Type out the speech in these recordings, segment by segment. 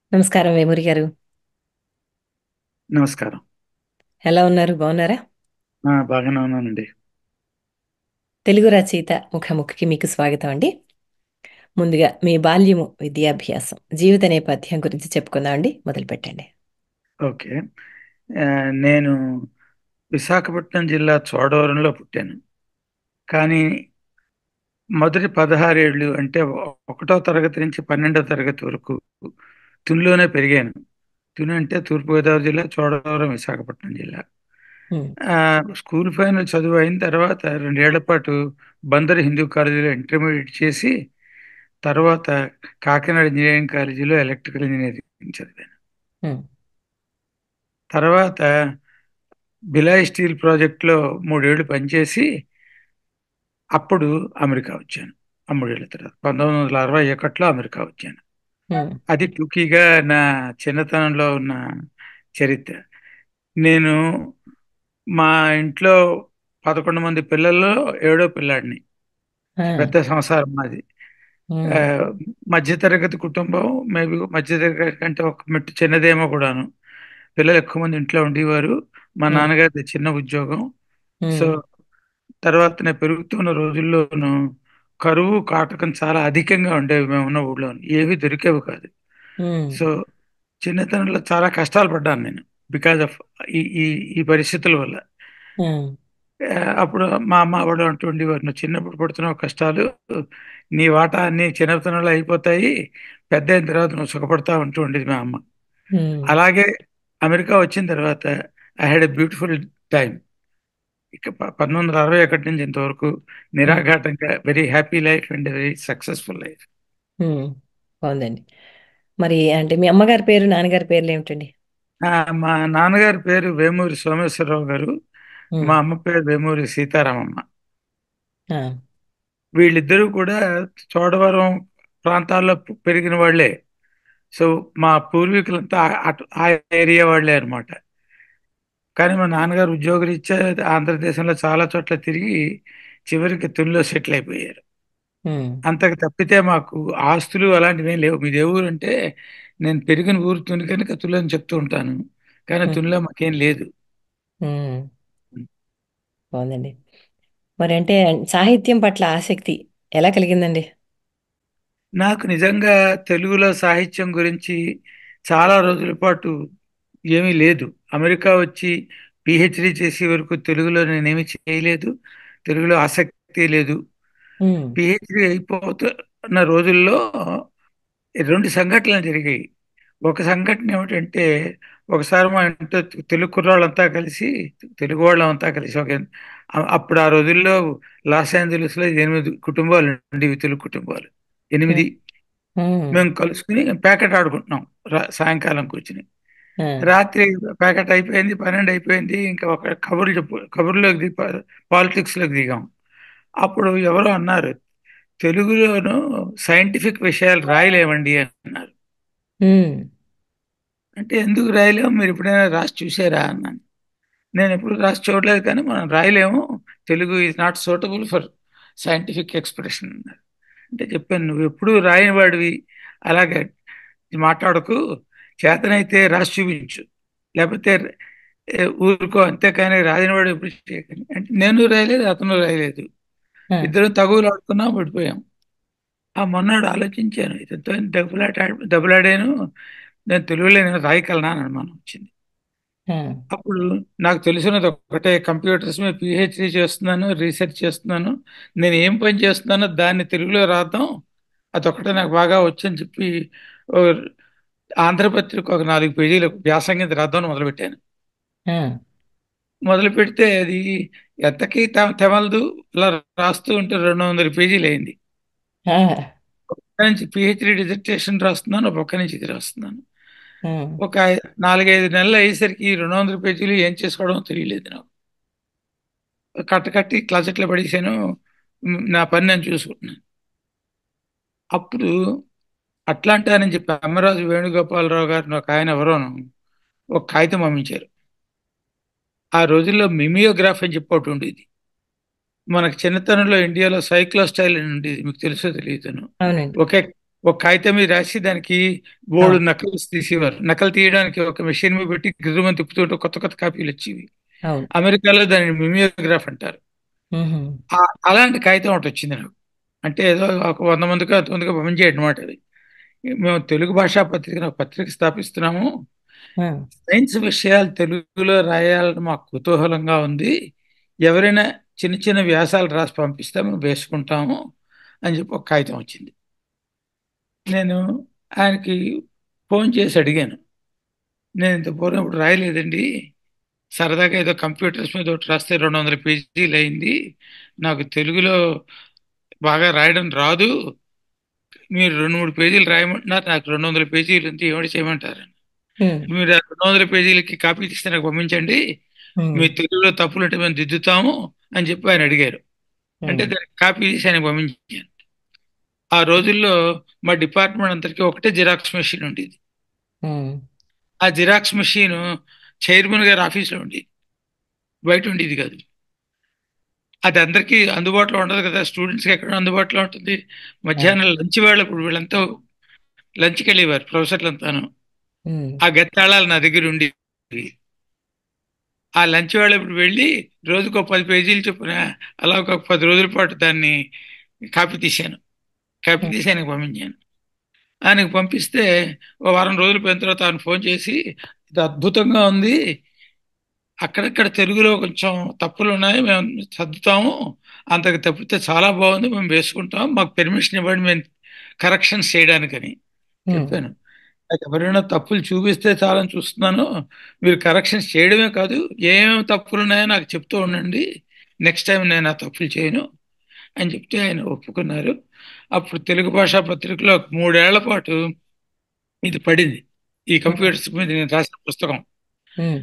నమస్కారం వేమూరి గారు నమస్కారం ఎలా ఉన్నారు బాగున్నారా ఆ, బాగానే ఉన్నానండి తెలుగు రచయిత ముఖముఖికి మీకు స్వాగతం అండి ముందుగా మీ బాల్యము విద్యాభ్యాసం జీవిత నేపథ్యం గురించి చెప్పుకుందాం అండి మొదలు పెట్టండి ఓకే ఆ, నేను విశాఖపట్నం జిల్లా చోడవరంలో పుట్టాను కానీ మొదటి పదహారేళ్ళు అంటే ఒకటో తరగతి నుంచి పన్నెండో తరగతి వరకు తునిలోనే పెరిగాను తుని అంటే తూర్పుగోదావరి జిల్లా చోడవరం విశాఖపట్నం జిల్లా ఉమ్, ఆ, స్కూల్ ఫైనల్ చదువు అయిన తర్వాత రెండేళ్ల పాటు బందర్ హిందూ కాలేజీలో ఇంటర్మీడియట్ చేసి తర్వాత కాకినాడ ఇంజనీరింగ్ కాలేజీలో ఎలక్ట్రికల్ ఇంజనీరింగ్ చదివాను ఉమ్, తర్వాత బిలాయ్ స్టీల్ ప్రాజెక్ట్లో మూడేళ్లు పనిచేసి అప్పుడు అమెరికా వచ్చాను ఆ మూడేళ్ల తర్వాత పంతొమ్మిది వందల అరవై ఒకటిలో అమెరికా వచ్చాను ఉమ్, అది టూకీగా నా చిన్నతనంలో ఉన్న చరిత్ర నేను మా ఇంట్లో పదకొండు మంది పిల్లల్లో ఏడో పిల్లాడిని ఆ, పెద్ద సంసారం మాది ఉమ్, ఆ, మధ్యతరగతి కుటుంబం మేబీ మధ్యతరగతి కంటే ఒక మెట్టు చిన్నదేమో కూడాను పిల్లలు ఎక్కువ మంది ఇంట్లో ఉండేవారు మా ఉమ్, నాన్నగారిది చిన్న ఉద్యోగం సో ఉమ్, తర్వాత నేను పెరుగుతున్న రోజుల్లోనూ కరువు కాటకం చాలా అధికంగా ఉండేవి మేము ఉన్న ఊళ్ళో ఏవి దొరికేవి కాదు ఉమ్, సో చిన్నతనంలో చాలా కష్టాలు పడ్డాను నేను బికాజ్ ఆఫ్ ఈ ఈ ఈ పరిస్థితుల వల్ల ఉమ్, ఆ, అప్పుడు మా అమ్మ వాడు అంటూ ఉండేవారు నువ్వు చిన్నప్పుడు పడుతున్న కష్టాలు నీ వాటా అన్ని చిన్నతనంలో అయిపోతాయి పెద్ద అయిన తర్వాత నువ్వు సుఖపడతా ఉంటూ ఉండేది మా అమ్మ ఉమ్, అలాగే అమెరికా వచ్చిన తర్వాత I had a beautiful time ఇక ప- పంతొమ్మిది వందల అరవై ఒకటి నుంచి ఇంతవరకు ఉమ్, నిరాఘాటంగా very happy life and very successful life um. బాగుందండి మరి అంటే మీ అమ్మగారి పేరు నాన్నగారి పేర్లు ఏమిటండి మా నాన్నగారి పేరు వేమూరి సోమేశ్వరరావు గారు ఉమ్, మా అమ్మ పేరు వేమూరి సీతారామమ్మ ఆ, వీళ్ళిద్దరూ కూడా చోడవరం ప్రాంతాల్లో పు- పెరిగిన వాళ్ళే సో మా పూర్వీకులంతా ఆ- అటు- ఆ ఏరియా వాళ్ళే అన్నమాట కానీ మా నాన్నగారు ఉద్యోగరీత్యా ఆంధ్రదేశంలో చాలా చోట్ల తిరిగి చివరికి తునిలో సెటిల్ అయిపోయారు ఉమ్, అంతకు తప్పితే మాకు ఆస్తులు అలాంటివి ఏం లేవు మీది ఏ ఊరు అంటే నేను పెరిగిన ఊరు తుని కనుక తుని అని చెప్తూ ఉంటాను కానీ ఉమ్, తునిలో మాకేం లేదు ఉమ్. బాగుందండి మరి అంటే సాహిత్యం పట్ల ఆసక్తి ఎలా కలిగిందండి నాకు నిజంగా తెలుగులో సాహిత్యం గురించి చాలా రోజుల పాటు ఏమీ లేదు అమెరికా వచ్చి పిహెచ్డి చేసే వరకు తెలుగులో నేనేమి చేయలేదు తెలుగులో ఆసక్తి లేదు ఉమ్, పిహెచ్డి అయిపోతున్న రోజుల్లో రెండు సంఘటనలు జరిగాయి ఒక సంఘటన ఏమిటంటే ఒకసారి మా ఇంట్లో తెలుగు కుర్రాళ్ళంతా కలిసి తెలుగు వాళ్ళంతా కలిసి ఒక అ- అప్పుడు ఆ రోజుల్లో లాస్ ఏంజలీస్లో ఎనిమిది కుటుంబాలు ఉండేవి తెలుగు కుటుంబాలు ఉమ్, ఎనిమిది ఉమ్, మేము కలుసుకుని ప్యాకెట్ ఆడుకుంటున్నాం రా- సాయంకాలం కూర్చుని ఆ, రాత్రి ప్యాకెట్ అయిపోయింది పన్నెండు అయిపోయింది ఇంకా ఒక కబుర్లు చెప్పు కబుర్లోకి దిగి పాలిటిక్స్లోకి దిగాం అప్పుడు ఎవరో అన్నారు తెలుగులోను సైంటిఫిక్ విషయాలు రాయలేమండి అన్నారు ఉమ్, అంటే ఎందుకు రాయలేము మీరు ఎప్పుడైనా రాసి చూసారా అన్నాను నేను ఎప్పుడు రాసి చూడలేదు కానీ మనం రాయలేము Telugu is not suitable for scientific expression అన్నారు అంటే చెప్పాను నువ్వు ఎప్పుడు రాయని వాడివి అలాగే మాట్లాడకు చేతనైతే రాసి చూపించు లేకపోతే ఏ, ఊరుకో అంతేకాని రాయని వాడు ఎప్పుడు చేయకండి అంటే నేను రాయలేదు అతను రాయలేదు ఆ, ఇద్దరు తగువులు ఆడుకున్నాం పడిపోయాం ఆ మొన్నాడు ఆలోచించాను ఇతనితో దెబ్బలాట దెబ్బలాడాను నేను తెలుగులో నేను రాయగలనా అని అనుమానం వచ్చింది ఆ, అప్పుడు నాకు తెలిసినది ఒకటే కంప్యూటర్స్ మీద పిహెచ్డి చేస్తున్నాను రీసెర్చ్ చేస్తున్నాను నేను ఏం పని చేస్తున్నానో దాన్ని తెలుగులో రాద్దాం అదొకటే నాకు బాగా వచ్చని చెప్పి ఓ ఆంధ్రపత్రిక ఒక నాలుగు పేజీలు వ్యాసం కింద రాద్దామని మొదలుపెట్టాను ఆ, మొదలు పెడితే అది ఎంతకీ తె- తెమలదు ఇలా రాస్తూ ఉంటే రెండు వందల పేజీలు అయింది ఆ, ఒక నుంచి పిహెచ్డి డిజర్టేషన్ రాస్తున్నాను ఒక పక్క నుంచి ఇది రాస్తున్నాను ఆ, ఒక నాలుగైదు నెలలు అయ్యేసరికి రెండు వందల పేజీలు ఏం చేసుకోవడం తెలియలేదు నాకు కట్ట కట్టి క్లాసెట్లో పడేసాను ఉమ్, నా పని నేను చూసుకుంటున్నాను అప్పుడు అట్లాంటా అని చెప్పి అమ్మరాజు వేణుగోపాలరావు గారిని ఒక ఆయన ఎవరోను ఒక కాగితం పంపించారు ఆ రోజుల్లో మిమియోగ్రాఫ్ అని చెప్పి ఒకటి ఉండేది మనకు చిన్నతనంలో ఇండియాలో సైక్లో స్టైల్ అని ఉండేది మీకు తెలుసో తెలియదును అవునండి ఒకే ఒక కాగితం మీద రాసి దానికి బోర్డు నకలు తీసేవారు నకలు తీయడానికి ఒక మెషిన్ మీద పెట్టి గిర్రమని తిప్పుతుంటే కొత్త కొత్త కాపీలు వచ్చేవి అవును అమెరికాలో దాన్ని మిమియోగ్రాఫ్ అంటారు మ్హూ. ఆ- అలాంటి కాగితం ఒకటి వచ్చింది నాకు అంటే ఏదో ఒక వంద మందికి అంతమందికి పంపించేయడం అనమాట అది మేము తెలుగు భాషా పత్రిక ఒక పత్రిక స్థాపిస్తున్నాము ఆ, సైన్స్ విషయాలు తెలుగులో రాయాలని మాకు కుతూహలంగా ఉంది ఎవరైనా చిన్న చిన్న వ్యాసాలు రాసి పంపిస్తే మేము వేసుకుంటాము అని చెప్పి ఒక కాగితం వచ్చింది నేను ఆయనకి ఫోన్ చేసి అడిగాను నేను ఇంత పూర్వం ఇప్పుడు రాయలేదండి సరదాగా ఏదో కంప్యూటర్స్ మీద ఒకటి రాస్తే రెండు వందల పేజీలు అయింది నాకు తెలుగులో బాగా రాయడం రాదు మీరు రెండు మూడు పేజీలు రాయమంటున్నారు నాకు రెండు వందల పేజీలు ఉంది ఏమిటి చేయమంటారు మ్, మీరు ఆ రెండు వందల పేజీలకి కాపీ తీస్తే నాకు పంపించండి మ్, మీ తెలుగులో తప్పులు ఉంటే మేము దిద్దుతాము అని చెప్పి ఆయన అడిగారు అంటే మ్, దానికి కాపీ తీసి ఆయన పంపించాను ఆ రోజుల్లో మా డిపార్ట్మెంట్ అందరికీ ఒకటే జిరాక్స్ మెషిన్ ఉండేది మ్, ఆ జిరాక్స్ మెషిన్ చైర్మన్ గారి ఆఫీస్లో ఉండేది బయట ఉండేది కాదు అది అందరికీ అందుబాటులో ఉండదు కదా స్టూడెంట్స్కి ఎక్కడ అందుబాటులో ఉంటుంది మధ్యాహ్నం లంచ్ వేళ ఇప్పుడు వీళ్ళంతా లంచ్కి వెళ్ళేవారు ప్రొఫెసర్లు అంతాను మ్, ఆ గత్తాళాలు నా దగ్గర ఉండేవి ఆ లంచ్ వేళ ఇప్పుడు వెళ్ళి రోజుకు ఒక పది పేజీలు చొప్పున అలా ఒక పది రోజుల పాటు దాన్ని కాపీ తీశాను కాపీ తీసి ఆయనకు పంపించాను ఆయనకు పంపిస్తే ఓ వారం రోజులు పోయిన తర్వాత ఆయన ఫోన్ చేసి ఇది అద్భుతంగా ఉంది అక్కడక్కడ తెలుగులో కొంచెం తప్పులు ఉన్నాయి మేము సర్దుతాము అంతకు తప్పితే చాలా బాగుంది మేము వేసుకుంటాం మాకు పెర్మిషన్ ఇవ్వండి మేము కరెక్షన్స్ చేయడానికని మ్, చెప్పాను నాకు ఎవరైనా తప్పులు చూపిస్తే చాలని చూస్తున్నాను మీరు కరెక్షన్స్ చేయడమే కాదు ఏమేమి తప్పులు ఉన్నాయో నాకు చెప్తూ ఉండండి నెక్స్ట్ టైం నేను ఆ తప్పులు చేయను అని చెప్తే ఆయన ఒప్పుకున్నారు అప్పుడు తెలుగు భాషా పత్రికలో ఒక మూడేళ్ల పాటు ఇది పడింది ఈ కంప్యూటర్స్ మీద నేను రాసిన పుస్తకం మ్,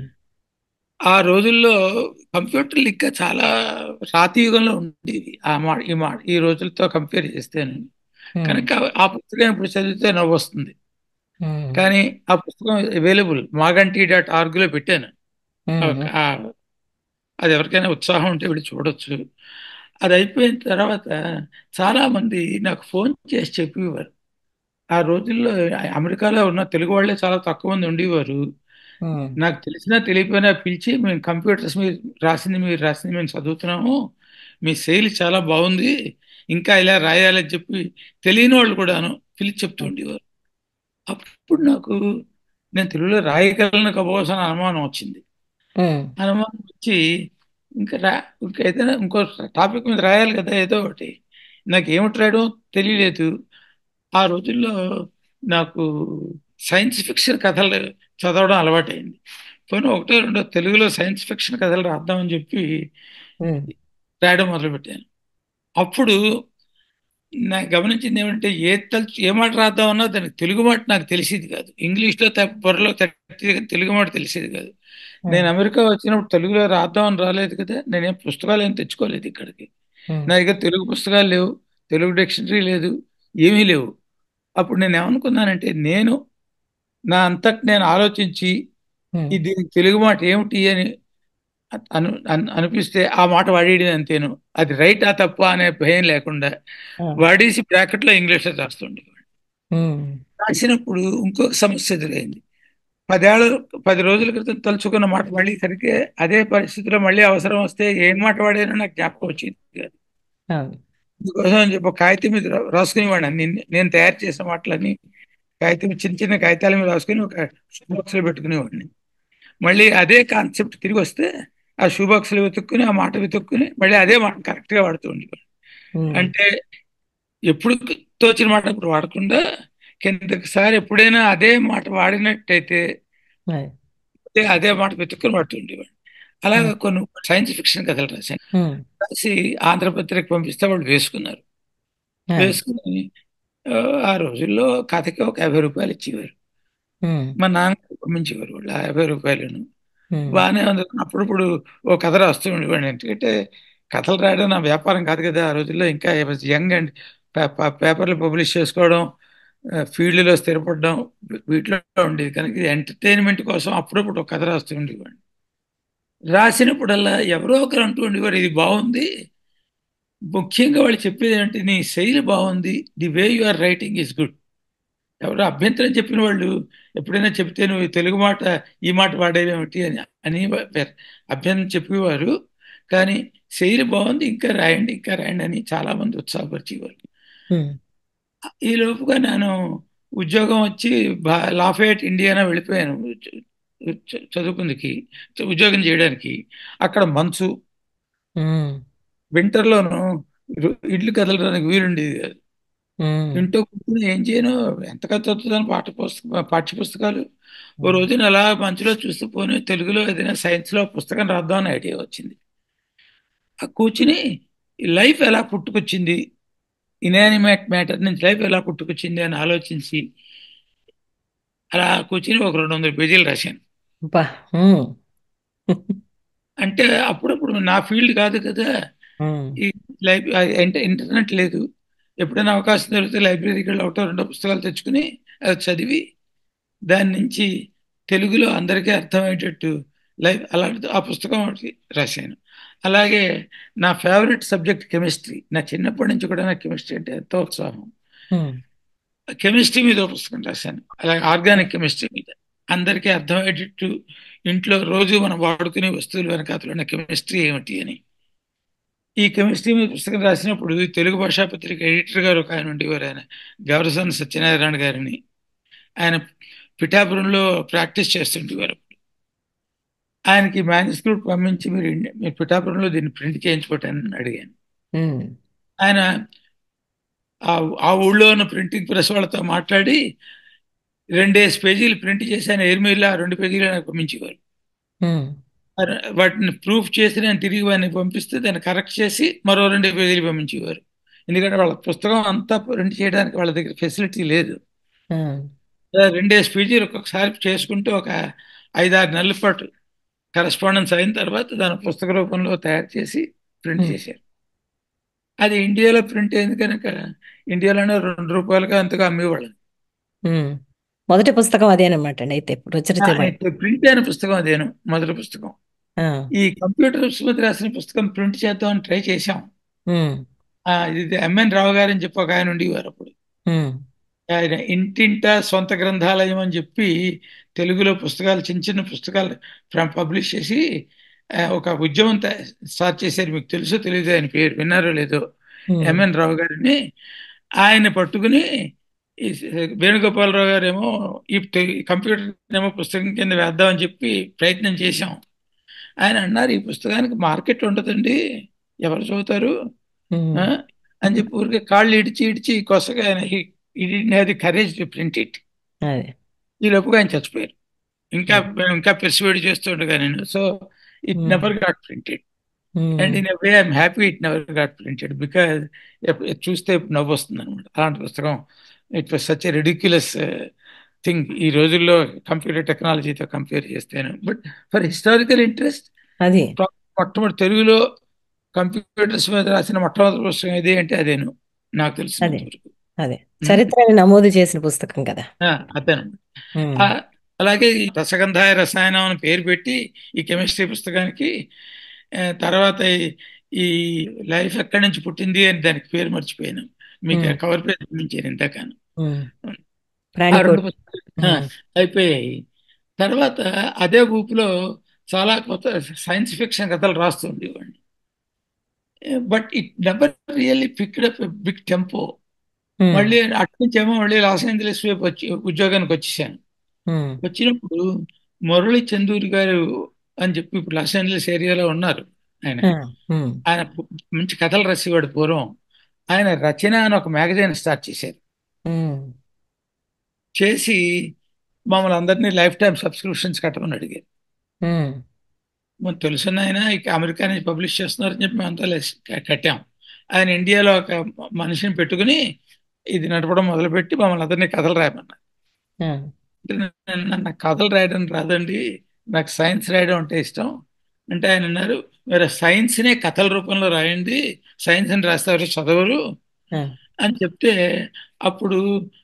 ఆ రోజుల్లో కంప్యూటర్లు ఇంకా చాలా రాతి యుగంలో ఉండేవి ఆ మా ఈ మా ఈ రోజులతో కంపేర్ చేస్తేనే మ్, కనుక ఆ పుస్తకం ఇప్పుడు చదివితే నవ్వు వస్తుంది మ్, కానీ ఆ పుస్తకం అవైలబుల్ మాగంటి డాట్ ఆర్గ్లో పెట్టాను మ్, ఒక- ఆ- అది ఎవరికైనా ఉత్సాహం ఉంటే వెళ్ళి చూడొచ్చు అది అయిపోయిన తర్వాత చాలా మంది నాకు ఫోన్ చేసి చెప్పేవారు ఆ రోజుల్లో అమెరికాలో ఉన్న తెలుగు వాళ్ళే చాలా తక్కువ మంది ఉండేవారు మ్, నాకు తెలిసినా తెలియకపోయినా పిలిచి మేము కంప్యూటర్స్ మీరు రాసింది మీరు రాసింది మేము చదువుతున్నాము మీ శైలి చాలా బాగుంది ఇంకా ఇలా రాయాలని చెప్పి తెలియని వాళ్ళు కూడాను పిలిచి చెప్తూ ఉండేవారు అప్పుడు నాకు నేను తెలుగులో రాయగలను కబోసన అనుమానం వచ్చింది మ్, అనుమానం వచ్చి ఇంకా రా ఇంకా ఏదైనా ఇంకో టాపిక్ మీద రాయాలి కదా ఏదో ఒకటి నాకు ఏమిటి రాయడం తెలియలేదు ఆ రోజుల్లో నాకు సైన్స్ ఫిక్షన్ కథలు చదవడం అలవాటైంది పోనీ ఒకటో రెండో తెలుగులో సైన్స్ ఫిక్షన్ కథలు రాద్దామని చెప్పి మ్, రాయడం మొదలుపెట్టాను అప్పుడు నాకు గమనించింది ఏమంటే ఏ తల్ ఏ మాట రాద్దామన్నా దానికి తెలుగు మాట నాకు తెలిసేది కాదు ఇంగ్లీష్లో బొర్రలో తట్టి తెలుగు మాట తెలిసేది కాదు నేను అమెరికా వచ్చినప్పుడు తెలుగులో రాద్దామని రాలేదు కదా నేనేం పుస్తకాలు ఏం తెచ్చుకోలేదు ఇక్కడికి మ్, నా దగ్గర తెలుగు పుస్తకాలు లేవు తెలుగు డిక్షనరీ లేదు ఏమీ లేవు అప్పుడు నేను ఏమనుకున్నానంటే నేను నా అంతటి నేను ఆలోచించి మ్, ఈ దీనికి తెలుగు మాట ఏమిటి అని అను అను- అనిపిస్తే ఆ మాట వాడేయడం అంతేను అది రైట్ ఆ తప్ప అనే భయం లేకుండా ఆ, వాడేసి బ్రాకెట్లో ఇంగ్లీష్లో రాస్తుండే మ్, రాసినప్పుడు ఇంకొక సమస్య ఎదురైంది పదేళ్ళ పది రోజుల క్రితం తలుచుకున్న మాట మళ్ళీ సరిగ్గా అదే పరిస్థితిలో మళ్ళీ అవసరం వస్తే ఏం మాట వాడానో నాకు జ్ఞాపకం వచ్చింది కాదు అవును అందుకోసం అని చెప్పి ఒక కాగితం మీద రా- రాసుకునేవాడిని అన్ని నేను తయారు చేసిన మాటలన్నీ కాగితం చిన్న చిన్న కాగితాల మీద రాసుకుని ఒక షూ బాక్స్లో పెట్టుకునేవాడిని మళ్ళీ అదే కాన్సెప్ట్ తిరిగి వస్తే ఆ షూ బాక్స్లో వెతుక్కుని ఆ మాట వెతుక్కుని మళ్ళీ అదే మాట కరెక్ట్గా వాడుతూ ఉండేవాడిని మ్, అంటే ఎప్పుడు తోచిన మాట ఇప్పుడు వాడకుండా కిందకిసారి ఎప్పుడైనా అదే మాట వాడినట్టయితే అది. అదే అదే మాట వెతుక్కుని వాడుతూ ఉండేవాడిని అలాగే కొన్ని సైన్స్ ఫిక్షన్ కథలు రాశాను మ్, రాసి ఆంధ్రపత్రిక పంపిస్తే వాళ్ళు వేసుకున్నారు అది. వేసుకుని ఆ, ఆ రోజుల్లో కథకి ఒక యాభై రూపాయలు ఇచ్చేవారు మ్, మా నాన్న పంపించేవారు వాళ్ళు ఆ యాభై రూపాయలను మ్, బాగానే ఉంది అప్పుడప్పుడు ఓ కథ రాస్తూ ఉండేవాడిని ఎందుకంటే కథలు రాయడం నా వ్యాపారం కాదు కదా ఆ రోజుల్లో ఇంకా యంగ్ అండ్ పేపర్లు పబ్లిష్ చేసుకోవడం ఆ, ఫీల్డ్లో స్థిరపడడం వీ- వీటిలో ఉండేది కనుక ఇది ఎంటర్టైన్మెంట్ కోసం అప్పుడప్పుడు ఒక కథ రాస్తూ ఉండేవాడిని రాసినప్పుడల్లా ఎవరో ఒకరు అంటూ ఉండేవారు ఇది బాగుంది ముఖ్యంగా వాళ్ళు చెప్పేది ఏంటి నీ శైలి బాగుంది the way you are writing is good ఎవరో అభ్యంతరం చెప్పిన వాళ్ళు ఎప్పుడైనా చెప్తే నువ్వు ఈ తెలుగు మాట ఈ మాట వాడేవేమిటి అని అని అభ్యంతరం చెప్పేవారు కానీ శైలి బాగుంది ఇంకా రాయండి ఇంకా రాయండి అని చాలా మంది ఉత్సాహపరిచేవారు ఉమ్, ఈ లోపుగా నేను ఉద్యోగం వచ్చి బా- లాఫేట్ ఇండియానా వెళ్ళిపోయాను చ- చ- చదువుకుందికి ఉద్యోగం చేయడానికి అక్కడ మంచు ఉమ్, వింటర్లోను ఇల్లు కదలడానికి వీలుండేది కాదు ఉమ్, ఇంట్లో కూర్చుని ఏం చేయను ఎంతగా చదువుతాను పాఠ పుస్తక పాఠ్య పుస్తకాలు ఓ రోజున అలా మంచులో చూస్తూ పోనీ తెలుగులో ఏదైనా సైన్స్లో పుస్తకం రాద్దామని ఐడియా వచ్చింది ఆ కూర్చుని లైఫ్ ఎలా పుట్టుకొచ్చింది ఇనానిమేట్ మ్యాటర్ నుంచి లైఫ్ ఎలా పుట్టుకొచ్చింది అని ఆలోచించి అలా కూర్చుని ఒక రెండు వందల పేజీలు రాశాను అబ్బా, ఉమ్, అంటే అప్పుడప్పుడు నా ఫీల్డ్ కాదు కదా ఉమ్, ఈ లైబ్ అంటే ఇంటర్నెట్ లేదు ఎప్పుడైనా అవకాశం దొరికితే లైబ్రరీకి వెళ్ళి ఒకటో రెండో పుస్తకాలు తెచ్చుకుని అది చదివి దాని నుంచి తెలుగులో అందరికీ అర్థమయ్యేటట్టు లైఫ్ అలాంటి ఆ పుస్తకం ఒకటి రాశాను అలాగే నా ఫేవరెట్ సబ్జెక్ట్ కెమిస్ట్రీ నా చిన్నప్పటి నుంచి కూడా నా కెమిస్ట్రీ అంటే ఎంతో ఉత్సాహం ఉమ్, కెమిస్ట్రీ మీద ఒక పుస్తకం రాశాను అలాగే ఆర్గానిక్ కెమిస్ట్రీ మీద అందరికీ అర్థమయ్యేటట్టు ఇంట్లో రోజు మనం వాడుకునే వస్తువుల వెనకాతలో ఉన్న కెమిస్ట్రీ ఏమిటి అని ఈ కెమిస్ట్రీ మీద పుస్తకం రాసినప్పుడు ఈ తెలుగు భాషా పత్రిక ఎడిటర్ గారు ఒక ఆయన ఉండేవారు ఆయన గౌరసన్ సత్యనారాయణ గారిని ఆయన పిఠాపురంలో ప్రాక్టీస్ చేస్తుండేవారు ఆయనకి మేనేజ్మెంట్ పంపించి మీరు ఇండి- మీరు పిఠాపురంలో దీన్ని ప్రింట్ చేయించుకోవటాన్ని అడిగాను ఉమ్, ఆయన ఆ ఆ ఊళ్ళో ఉన్న ప్రింటింగ్ ప్రెస్ వాళ్ళతో మాట్లాడి రెండేసి పేజీలు ప్రింట్ చేసి ఆయన ఎయిర్మెయిల్ ఆ రెండు పేజీలు నాకు పంపించేవారు ఉమ్, అర- వాటిని ప్రూఫ్ చేసి నేను తిరిగి వాడిని పంపిస్తే దాన్ని కరెక్ట్ చేసి మరో రెండు పేజీలు పంపించేవారు ఎందుకంటే వాళ్ళ పుస్తకం అంతా ప్రింట్ చేయడానికి వాళ్ళ దగ్గర ఫెసిలిటీ లేదు ఉమ్, అలా రెండేసి పేజీలు ఒక్కొక్కసారి చేసుకుంటూ ఒక ఐదారు నెలల పాటు కరస్పాండెన్స్ అయిన తర్వాత దాని పుస్తక రూపంలో తయారు చేసి ప్రింట్ Hmm. చేశారు అది ఇండియాలో ప్రింట్ అయింది కనుక ఇండియాలోనే రెండు రూపాయలుగా అంతగా అమ్మేవాళ్ళు ఉమ్. మొదటి పుస్తకం అదేనమాట అండి అయితే రుచరిత ప్రింట్ అయిన పుస్తకం అదేను మొదటి పుస్తకం ఈ కంప్యూటర్ సుమతి రాసిన పుస్తకం ప్రింట్ చేద్దామని ట్రై చేశాం ఆ, ఇది ఎంఎన్ రావు గారు అని చెప్పి ఒక ఆయన ఉండేవారు అప్పుడు ఆయన ఇంటింట సొంత గ్రంథాలయం అని చెప్పి తెలుగులో పుస్తకాలు చిన్న చిన్న పుస్తకాలు పబ్లిష్ చేసి ఆ, ఒక ఉద్యమం త- స్టార్ట్ చేశారు మీకు తెలుసో తెలియదు ఆయన పేరు విన్నారో లేదో ఎంఎన్ రావు గారిని ఆయన పట్టుకుని ఈ వేణుగోపాలరావు గారు ఏమో ఈ తె- కంప్యూటర్ ఏమో పుస్తకం కింద వేద్దామని చెప్పి ప్రయత్నం చేశాం ఆయన అన్నారు ఈ పుస్తకానికి మార్కెట్ ఉండదండి ఎవరు చదువుతారు ఆ? అని చెప్పి ఊరికే కాళ్ళు ఇడిచి ఇడిచి కొసగా ఆయన ఇది కరేజ్ టు ప్రింట్ ఇట్ అదే ఈ లోపుగా ఆయన చచ్చిపోయారు ఇంకా మేము ఇంకా పెర్సువేడ్ చేస్తుండగా నేను so it Hmm. Never got printed um, and in way I'm happy it never got printed because చూస్తే నవ్వు వస్తుంది అనమాట అలాంటి పుస్తకం it was such a ridiculous thing ఈ రోజుల్లో కంప్యూటర్ టెక్నాలజీతో కంపేర్ చేస్తాను బట్ ఫర్ హిస్టారికల్ ఇంట్రెస్ట్ అది మొట్టమొదటి తెలుగులో కంప్యూటర్స్ మీద రాసిన మొట్టమొదటి పుస్తకం ఏది అంటే అదేను నాకు తెలిసినంత అదే. వరకు అదే చరిత్రని నమోదు చేసిన పుస్తకం కదా ఆ, అతను ఉమ్, ఆ, అలాగే ఈ రసగంధాయ రసాయనం అని పేరు పెట్టి ఈ కెమిస్ట్రీ పుస్తకానికి ఆ, తర్వాత ఈ- ఈ లైఫ్ ఎక్కడి నుంచి పుట్టింది అని దానికి పేరు మర్చిపోయాను మీకు Hmm. కవర్ పేజ్ చూపించాను ఇంతకాను ఉమ్. ఆ ప్రాణికోటి రెండు పుస్తకాలు ఆ, ఉమ్, అయిపోయాయి తర్వాత అదే ఊపులో చాలా కొత్త సైన్స్ ఫిక్షన్ కథలు రాస్తుండేవాడిని but it never really picked up big tempo um, మళ్ళీ అటు నుంచి ఏమో మళ్ళీ లాస్ ఏంజలీస్ వైపు వచ్చి ఉద్యోగానికి వచ్చేసాను ఉమ్, వచ్చినప్పుడు మురళి చందూరి గారు అని చెప్పి ఇప్పుడు లాస్ ఏంజలీస్ ఏరియాలో ఉన్నారు ఆయన ఉమ్, ఉమ్, ఆయన పు- మంచి కథలు రాసేవాడు పూర్వం ఆయన రచన అని ఒక మ్యాగజైన్ స్టార్ట్ చేశారు ఉమ్, చేసి మమ్మల్ని అందరినీ లైఫ్ టైం సబ్స్క్రిప్షన్స్ కట్టమని అడిగారు ఉమ్, మనకు తెలుసున్న ఆయన ఇక అమెరికా నుంచి పబ్లిష్ చేస్తున్నారని చెప్పి మేము అంతా లెస్- కట్టాం ఆయన ఇండియాలో ఒక మనిషిని పెట్టుకుని ఇది నడపడం మొదలుపెట్టి మమ్మల్ని అందరినీ కథలు రాయమన్నారు ఉమ్, అంటే నేను- నాకు కథలు రాయడం రాదండి నాకు సైన్స్ రాయడం అంటే ఇష్టం అంటే ఆయన అన్నారు మీరు సైన్స్నే కథల రూపంలో రాయండి సైన్స్ని రాస్తారు చదవరు ఉమ్, అని చెప్తే అప్పుడు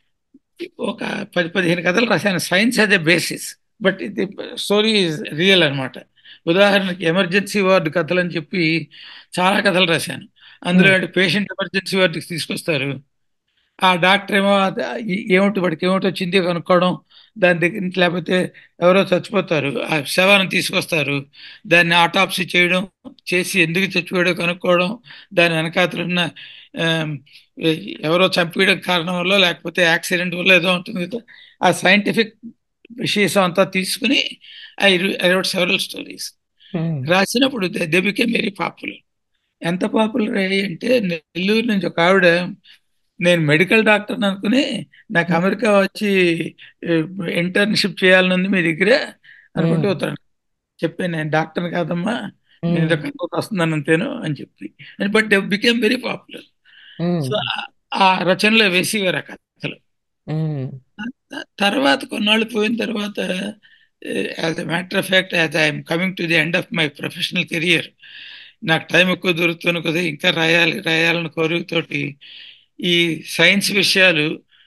ఒక పది పదిహేను కథలు రాశాను సైన్స్ అదే బేసిస్ బట్ ఇది స్టోరీ రియల్ అన్నమాట ఉదాహరణకి ఎమర్జెన్సీ వార్డు కథలు అని చెప్పి చాలా కథలు రాశాను అందులో పేషెంట్ ఎమర్జెన్సీ వార్డుకి తీసుకొస్తారు ఆ డాక్టర్ ఏమో అది ఏమిటి వాడికి ఏమిటి వచ్చింది కనుక్కోవడం దాని దగ్గర నుంచి లేకపోతే ఎవరో చచ్చిపోతారు ఆ శవాన్ని తీసుకొస్తారు దాన్ని ఆటాప్సీ చేయడం చేసి ఎందుకు చచ్చిపోయాడో కనుక్కోవడం దాని వెనకాతలు ఉన్న ఆమ్, ఎ- ఎవరో చంపేయడం కారణం వల్ల లేకపోతే యాక్సిడెంట్ వల్ల ఏదో ఉంటుంది కదా ఆ సైంటిఫిక్ విషయం అంతా తీసుకుని I I wrote several stories um, రాసినప్పుడు దే బికేమ్ వెరీ పాపులర్ ఎంత పాపులర్ అయ్యాయి అంటే నెల్లూరు నుంచి ఒక ఆవిడ నేను మెడికల్ డాక్టర్ అనుకుని నాకు అమెరికా వచ్చి ఇంటర్న్షిప్ చేయాలని ఉంది మీ దగ్గర అనుకుంటూ ఉమ్, వస్తాను చెప్పాను నేను డాక్టర్ కాదమ్మా ఉమ్, నేను కనుక వస్తున్నాను అంతేను అని చెప్పి but they became very popular um, so ఆ రచనలో వేసేవారు ఆ కథలు ఉమ్, తర్వాత కొన్నాళ్ళు పోయిన తర్వాత as a matter of fact as I'm coming to the end of my professional career నాకు టైం ఎక్కువ దొరుకుతుంది కదా ఇంకా రాయాలి రాయాలని కోరికతోటి ఈ సైన్స్ విషయాలు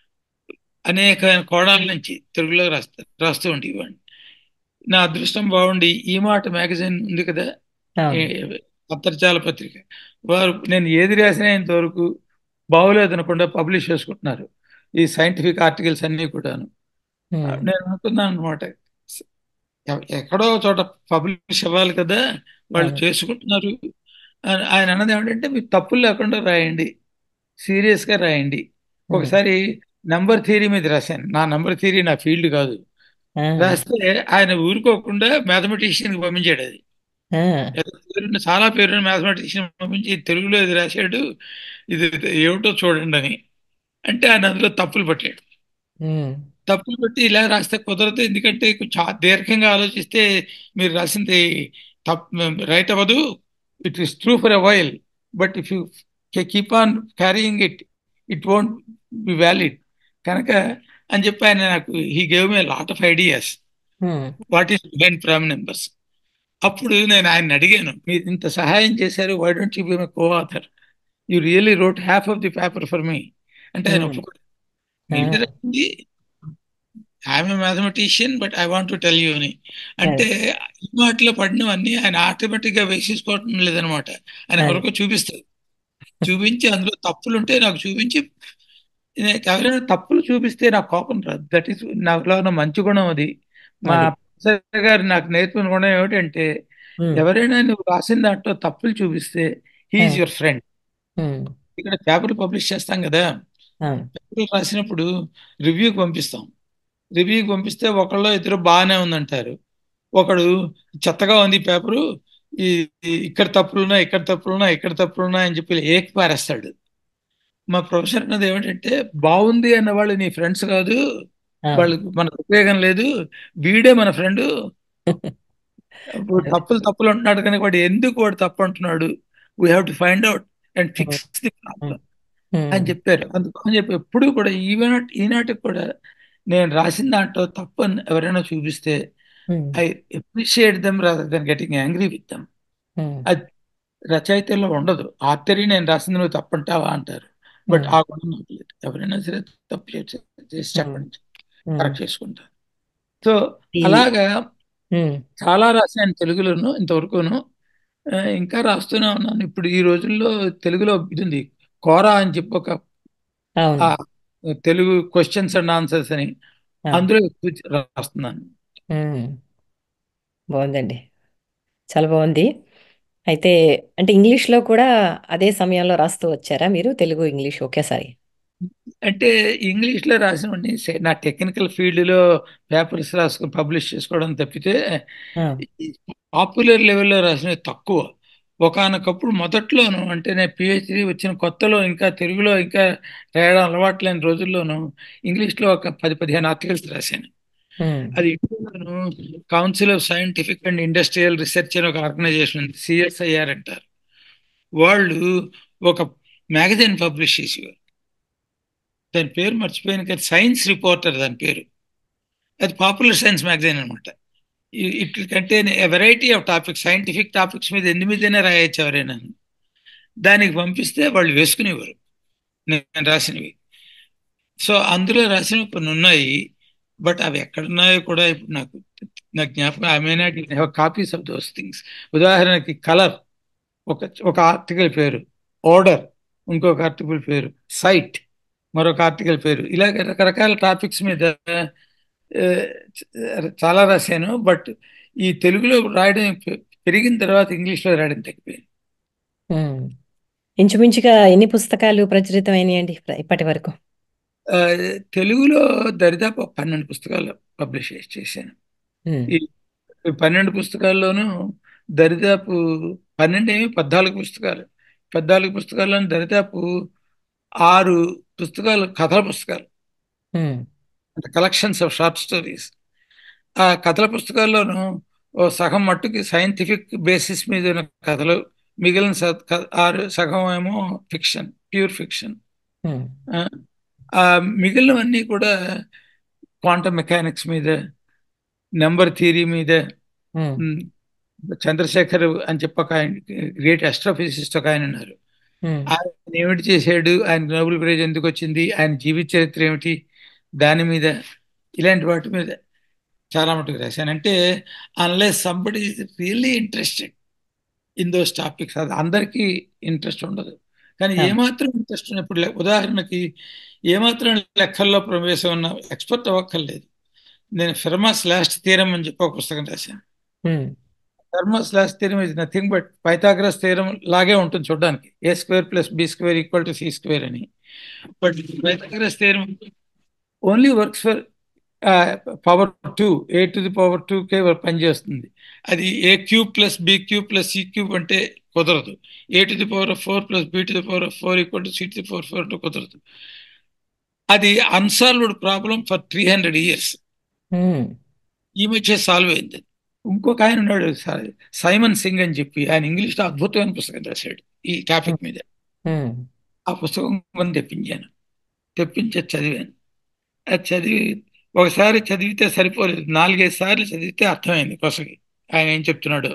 అనేక కోణాల నుంచి తెలుగులో రాస్తా రాస్తూ ఉండేవాడిని నా అదృష్టం బాగుండి ఈ మాట మ్యాగజైన్ ఉంది కదా అవును ఏ- అంతర్జాల పత్రిక వారు నేను ఏది రాసినా ఇంతవరకు బాగోలేదు అనకుండా పబ్లిష్ చేసుకుంటున్నారు ఈ సైంటిఫిక్ ఆర్టికల్స్ అన్నీ కూడాను ఉమ్, నేను అనుకున్నాను అనమాట ఎక్కడో ఒక చోట పబ్లిష్ అవ్వాలి కదా వాళ్ళు అవును చేసుకుంటున్నారు ఆయన ఆయన అన్నది ఏమిటంటే మీరు తప్పులు లేకుండా రాయండి సీరియస్ గా రాయండి ఉమ్, ఒకసారి నంబర్ థియరీ మీద రాశాను నా నంబర్ థియరీ నా ఫీల్డ్ కాదు ఆ, రాస్తే ఆయన ఊరుకోకుండా మ్యాథమెటిషియన్ కి పంపించాడు అది ఆ, ఏదో పేరున్న చాలా పేరున్న మ్యాథమెటిషియన్ పంపించి తెలుగులో ఇది రాశాడు ఇది ఏమిటో చూడండి అని అంటే ఆయన అందులో తప్పులు పట్టాడు ఉమ్, తప్పులు పెట్టి ఇలా రాస్తే కుదరదు ఎందుకంటే కొంచెం ఆ దీర్ఘంగా ఆలోచిస్తే మీరు రాసింది తప్పు రైట్ అవ్వదు it is true for a while but if you keep on carrying it it won't be valid కనుక అని చెప్పి ఆయన నాకు he gave me lot of ideas um, what is behind prime numbers అప్పుడు నేను ఆయన అడిగాను మీరు ఇంత సహాయం చేశారు why don't you be my co author you really wrote half of the paper for me అంటే ఆయన ఉమ్, ఒప్పుకోడు ఆ, మీరు రాసింది I'm a mathematician but I want to tell you అని అంటే అది ఈ మాటలో పడినవన్నీ ఆయన ఆటోమేటిక్ గా వేసేసుకోవటం లేదనమాట ఆయన అది ఎవరికో చూపిస్తారు చూపించి అందులో తప్పులు ఉంటే నాకు చూపించి నేను ఎవరైనా తప్పులు చూపిస్తే నాకు కోపం రాదు దట్ ఈస్ నాలో ఉన్న మంచి గుణం అది మా అది ప్రొఫెసర్ గారు నాకు నేర్పిన గుణం ఏమిటంటే ఉమ్, ఎవరైనా నువ్వు రాసిన దాంట్లో తప్పులు చూపిస్తే ఆ, హీఈస్ యువర్ ఫ్రెండ్ ఉమ్, ఇక్కడ పేపర్ పబ్లిష్ చేస్తాం కదా అవును పేపర్ రాసినప్పుడు రివ్యూకి పంపిస్తాం రివ్యూకి పంపిస్తే ఒకళ్ళు ఇద్దరు బాగానే ఉందంటారు ఒకడు చెత్తగా ఉంది ఈ పేపరు ఈ ఈ- ఇక్కడ తప్పులున్నా ఇక్కడ తప్పులున్నా ఇక్కడ తప్పులున్నా అని చెప్పి ఏకి పారేస్తాడు మా ప్రొఫెసర్ అన్నది ఏమిటంటే బాగుంది అన్న వాళ్ళు నీ ఫ్రెండ్స్ కాదు అవును వాళ్ళకి మనకు ఉపయోగం లేదు వీడే మన ఫ్రెండ్ అది తప్పులు తప్పులు అంటున్నాడు కానీ వాడు ఎందుకు వాడు తప్పు అంటున్నాడు we have to find out and um, fix the problem అని ఉమ్, చెప్పారు అందుకని చెప్పి ఎప్పుడు కూడా ఈనాటి ఈనాటికి కూడా నేను రాసిన దాంట్లో తప్పు అని ఎవరైనా చూపిస్తే um, I appreciate them rather than getting angry with them um, అది రచయితల్లో ఉండదు ఆర్టరీ నేను రాసింది నువ్వు తప్పంటావా అంటారు బట్ ఉమ్, ఆ గుణం నాకు లేదు ఎవరైనా సరే తప్పు చేసి చేసి ఉమ్, చెప్పండి ఉమ్. కరెక్ట్ చేసుకుంటారు సో ఈ అలాగా ఉమ్, చాలా రాశాను తెలుగులోను ఇంతవరకును ఆ, ఇంకా రాస్తూనే ఉన్నాను ఇప్పుడు ఈ రోజుల్లో తెలుగులో ఇది ఉంది కోరా అని చెప్పి ఒక అవును ఆ తెలుగు క్వశ్చన్స్ అండ్ ఆన్సర్స్ అని అవును అందులో ఎక్కువ రాస్తున్నాను ఉమ్, బాగుందండి చాలా బాగుంది అయితే అంటే ఇంగ్లీష్లో కూడా అదే సమయంలో రాస్తూ వచ్చారా మీరు తెలుగు ఇంగ్లీష్ ఒకేసారి అంటే ఇంగ్లీష్ లో రాసినవన్నీ సే- నా టెక్నికల్ ఫీల్డ్ లో పేపర్స్ రాసుకుని పబ్లిష్ చేసుకోవడం తప్పితే ఆ, పాపులర్ లెవెల్లో రాసినవి తక్కువ ఒకానొకప్పుడు మొదట్లోను అంటే నేను పిహెచ్డి వచ్చిన కొత్తలో ఇంకా తెలుగులో ఇంకా రాయడం అలవాటు లేని రోజుల్లోనూ ఇంగ్లీష్లో ఒక పది పదిహేను ఆర్టికల్స్ రాశాను ఉమ్, అది ఇండియాలోను council of scientific and industrial research అని ఒక ఆర్గనైజేషన్ ఉంది సిఎస్ఐఆర్ అంటారు వాళ్ళు ఒక మ్యాగజైన్ పబ్లిష్ చేసేవారు దాని పేరు మర్చిపోయాను కానీ సైన్స్ రిపోర్టర్ దాని పేరు అది పాపులర్ సైన్స్ మ్యాగజైన్ అనమాట ఇట్ కంటే variety of topics scientific topics మీద ఎన్ని మీదైనా రాయొచ్చు ఎవరైనా దానికి పంపిస్తే వాళ్ళు వేసుకునేవారు నేను రాసినవి సో అందులో రాసినవి కొన్ని ఉన్నాయి బట్ అవి ఎక్కడున్నాయో కూడా ఇప్పుడు నాకు నాకు జ్ఞాపకం I may not have copies of those things ఉదాహరణకి కలర్ ఒక ఒక ఆర్టికల్ పేరు ఆర్డర్ ఇంకొక ఆర్టికల్ పేరు సైట్ మరొక ఆర్టికల్ పేరు ఇలాగ రకరకాల టాపిక్స్ మీద ఆ, చాలా రాశాను బట్ ఈ తెలుగులో రాయడం పె- పెరిగిన తర్వాత ఇంగ్లీష్లో రాయడం తగ్గిపోయింది ఉమ్. ఇంచుమించుగా ఎన్ని పుస్తకాలు ప్రచురితమైనాయండి ప్ర- ఇప్పటి వరకు ఆ, తెలుగులో దరిదాపు పన్నెండు పుస్తకాలు పబ్లిష్ చేశాను ఉమ్. ఈ ఈ పన్నెండు పుస్తకాల్లోనూ దరిదాపు పన్నెండు ఏమి పద్నాలుగు పుస్తకాలు పద్నాలుగు పుస్తకాల్లోనూ దరిదాపు ఆరు పుస్తకాలు కథల పుస్తకాలు ఉమ్. అంటే కలెక్షన్స్ ఆఫ్ షార్ట్ స్టోరీస్ ఆ కథల పుస్తకాల్లోనూ ఓ సగం మట్టుకి సైంటిఫిక్ బేసిస్ మీద ఉన్న కథలు మిగిలిన స- క- ఆరు సగం ఏమో ఫిక్షన్ ప్యూర్ ఫిక్షన్ ఉమ్. ఆ మిగిలినవన్నీ కూడా క్వాంటమ్ మెకానిక్స్ మీద నెంబర్ థియరీ మీద ఉమ్. ఉమ్, చంద్రశేఖర్ అని చెప్పి ఒక ఆయన గ్రేట్ అస్ట్రోఫిజిసిస్ట్ ఒక ఆయన ఉన్నారు ఉమ్. ఆయన ఏమిటి చేశాడు ఆయన నోబెల్ ప్రైజ్ ఎందుకు వచ్చింది ఆయన జీవిత చరిత్ర ఏమిటి దాని మీద ఇలాంటి వాటి మీద చాలా మటుకు రాశాను అంటే unless somebody really interested in those topics అది అందరికీ ఇంట్రెస్ట్ ఉండదు కానీ ఆ. ఏమాత్రం ఇంట్రెస్ట్ ఉన్నప్పుడు లే- ఉదాహరణకి ఏమాత్రం లెక్కల్లో ప్రవేశం ఉన్న ఎక్స్పర్ట్ అవ్వక్కర్లేదు నేను ఫిర్మాస్ లాస్ట్ తీరం అని చెప్పి ఒక పుస్తకం రాశాను um. Fermat's last theorem is nothing but Pythagoras theorem లాగే ఉంటుంది చూడడానికి a square plus b square equal to c square అని but Pythagoras theorem only works for power two a to the power two కే పనిచేస్తుంది అది a cube plus b cube plus c cube అంటే కుదరదు a to the power of four plus b to the power of four equal to c to the power four అంటే కుదరదు అది unsolved problem for three hundred years um. ఈ మధ్య solve అయింది ఇంకొక ఆయన ఉన్నాడు సై- సైమన్ సింగ్ అని చెప్పి ఆయన ఇంగ్లీష్లో అద్భుతమైన పుస్తకం రాశాడు ఈ టాపిక్ మీద ఉమ్. ఆ పుస్తకం కొని తెప్పించాను తెప్పించి అది చదివాను అది చదివి ఒకసారి చదివితే సరిపోలేదు నాలుగైదు సార్లు చదివితే అర్థమైంది కొసకి ఆయన ఏం చెప్తున్నాడు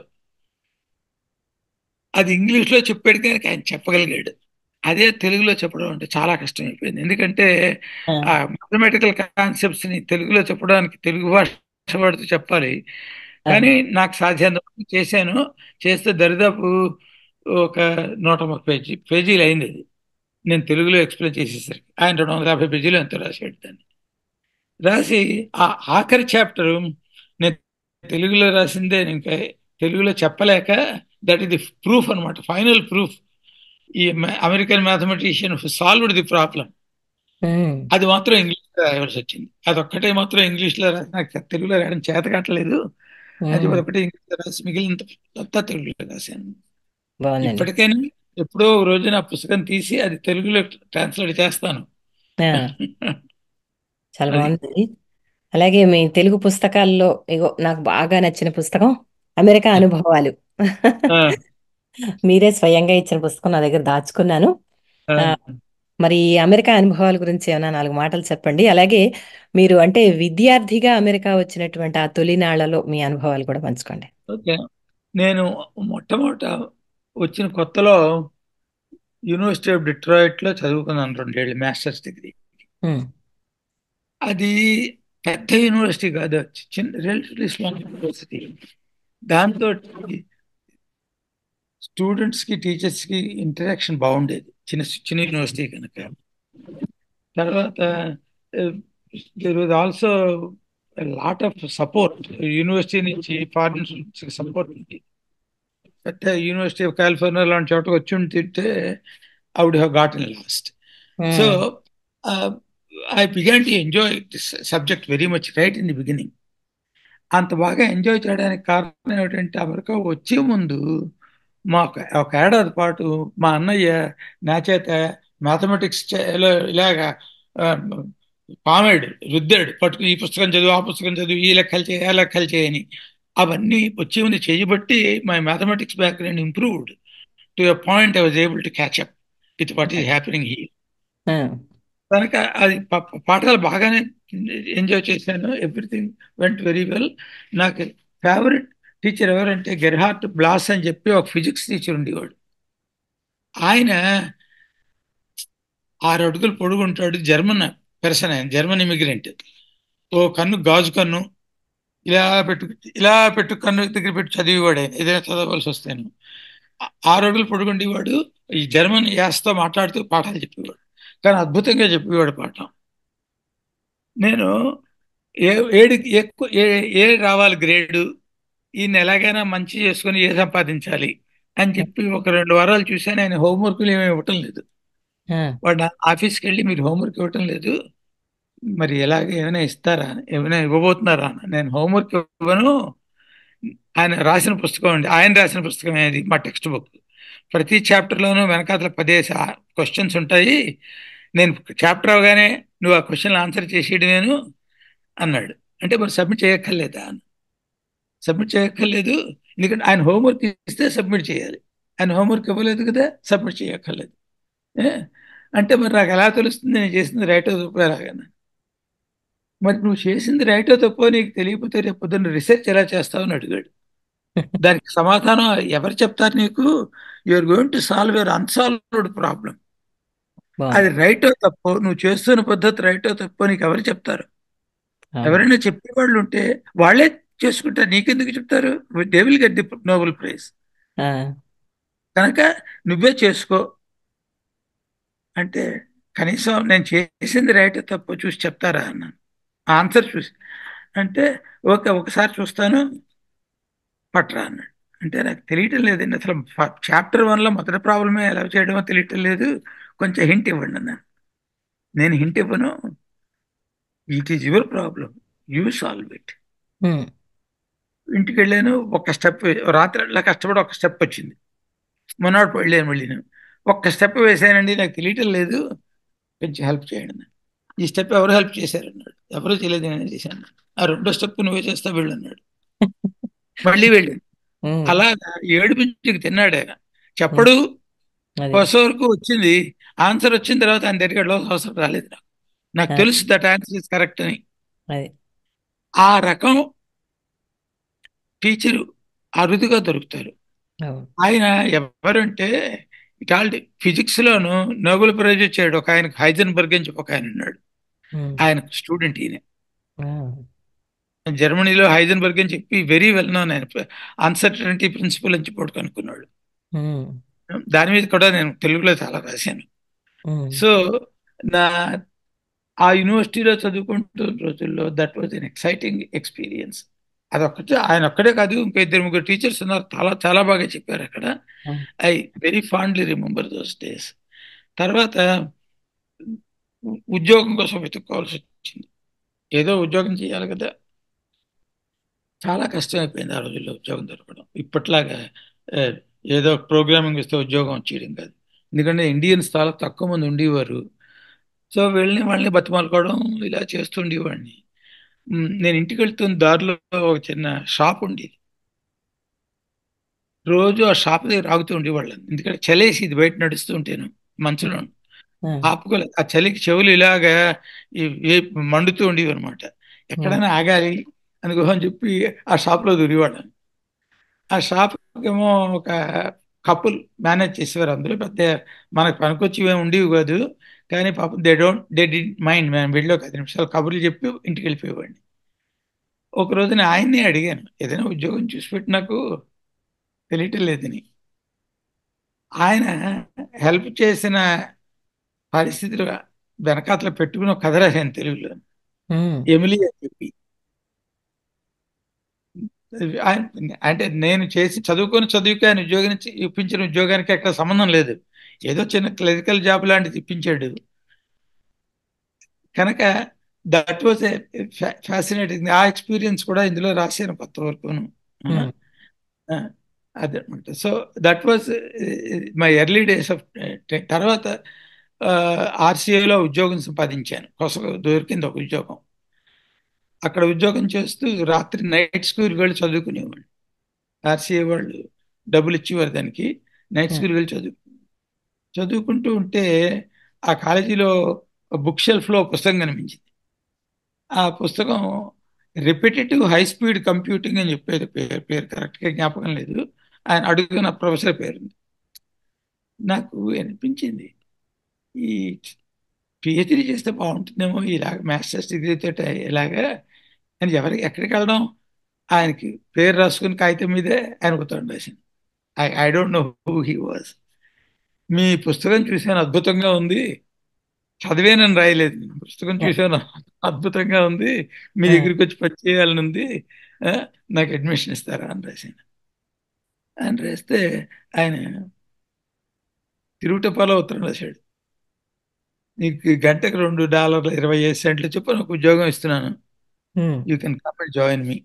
అది ఇంగ్లీష్లో చెప్పాడు కానీ ఆయన చెప్పగలిగాడు అదే తెలుగులో చెప్పడం అంటే చాలా కష్టం అయిపోయింది ఎందుకంటే ఆ. ఆ మ్యాథమెటికల్ కాన్సెప్ట్స్ ని తెలుగులో చెప్పడానికి తెలుగు భాష వాడితో చెప్పాలి కానీ నాకు సాధ్యంత వరకు చేశాను చేస్తే దరిదాపు ఒక నూట ముప్పై పేజీ పేజీలు అయింది అది నేను తెలుగులో ఎక్స్ప్లెయిన్ చేసేసరికి ఆయన రెండు వందల యాభై పేజీలు ఎంతో రాశాడు దాన్ని రాసి ఆ ఆఖరి చాప్టర్ నేను తెలుగులో రాసిందే నేను ఇంకా తెలుగులో చెప్పలేక దట్ ఇది ప్రూఫ్ అన్నమాట ఫైనల్ ప్రూఫ్ ఈ American mathematician solved the problem um. అది మాత్రం ఇంగ్లీష్లో రాయవలసి వచ్చింది అది ఒక్కటే మాత్రం ఇంగ్లీష్లో రాసి నాకు తెలుగులో రాయడం చేత కావట్లేదు అది ఉమ్. ఒకటి ఇంగ్లీష్లో రాసి మిగిలినంతా తెలుగులో రాశాను బాగుందండి ఇప్పటికైనా ఎప్పుడో ఒక రోజు నా పుస్తకం తీసి అది తెలుగులో ట్రాన్స్లేట్ చేస్తాను ఆ. చాలా అది. బాగుందండి అలాగే మీ తెలుగు పుస్తకాల్లో ఇగో నాకు బాగా నచ్చిన పుస్తకం అమెరికా అనుభవాలు ఆ, మీరే స్వయంగా ఇచ్చిన పుస్తకం నా దగ్గర దాచుకున్నాను ఆ. ఆ, మరి ఈ అమెరికా అనుభవాల గురించి ఏమైనా నాలుగు మాటలు చెప్పండి అలాగే మీరు అంటే విద్యార్థిగా అమెరికా వచ్చినటువంటి ఆ తొలినాళ్లలో మీ అనుభవాలు కూడా పంచుకోండి ఓకే నేను మొట్టమొదట వచ్చిన కొత్తలో యూనివర్సిటీ ఆఫ్ డిట్రాయిట్లో చదువుకున్నాను రెండేళ్ళు మాస్టర్స్ డిగ్రీ ఉమ్, అది పెద్ద యూనివర్సిటీ కాదు చిన్న రిలేటివ్లీ స్మాల్ యూనివర్సిటీ దాంతో స్టూడెంట్స్కి టీచర్స్కి ఇంటరాక్షన్ బాగుండేది చిన్న చిన్న యూనివర్సిటీ కనుక తర్వాత there was also lot of support university నుంచి ఫారిన్ సపోర్ట్ ఉంది పెద్ద యూనివర్సిటీ ఆఫ్ కాలిఫోర్నియా లాంటి చోట వచ్చి ఉంటే I would have got in lost so I began to enjoy this subject very much right in the beginning అంత బాగా enjoy చేయడానికి కారణం ఏమిటంటే అమెరికా వచ్చే ముందు మా ఒక ఒక ఏడాది పాటు మా అన్నయ్య నా చేత మ్యాథమెటిక్స్ ఇలాగా పామాడు రుద్దాడు పట్టుకుని ఈ పుస్తకం చదువు ఆ పుస్తకం చదువు ఈ లెక్కలు చేయి ఆ లెక్కలు చేయని అవన్నీ వచ్చే ముందు చేయబట్టి my mathematics background improved to a point I was able to catch up with what is happening he కనుక అది ప- పాఠాలు బాగానే ఎంజాయ్ చేశాను ఎవ్రీథింగ్ వెంట్ వెరీ వెల్ నాకు ఫేవరెట్ టీచర్ ఎవరంటే గెర్హార్ట్ బ్లాస్ అని చెప్పి ఒక ఫిజిక్స్ టీచర్ ఉండేవాడు ఆయన ఆరు అడుగులు పొడుగుంటాడు జర్మన్ పెర్సన్ ఆయన జర్మన్ ఇమిగ్రెంట్ ఓ కన్ను గాజు కన్ను ఇలా పెట్టు ఇలా పెట్టు కన్ను దగ్గర పెట్టి చదివేవాడు ఆయన ఏదైనా చదవలసి వస్తేను ఆ- ఆరు అడుగులు పొడుగుండేవాడు ఈ జర్మన్ యాసతో మాట్లాడుతూ పాఠాలు చెప్పేవాడు కానీ అద్భుతంగా చెప్పేవాడు పాఠం నేను ఏ ఏడు ఎక్కువ ఏ ఏ రావాలి గ్రేడు ఈయన ఎలాగైనా మంచి చేసుకుని ఏ సంపాదించాలి అని చెప్పి ఒక రెండు వారాలు చూశాను ఆయన హోంవర్క్లు ఏమి ఇవ్వటం లేదు ఆ, వాడు ఆఫీస్కి వెళ్ళి మీరు హోంవర్క్ ఇవ్వటం లేదు మరి ఎలాగ ఏమైనా ఇస్తారా ఏమైనా ఇవ్వబోతున్నారా అన్న. నేను హోంవర్క్ ఇవ్వను ఆయన రాసిన పుస్తకం అండి ఆయన రాసిన పుస్తకం అది మా టెక్స్ట్ బుక్ ప్రతి చాప్టర్లోనూ వెనకాతల పదేసి క్వశ్చన్స్ ఉంటాయి నేను చాప్టర్ అవగానే నువ్వు ఆ క్వశ్చన్ ఆన్సర్ చేసేయడమేను అన్నాడు అంటే మరి సబ్మిట్ చేయక్కర్లేదా అని సబ్మిట్ చేయక్కర్లేదు ఎందుకంటే ఆయన హోంవర్క్ ఇస్తే సబ్మిట్ చేయాలి ఆయన హోంవర్క్ ఇవ్వలేదు కదా సబ్మిట్ చేయక్కర్లేదు ఏ? అంటే మరి నాకు ఎలా తెలుస్తుంది నేను చేసింది రైటో తప్పు ఎలాగన్నా మరి నువ్వు చేసింది రైటో తప్పో నీకు తెలియకపోతే రేపు పొద్దున్న రీసెర్చ్ ఎలా చేస్తావు అని అడిగాడు దానికి సమాధానం ఎవరు చెప్తారు నీకు you're going to solve your unsolved problem బాగుంది అది రైటో తప్పో నువ్వు చేస్తున్న పద్ధతి రైటో తప్పో నీకు ఎవరు చెప్తారు అవును. ఎవరైనా చెప్పేవాళ్ళు ఉంటే వాళ్ళే చేసుకుంటారు నీకెందుకు చెప్తారు they will get the Nobel prize ఆ, కనుక నువ్వే చేసుకో అంటే కనీసం నేను చేసింది రైట్ తప్పు చూసి చెప్తారా అన్నాను ఆన్సర్ చూసి అంటే ఓకే ఒకసారి చూస్తాను పట్రా అన్నాడు అంటే నాకు తెలియటం లేదండి అసలు చాప్టర్ వన్లో మొదటి ప్రాబ్లమే ఎలా చేయడమో తెలియటం లేదు కొంచెం హింట్ ఇవ్వండి అన్నాను నేను హింట్ ఇవ్వను it is your problem you solve it um, ఇంటికి వెళ్ళాను ఒక స్టెప్ రాత్రి అలా కష్టపడి ఒక స్టెప్ వచ్చింది మొన్నటి వెళ్ళాను మళ్ళీ నేను ఒక్క స్టెప్ వేసానండి నాకు తెలియటం లేదు కొంచెం హెల్ప్ చేయండి అన్నాడు. ఈ స్టెప్ ఎవరు హెల్ప్ చేశారు అన్నాడు ఎవరు చేయలేదు నేను చేశాను ఆ రెండో స్టెప్ నువ్వే చేస్తా వెళ్ళు అన్నాడు మళ్ళీ వెళ్ళాను ఉమ్, అలా ఏడుపించుకు తిన్నాడు ఆయన చెప్పడు అది ఫస్ట్ వరకు వచ్చింది ఆన్సర్ వచ్చిన తర్వాత ఆయన దగ్గర వెళ్ళవలసిన అవసరం రాలేదు నాకు నాకు ఆ. తెలుసు దట్ ఆన్సర్ ఇస్ కరెక్ట్ అని అది ఆ రకం టీచరు అరుదుగా దొరుకుతారు అవును ఆయన ఎవరంటే ఇటాల్టి ఫిజిక్స్ లోను నోబెల్ ప్రైజ్ వచ్చాడు ఒక ఆయనకు హైజన్బర్గ్ అని చెప్పి ఒక ఆయన ఉన్నాడు ఉమ్, ఆయన స్టూడెంట్ ఈయన ఆ, జర్మనీలో హైజన్బర్గ్ అని చెప్పి వెరీ వెల్ నోన్ ఆయన అన్సర్టనిటీ ప్రిన్సిపల్ అని చెప్పి ఒకటి కనుక్కున్నాడు ఉమ్, దాని మీద కూడా నేను తెలుగులో చాలా రాశాను ఉమ్, సో నా ఆ యూనివర్సిటీలో చదువుకుంటూ రోజుల్లో that was an exciting experience అదొక్కటే ఆయన ఒక్కడే కాదు ఇంకా ఇద్దరు ముగ్గురు టీచర్స్ ఉన్నారు చాలా చాలా బాగా చెప్పారు అక్కడ um, I very fondly remember those days తర్వాత ఉ- ఉద్యోగం కోసం వెతుక్కోవాల్సి వచ్చింది ఏదో ఉద్యోగం చేయాలి కదా చాలా కష్టం అయిపోయింది ఆ రోజుల్లో ఉద్యోగం దొరకడం ఇప్పట్లాగా ఆ, ఏదో ప్రోగ్రామింగ్ ఇస్తే ఉద్యోగం వచ్చేయడం కాదు ఎందుకంటే ఇండియన్స్ చాలా తక్కువ మంది ఉండేవారు సో వెళ్ళి వాళ్ళని బతిమాలుకోవడం ఇలా చేస్తుండేవాడిని మ్, నేను ఇంటికి వెళ్తున్న దారిలో ఒక చిన్న షాప్ ఉండేది రోజు ఆ షాప్ దగ్గర ఆగుతూ ఉండేవాళ్ళం ఎందుకంటే చలేసి ఇది బయట నడుస్తూ ఉంటాను మంచులో ఆ, ఆపుకోలేదు ఆ చలికి చెవులు ఇలాగా ఈ- ఈ మండుతూ ఉండేవి అనమాట ఎక్కడైనా ఆగాలి అని అని చెప్పి ఆ షాప్లో దూరేవాళ్ళం ఆ షాప్ ఏమో ఒక కపుల్ మేనేజ్ చేసేవారు అందులో పెద్ద మనకు పనికొచ్చి ఏమి ఉండేవి కాదు కానీ పాపం they don't they did mind మేము వెళ్ళి ఒక ఐదు నిమిషాలు కబుర్లు చెప్పి ఇంటికి వెళ్ళిపోయేవాడిని ఒక రోజున ఆయన్ని అడిగాను ఏదైనా ఉద్యోగం చూసి పెట్టి నాకు తెలియటం లేదని ఆయన హెల్ప్ చేసిన పరిస్థితులు వెనకాతల పెట్టుకుని ఒక కథ రాశాను తెలుగులో ఉమ్, ఎమిలీ అని చెప్పి ఆయన- అంటే నేను చేసి చదువుకొని చదువుకి ఆయన ఉద్యోగం ఇచ్చి- ఇప్పించిన ఉద్యోగానికి అక్కడ సంబంధం లేదు ఏదో చిన్న క్లరికల్ జాబ్ లాంటిది ఇప్పించాడు కనుక దట్ వాజ్ ఫ్యాసినేటింగ్ ఆ ఎక్స్పీరియన్స్ కూడా ఇందులో రాశాను కొత్త వరకును ఉమ్, అదనమాట so that was my early days of తర్వాత ఆర్సీఐలో ఉద్యోగం సంపాదించాను కొస దొరికింది ఒక ఉద్యోగం అక్కడ ఉద్యోగం చేస్తూ రాత్రి నైట్ స్కూల్కి వెళ్ళి చదువుకునేవాళ్ళు ఆర్సీఐ వాళ్ళు డబ్బులు ఇచ్చేవారు దానికి నైట్ స్కూల్కి వెళ్ళి చదువు చదువుకుంటూ ఉంటే ఆ కాలేజీలో బుక్ షెల్ఫ్లో పుస్తకం కనిపించింది ఆ పుస్తకం రిపిటేటివ్ హై స్పీడ్ కంప్యూటింగ్ అని చెప్పేది పేరు పేరు కరెక్ట్గా జ్ఞాపకం లేదు ఆయన అడుగుతున్న ప్రొఫెసర్ పేరు నాకు అనిపించింది ఈ పిహెచ్డి చేస్తే బాగుంటుందేమో ఇలాగ మాస్టర్స్ డిగ్రీతో ఇలాగా అని ఎవరికి ఎక్కడికి వెళ్ళడం ఆయనకి పేరు రాసుకుని కాగితం మీదే ఆయన ఉత్తరం రాసింది I I don't know who he was మీ పుస్తకం చూసాను అద్భుతంగా ఉంది చదివేనని రాయలేదు నేను. పుస్తకం ఆ! చూశాను. అద్భుతంగా ఉంది. మీ ఆ! దగ్గరికి వచ్చి పని చేయాలని ఉంది. ఆ! నాకు అడ్మిషన్ ఇస్తారా అని రాశాను. అని రాస్తే ఆయన తిరుగుటపాలో ఉత్తరం రాశాడు. నీకు గంటకు $2.25 చొప్పున నాకు ఉద్యోగం ఇస్తున్నాను. Hmm. You can come and join me.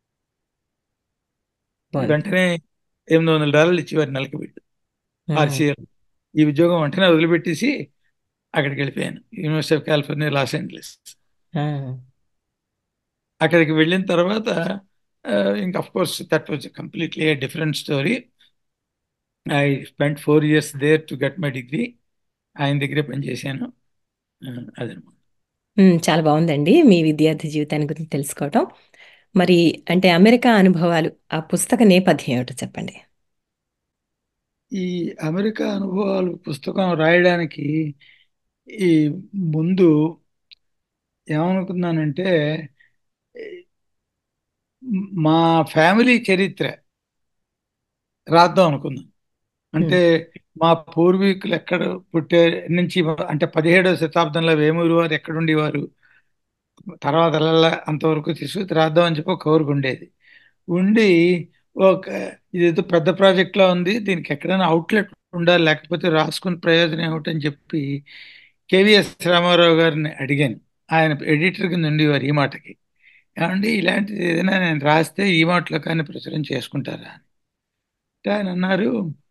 బావుంది. వెంటనే $800 ఇచ్చేవారు నెలకి వీళ్ళు. హ్మ్. ఆర్‌సీఎల్. ఈ ఉద్యోగం వెంటనే వదిలిపెట్టేసి అక్కడికెళ్ళిపోయాను. University of California Los Angeles. ఆ! అక్కడికి వెళ్ళిన తర్వాత ఆహ్, ఇంక of course that was completely a different story. I spent 4 years there to get my degree. ఆయన దగ్గరే పనిచేశాను. ఆహ్, అదనమాట. హ్మ్. చాలా బావుందండి. మీ విద్యార్థి జీవితాన్ని గురించి తెలుసుకోవటం. మరి అంటే అమెరికా అనుభవాలు, ఆ పుస్తక నేపథ్యం ఏమిటో చెప్పండి? ఈ అమెరికా అనుభవాలు పుస్తకం రాయడానికి ఈ ముందు ఏమనుకున్నానంటే మ్ మా ఫ్యామిలీ చరిత్ర రాద్దాం అనుకున్నాను. అంటే హ్మ్. మా పూర్వీకులు ఎక్కడ పుట్టే నుంచి అంటే 17వ శతాబ్దంలో వేమూరి వారు ఎక్కడుండేవారు? తర్వాత అలల అంతవరకు తీసుకొని రాద్దాం అని చెప్పి ఒక కోరికుండేది. ఉండి ఒక ఇదేదో పెద్ద ప్రాజెక్ట్‌లా ఉంది. దీనికి ఎక్కడైనా ఔట్‌లెట్ ఉండాలి. లేకపోతే రాసుకుని ప్రయోజనం ఏమిటని చెప్పి కేవీఎస్ రామారావు గారిని అడిగాను. ఆయన ఎడిటర్ కింద ఉండేవారు ఈ మాటకి. ఏవండీ ఇలాంటిది ఏదైనా నేను రాస్తే ఈ మాటలో కానీ ప్రచురం చేసుకుంటారా? అని. అంటే ఆయన అన్నారు,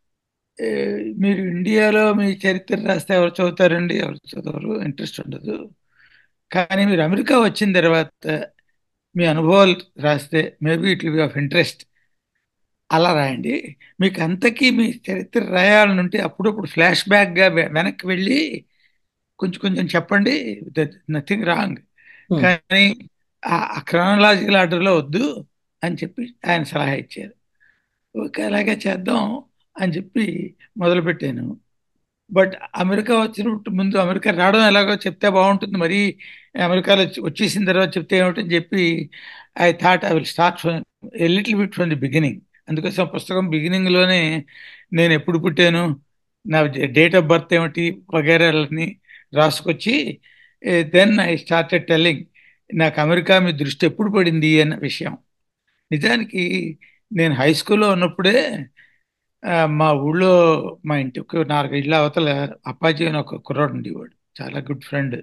"ఆహ్, మీరు ఇండియాలో మీ చరిత్ర రాస్తే ఎవరు చదువుతారండి? ఎవరు చదవరు. ఇంట్రెస్ట్ ఉండదు. కానీ మీరు అమెరికా వచ్చిన తర్వాత మీ అనుభవాలు రాస్తే maybe it will be of interest. అలా రాయండి. మీకు అంతకీ మీ చరిత్ర రాయాలనుంటే అప్పుడప్పుడు ఫ్లాష్ బ్యాక్‌గా వె వెనక్కి వెళ్ళి కొంచెం కొంచెం చెప్పండి. That nothing wrong. హ్మ్. కానీ ఆ క్రోనలాజికల్ ఆర్డర్‌లో వద్దు" అని చెప్పి ఆయన సలహా ఇచ్చారు. ఓకే. అలాగే చేద్దాం అని చెప్పి మొదలుపెట్టాను. బట్ అమెరికా వచ్చినప్పుడు ముందు అమెరికా రావడం ఎలాగో చెప్తే బావుంటుంది. మరీ అమెరికాలో వచ్చి వచ్చేసిన తర్వాత చెప్తే ఏమిటని చెప్పి I thought I will start from a little bit from the beginning. అందుకోసం పుస్తకం బిగినింగ్‌లోనే నేను ఎప్పుడు పుట్టాను, నా డేట్ ఆఫ్ బర్త్ ఏమిటి వగైరాలన్నీ రాసుకొచ్చి uh then I started telling నాకు అమెరికా మీద దృష్టి ఎప్పుడు పడింది అన్న విషయం. నిజానికి నేను హై స్కూల్‌లో ఉన్నప్పుడే ఆహ్, మా ఊళ్ళో మా ఇంటికి 4 ఇళ్ళ అవతల అప్పాజీ అని ఒక కుర్రాడు ఉండేవాడు. చాలా గుడ్ ఫ్రెండ్.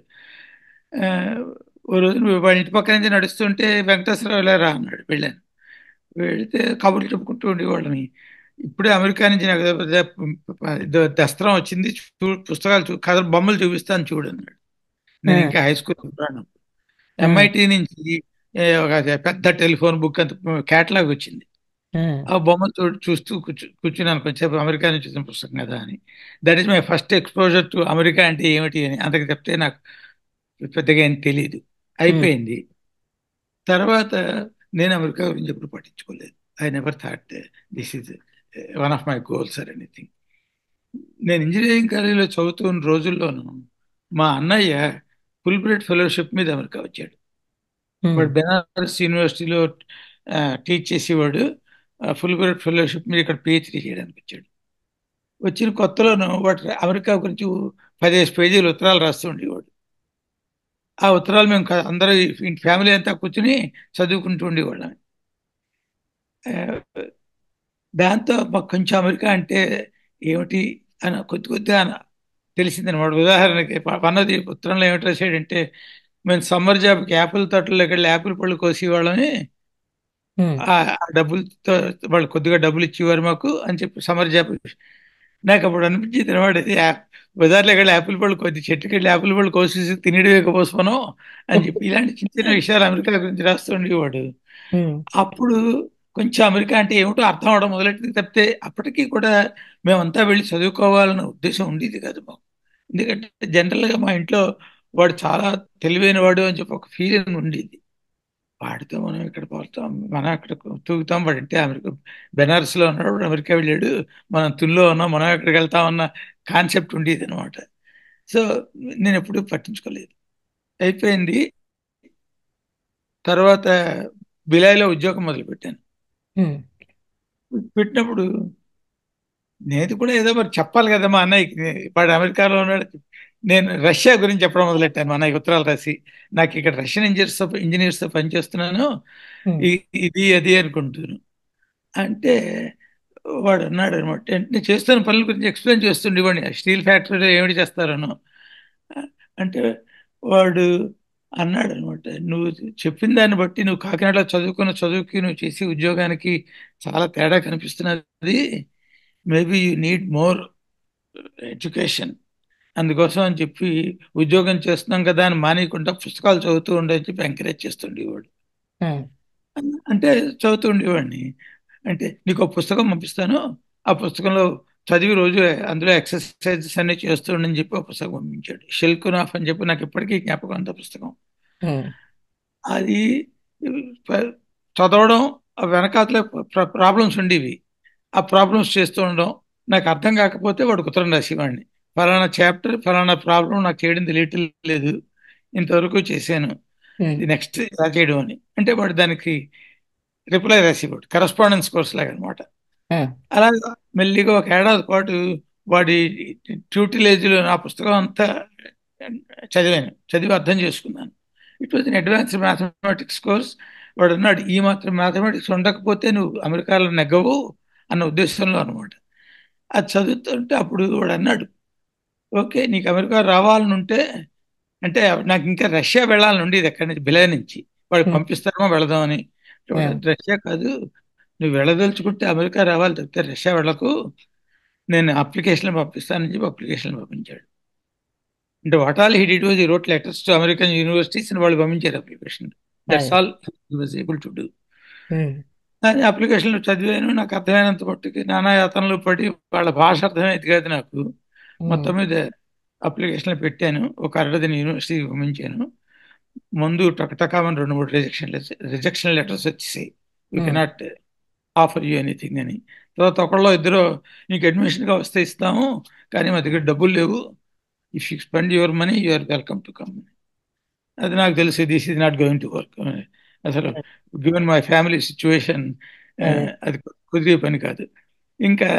ఆహ్, ఓ రోజు వాళ్ళ ఇంటి పక్క నుంచి నడుస్తుంటే "వెంకటేశ్వరరావు ఇలా రా" అన్నాడు. వెళ్ళాను. వెళితే కబుర్లు చెప్పుకుంటూ ఉండేవాళ్ళమి. ఇప్పుడే అమెరికా నుంచి నాకు ఏదో దస్త్రం వచ్చింది. చూ పుస్తకాలు చూ కథలు బొమ్మలు చూపిస్తాను చూడు అన్నాడు. నేను ఆ! ఇంకా హై స్కూల్ కుర్రాడిని. ఆ! ఎంఐటీ నుంచి ఏ ఒక పెద్ద టెలిఫోన్ బుక్ అంత కేటలాగ్ వచ్చింది. ఆ! ఆ బొమ్మలు చూ చూస్తూ కూర్చు కూర్చున్నాను కొంచెంసేపు అమెరికా నుంచి వచ్చిన పుస్తకం కదా అని. That is my first exposure to America అంటే ఏమిటి అని. అంతకు చెప్తే నాకు పెద్దగా ఏం తెలీదు. హ్మ్. అయిపోయింది. తర్వాత నేను అమెరికా గురించి ఎప్పుడు పట్టించుకోలేదు. I never thought this is one of my goals or anything. నేను ఇంజినీరింగ్ కాలేజీలో చదువుతున్న రోజుల్లోనూ మా అన్నయ్య ఫుల్ బ్రైట్ ఫెలోషిప్ మీద అమెరికా వచ్చాడు. హ్మ్. వాడు బెనారస్ యూనివర్సిటీలో ఆహ్, టీచ్ చేసేవాడు. ఆహ్, ఫుల్ బ్రైట్ ఫెలోషిప్ మీద ఇక్కడ పీహెచ్‌డీ చేయడానికి వచ్చాడు. వచ్చిన కొత్తలోను వాడు అమెరికా గురించి 15 పేజీలు ఉత్తరాలు రాస్తూ ఉండేవాడు. ఆ ఉత్తరాలు మేము క అందరూ ఇంటి ఫ్యామిలీ అంతా కూర్చొని చదువుకుంటూ ఉండేవాళ్ళం. ఆహ్, దాంతో మాకు కొంచెం అమెరికా అంటే ఏమిటి అని కొద్ది కొద్దిగా తెలిసిందనమాట. ఉదాహరణకి ప పన్నది ఉత్తరంలో ఏమిటి రాసాడంటే, మేము సమ్మర్ జాబ్‌కి యాపిల్ తోటల్లోకెళ్ళి యాపిల్ పళ్ళు కోసేవాళ్ళని హ్మ్. ఆహ్, ఆ డబ్బులతో వాళ్ళు కొద్దిగా డబ్బులిచ్చేవారు మాకు అని చెప్పి సమ్మర్ జాబ్ నాకప్పుడు అనిపించిందనమాట. యా బజార్‌లోకెళ్ళి యాపిల్ పళ్ళు కొద్ది చెట్టుకెళ్ళి యాపిల్ పళ్ళు కోసేసి తినేయడమే కోసమనో అని చెప్పి ఇలాంటి చిన్న చిన్న విషయాలు అమెరికా గురించి రాస్తూ ఉండేవాడు. హ్మ్. అప్పుడు కొంచెం అమెరికా అంటే ఏమిటో అర్థం అవ్వడం మొదలెట్టింది తప్పితే అప్పటికి కూడా మేమంతా వెళ్లి చదువుకోవాలన్న ఉద్దేశ్యం ఉండేది కాదు మాకు. ఎందుకంటే జనరల్‌గా మా ఇంట్లో వాడు చాలా తెలివైన వాడు అని చెప్పి ఒక ఫీలింగ్ ఉండేది. వాడితో మనం ఎక్కడ పోతాం, మనం ఎక్కడ తూగుతాం వాడంటే అమెరికా బెనారస్‌లో ఉన్నాడు, వాడు అమెరికా వెళ్ళాడు. మనం తునిలో ఉన్నాం, మనం ఎక్కడికెళ్తాం అన్న కాన్సెప్ట్ ఉండేదనమాట. సో, నేనెప్పుడూ పట్టించుకోలేదు. అయిపోయింది. తర్వాత బిలాయిలో ఉద్యోగం మొదలుపెట్టాను. హ్మ్. పెట్టినప్పుడు నేను కూడా ఏదో మరి చెప్పాలి కదా! మా అన్నయ్యకి వాడు అమెరికాలో ఉన్నాడు. నేను రష్యా గురించి చెప్పడం మొదలెట్టాను మన ఉత్తరాలు రాసి నాకు ఇక్కడ రష్యన్ ఇంజనీర్స్ ఇంజనీర్స్ పనిచేస్తున్నాను ఉమ్, ఇ- ఇది అది అనుకుంటున్నాను అంటే వాడు అన్నాడు అనమాట నేను చేస్తున్న పనుల గురించి ఎక్స్ప్లెయిన్ చేస్తుండేవాడిని స్టీల్ ఫ్యాక్టరీలో ఏమిటి చేస్తారను అంటే వాడు అన్నాడు అనమాట నువ్వు చెప్పిన దాన్ని బట్టి నువ్వు కాకినాడలో చదువుకున్న చదువుకి నువ్వు చేసే ఉద్యోగానికి చాలా తేడా కనిపిస్తున్నది maybe you need more education అందుకోసం అని చెప్పి ఉద్యోగం చేస్తున్నాం కదా అని మానేయకుండా పుస్తకాలు చదువుతూ ఉండే అని చెప్పి ఎంకరేజ్ చేస్తుండేవాడు ఉమ్, అంటే చదువుతూ ఉండేవాడిని అంటే నీకు ఒక పుస్తకం పంపిస్తాను ఆ పుస్తకంలో చదివి రోజు అందులో ఎక్సర్సైజెస్ అన్ని చేస్తూ ఉండని చెప్పి ఒక పుస్తకం పంపించాడు షెల్కునాఫ్ అని చెప్పి నాకు ఇప్పటికీ జ్ఞాపకం అంత పుస్తకం ఉమ్, అది ప- చదవడం ఆ వెనకాతలే ప్రాబ్లమ్స్ ఉండేవి ఆ ప్రాబ్లమ్స్ చేస్తూ ఉండడం నాకు అర్థం కాకపోతే వాడికి ఉత్తరం రాసేవాడిని ఫలానా చాప్టర్ ఫలానా ప్రాబ్లం నాకు చేయడం తెలియటం లేదు ఇంతవరకు చేశాను ఉమ్, ఇది నెక్స్ట్ ఇలా చేయడం అని అంటే వాడు దానికి రిప్లై రాసేవాడు కరస్పాండెన్స్ కోర్స్ లాగా అనమాట ఉమ్, అలా మెల్లిగా ఒక ఏడాది పాటు వాడి ట్యూటిలేజ్లో నా పుస్తకం అంతా చదివాను చదివి అర్థం చేసుకున్నాను it was an advanced mathematics course వాడు అన్నాడు ఈ మాత్రం మ్యాథమెటిక్స్ ఉండకపోతే నువ్వు అమెరికాలో నెగ్గవు అన్న ఉద్దేశంలో అనమాట అది చదువుతుంటే అప్పుడు వాడు అన్నాడు ఓకే నీకు అమెరికా రావాలని ఉంటే అంటే నాకు ఇంకా రష్యా వెళ్ళాలని ఉండేది ఎక్కడి నుంచి బిలే నుంచి వాడు Hmm. పంపిస్తారేమో వెళదామని Yeah. రష్యా కాదు నువ్వు వెళ్ళదలుచుకుంటే అమెరికా రావాలి తప్పితే రష్యా వెళ్ళకు నేను అప్లికేషన్ పంపిస్తానని చెప్పి అప్లికేషన్ పంపించాడు అంటే what all he did was ఈ wrote letters to American universities అని వాళ్ళు పంపించారు అప్లికేషన్ దట్స్ అదే. All he was able to do um, దాని అప్లికేషన్లు చదివాను నాకు అర్థమైనంత మట్టుకి నానా యాతనలు పడి వాళ్ళ భాష అర్థమైంది కాదు నాకు ఉమ్, మొత్తం మీద అప్లికేషన్లు పెట్టాను ఒక అరడదిన యూనివర్సిటీకి పంపించాను ముందు టకటకామని రెండు మూడు రిజెక్షన్ రిజెక్షన్ లెటర్స్ వచ్చేసాయి we Hmm. Cannot offer you anything అని తర్వాత ఒకళ్ళు ఇద్దరు నీకు అడ్మిషన్గా వస్తే ఇస్తాము కానీ మా దగ్గర డబ్బులు లేవు if you spend your money you are welcome to come అది నాకు తెలుసు this is not going to work అసలు గివెన్ మై ఫ్యామిలీ సిచ్యువేషన్ అదే. అది కుదిరే పని కాదు ఇంకా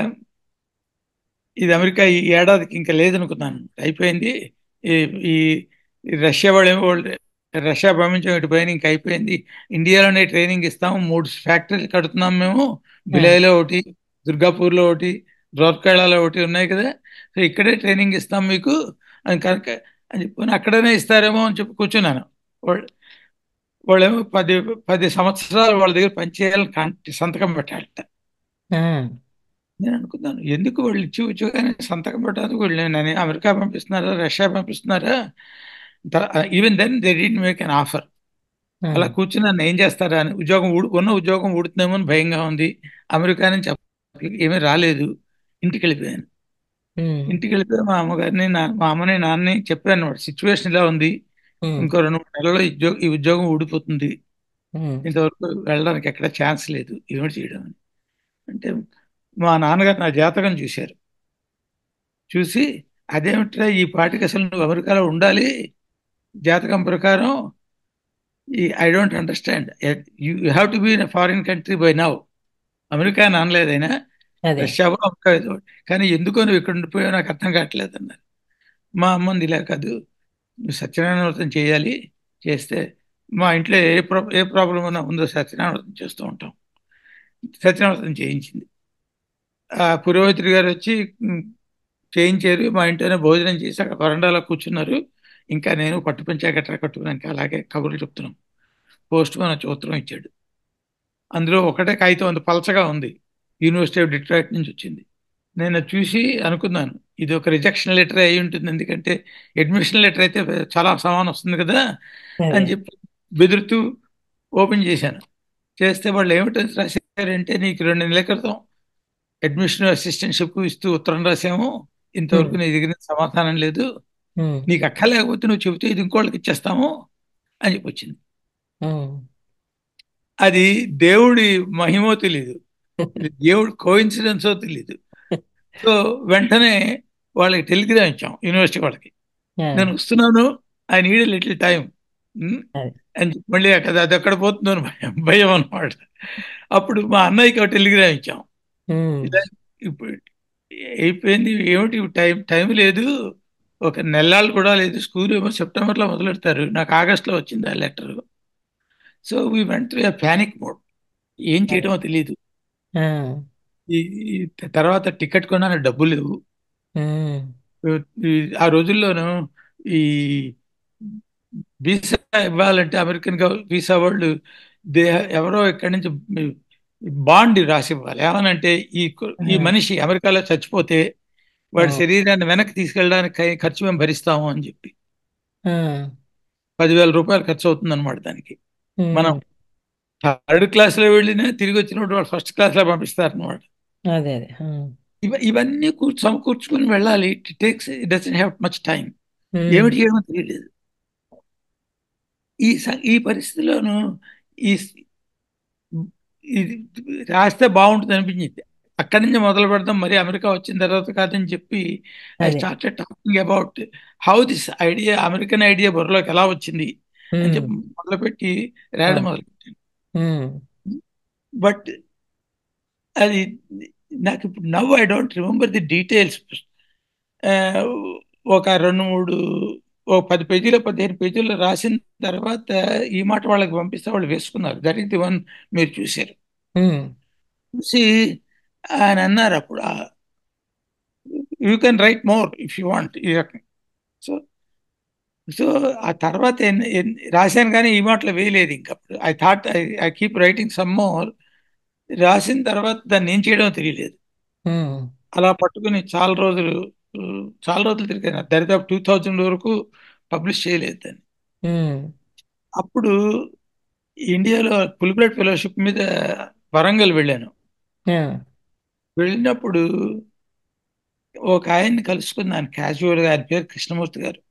ఇది అమెరికా ఈ ఏడాదికి ఇంకా లేదనుకున్నాను అయిపోయింది ఈ- ఈ ఈ రష్యా వాళ్ళు ఏమో వాళ్ళు రష్యా పంపించడం ఇటు పైన ఇంకా అయిపోయింది ఇండియాలోనే ట్రైనింగ్ ఇస్తాము మూడు ఫ్యాక్టరీలు కడుతున్నాం మేము బిలాయిలో ఒకటి దుర్గాపూర్లో ఒకటి రోర్కేళాలో ఒకటి ఉన్నాయి కదా సో ఇక్కడే ట్రైనింగ్ ఇస్తాం మీకు అని కనుక అని చెప్పి అక్కడనే ఇస్తారేమో అని చెప్పి కూర్చున్నాను వాళ్ళు వాళ్ళేమో పది పది సంవత్సరాలు వాళ్ళ దగ్గర పనిచేయాలని కాంటి సంతకం పెట్టాలట ఉమ్, నేను అనుకున్నాను ఎందుకు వాళ్ళు ఇచ్చి ఉద్యోగాన్ని సంతకం పెట్టడానికి వాళ్ళు నేను అమెరికా పంపిస్తున్నారా రష్యా పంపిస్తున్నారా even then they did make an offer um, అలా కూర్చుని నన్ను ఏం చేస్తారా అని ఉద్యోగం ఊడు ఉన్న ఉద్యోగం ఊడుతుందేమో అని భయంగా ఉంది అమెరికా నుంచి అప్పటికి ఏమీ రాలేదు ఇంటికి వెళ్ళిపోయాను ఉమ్, ఇంటికి వెళ్ళిపోయి మా అమ్మగారిని నా- మా అమ్మని నాన్నని చెప్పాను వాడు సిచ్యువేషన్ ఇలా ఉంది ఉమ్, ఇంకో రెండు మూడు నెలల్లో ఈ ఉద్యోగం ఈ ఉద్యోగం ఊడిపోతుంది ఉమ్, ఇంతవరకు వెళ్ళడానికి ఎక్కడ ఛాన్స్ లేదు ఏమిటి చేయడం అని అంటే మా నాన్నగారు నా జాతకం చూశారు చూసి అదేమిట్రా ఈ పాటికి అసలు నువ్వు అమెరికాలో ఉండాలి జాతకం ప్రకారం ఈ I don't understand you have to be in foreign country by now America అని అనలేదైనా అదే రష్యా కూడా అమెరికా ఏదో ఒకటి. కానీ ఎందుకో నువ్వు ఇక్కడ ఉండిపోయావు నాకు అర్థం కావట్లేదు అన్నారు మా అమ్మంది ఇలా కాదు నువ్వు సత్యనారాయణ వ్రతం చేయాలి చేస్తే మా ఇంట్లో ఏ ప్రా ఏ ప్రాబ్లం ఉన్నా ఉందో సత్యనారాయణ వ్రతం చేస్తూ ఉంటాం సత్యనారాయణ వ్రతం చేయించింది ఆ పురోహితుడి గారు వచ్చి ఉమ్, చేయించారు మా ఇంట్లోనే భోజనం చేసి అక్కడ వరండాలో కూర్చున్నారు ఇంకా నేను పట్టు పంచా గట్రా కట్టుకుని ఇంకా అలాగే కబుర్లు చెప్తున్నాం పోస్ట్ మ్యాన్ వచ్చి ఉత్తరం ఇచ్చాడు అందులో ఒకటే కాగితం ఉంది పలచగా ఉంది యూనివర్సిటీ ఆఫ్ డిట్రాయిట్ నుంచి వచ్చింది నేను అది చూసి అనుకున్నాను ఇది ఒక రిజెక్షన్ లెటర్ అయి ఉంటుంది ఎందుకంటే అడ్మిషన్ లెటర్ అయితే చాలా సమానం వస్తుంది కదా అదే అని చెప్పి బెదురుతూ ఓపెన్ చేశాను చేస్తే వాళ్ళు ఏమిటో రాశారంటే నీకు రెండు నెలల క్రితం అడ్మిషన్ అసిస్టెంట్షిప్ ఇస్తూ ఉత్తరం రాసాము ఇంతవరకు నీ దగ్గర నుంచి సమాధానం లేదు ఉమ్, నీకు అక్కర్లేకపోతే నువ్వు చెబితే ఇది ఇంకోళ్ళకి ఇచ్చేస్తాము అని చెప్పి వచ్చింది ఉమ్, అది దేవుడి మహిమో తెలీదు ఇది దేవుడి కోయిన్సిడెన్సో తెలీదు సో వెంటనే వాళ్ళకి టెలిగ్రామ్ ఇచ్చాం యూనివర్సిటీ వాళ్ళకి ఆ, నేను వస్తున్నాను ఐ నీడ్ లిటిల్ టైం అదే. అని చెప్పి మళ్ళీ అక్కడ అది ఎక్కడ పోతుందో అని భయం భయం అనమాట అప్పుడు మా అన్నయ్యకి ఒక టెలిగ్రామ్ ఇచ్చాం ఉమ్, ఇలా ఇప్పుడు అయిపోయింది ఏమిటి టైం టైం లేదు ఒక నెలలు కూడా లేదు స్కూల్ ఏమో సెప్టెంబర్లో మొదలెడతారు నాకు ఆగస్ట్లో వచ్చింది ఆ letter so we went panic mode ఏం చేయడమో తెలియదు ఆ, ఈ ఈ తర్వాత టికెట్ కొనడానికి డబ్బులు లేవు ఉమ్, ఈ- ఆ రోజుల్లోనూ ఈ వీసా ఇవ్వాలంటే అమెరికన్ గవ- వీసా వాళ్ళు దే ఎవరో ఇక్కడి నుంచి బాండ్ రాసి ఇవ్వాలి ఏమనంటే ఈ కు- ఈ ఆ, మనిషి అమెరికాలో చచ్చిపోతే వాడి ఆ, శరీరాన్ని వెనక్కి తీసుకెళ్ళడానికి ఖ- ఖర్చు మేము భరిస్తాము అని చెప్పి ఆ, పదివేల రూపాయలు ఖర్చు అవుతుంది అనమాట దానికి మనం ఉమ్, థర్డ్ క్లాస్లో వెళ్ళినా తిరిగి వచ్చినప్పుడు వాళ్ళు ఫస్ట్ క్లాస్లో పంపిస్తారు అనమాట అదే అదే ఆ, ఇవ ఇవన్నీ కూర్చు సమకూర్చుకుని వెళ్ళాలి it takes it doesn't have much time um, ఏమిటి చేయమో తెలియలేదు ఈ స- ఈ పరిస్థితిలోనూ ఈ ఇది రాస్తే బాగుంటుంది అనిపించింది అక్కడి నుంచి మొదలు పెడతాం మరి అమెరికా వచ్చిన తర్వాత కాదని చెప్పి ఐ అదే started talking about how this idea American idea బుర్రలోకి ఎలా వచ్చింది అని ఉమ్, చెప్పి మొదలుపెట్టి ఆ, రాయడం మొదలుపెట్టాను ఉమ్, బట్ అది నాకు ఇప్పుడు now I don't remember the details ఒక రెండు మూడు ఓ పది పేజీలో పదిహేను పేజీల్లో రాసిన తర్వాత ఈ మాట వాళ్ళకి పంపిస్తే వాళ్ళు వేసుకున్నారు దట్ ఈస్ ది వన్ మీరు చూశారు ఉమ్, చూసి ఆయన అన్నారు అప్పుడు you can write more if you want so so ఆ తర్వాత ఎన్- ఎన్- రాశాను కానీ ఈ మాటలు వేయలేదు ఇంకా I thought I I keep writing some more రాసిన తర్వాత దాన్ని ఏం చేయడమో తెలియలేదు ఉమ్, అలా పట్టుకుని చాలా రోజులు ఉ, చాలా రోజులు తిరిగాను దరిదాపు టూ థౌజండ్ వరకు పబ్లిష్ చేయలేదు దాన్ని ఉమ్, అప్పుడు ఇండియాలో పులిప్లేట్ ఫెలోషిప్ మీద వరంగల్ వెళ్ళాను ఆ, వెళ్ళినప్పుడు ఒక ఆయన్ని కలుసుకున్నాను క్యాజువల్గా ఆయన పేరు కృష్ణమూర్తి గారు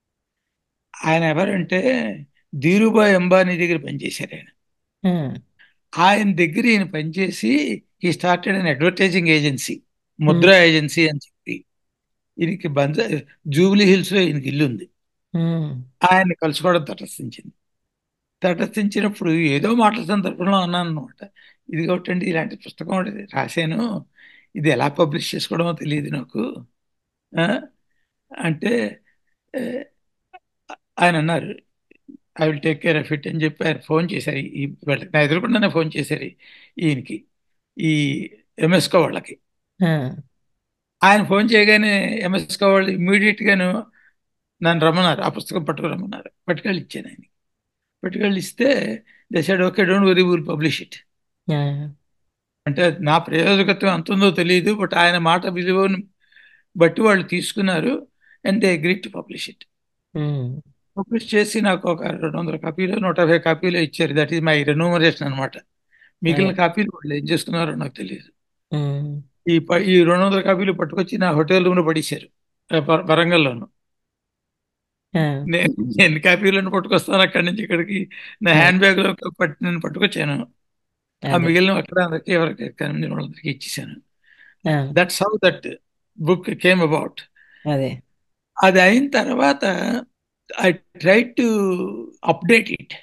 ఆయన ఎవరంటే ధీరుభాయ్ అంబానీ దగ్గర పనిచేశారు ఆయన ఆ, ఆయన దగ్గర ఈయన పనిచేసి ఈ started an advertising agency um, Mudra agency అని చెప్పి ఈయనకి బంజ జూబ్లీ హిల్స్లో ఈయనకి ఇల్లు ఉంది ఉమ్, ఆయన్ని కలుసుకోవడం తటస్థించింది తటస్థించినప్పుడు ఏదో మాటల సందర్భంలో అన్నాను అనమాట ఇది ఒకటండి ఇలాంటి పుస్తకం ఒకటి రాశాను ఇది ఎలా పబ్లిష్ చేసుకోవడమో తెలియదు నాకు ఆ? అంటే ఏ, ఆయన అన్నారు I will take care of it అని చెప్పి ఆయన ఫోన్ చేశారు ఈ వాళ్ళకి నా ఎదురుకుండానే ఫోన్ చేశారు ఈయనకి ఈ ఎంఎస్కో వాళ్ళకి ఆ, ఆయన ఆయన ఫోన్ చేయగానే ఎంఎస్కో వాళ్ళు ఇమ్మీడియట్గాను నన్ను రమ్మన్నారు ఆ పుస్తకం పట్టుకు రమ్మన్నారు పట్టుకెళ్ళి ఇచ్చాను ఆయన పట్టుకెళ్ళి ఇస్తే దశాడు okay don't worry will publish it ఆ, అంటే నా ప్రయోజకత్వం ఎంత ఉందో తెలియదు బట్ ఆయన మాట విలువను బట్టి వాళ్ళు తీసుకున్నారు and they agree to publish it um, publish చేసి నాకు ఒక రెండు వందల కాపీలు నూట యాభై కాపీలు ఇచ్చారు దట్ ఈస్ మై రెన్యూమరేషన్ అనమాట అదే మిగిలిన కాపీలు వాళ్ళు ఏం చేసుకున్నారో నాకు తెలియదు ఉమ్, ఈ ప- ఈ రెండు వందల కాపీలు పట్టుకొచ్చి నా హోటల్ రూమ్లో పడేశారు ఆ, వర- వరంగల్లోను ఆ, నేను ఎన్ని కాపీలను పట్టుకొస్తాను అక్కడి నుంచి ఇక్కడికి నా అదే హ్యాండ్ బ్యాగ్లో పట్టి నేను పట్టుకొచ్చాను ఆ అదే మిగిలిన అక్కడ అందరికి ఎవరికి కనిపించిన వాళ్ళందరికీ ఇచ్చేసాను ఆ, that's how that book came about అదే అది అయిన తర్వాత I try to update it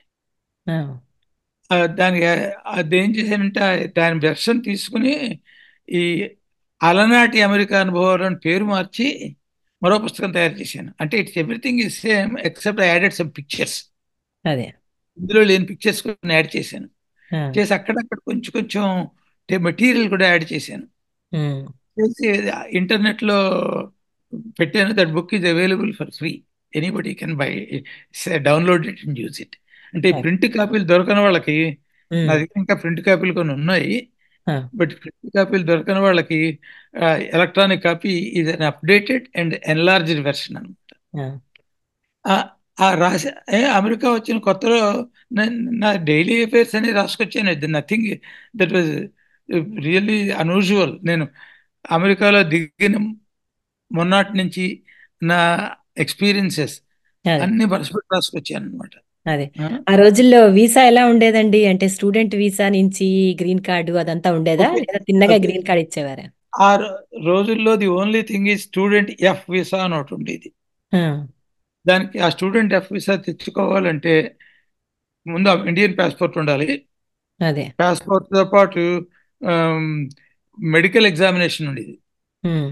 ఆ, దానికి అది ఏం చేశానంటే ఆ దాని వెర్షన్ తీసుకుని ఈ అలనాటి అమెరికా అనుభవాలు అని పేరు మార్చి మరో పుస్తకం తయారు చేశాను అంటే it's everything is same except I added some pictures అదే ఇందులో లేని పిక్చర్స్ కొన్ని యాడ్ చేశాను ఆ, చేసి అక్కడక్కడ కొంచెం కొంచెం మెటీరియల్ కూడా యాడ్ చేశాను ఉమ్, చేసి ఇంటర్నెట్లో పెట్టాను that book is available for free anybody can buy download it and use it అంటే అదే ప్రింట్ కాపీలు దొరకని వాళ్ళకి నా ఉమ్, దగ్గర ఇంకా ప్రింట్ కాపీలు కొన్ని ఉన్నాయి ఆ, బట్ ప్రింట్ కాపీలు దొరకని వాళ్ళకి electronic copy is an updated and enlarged version అనమాట ఆ, ఆ రాసి ఏ అమెరికా వచ్చిన కొత్తలో నేను నా డైలీ అఫైర్స్ అని రాసుకొచ్చాను nothing that was really unusual నేను అమెరికాలో దిగిన మొన్నటి నుంచి నా ఎక్స్పీరియన్సెస్ అదే అన్ని పరస్పరం రాసుకొచ్చాను అనమాట అదే ఆ రోజుల్లో వీసా ఎలా ఉండేదండి అంటే స్టూడెంట్ వీసా నుంచి గ్రీన్ కార్డు అదంతా ఉండేదా ఓకే లేదా తిన్నగా ఓకే గ్రీన్ కార్డ్ ఇచ్చేవారా ఆ రో- రోజుల్లో ది ఓన్లీ థింగ్ ఈ స్టూడెంట్ ఎఫ్ వీసా అని ఒకటి ఉండేది ఆ, దానికి ఆ స్టూడెంట్ ఎఫ్ వీసా తెచ్చుకోవాలంటే ముందు ఇండియన్ పాస్పోర్ట్ ఉండాలి అదే పాస్పోర్ట్తో పాటు మెడికల్ ఎగ్జామినేషన్ ఉండేది ఉమ్,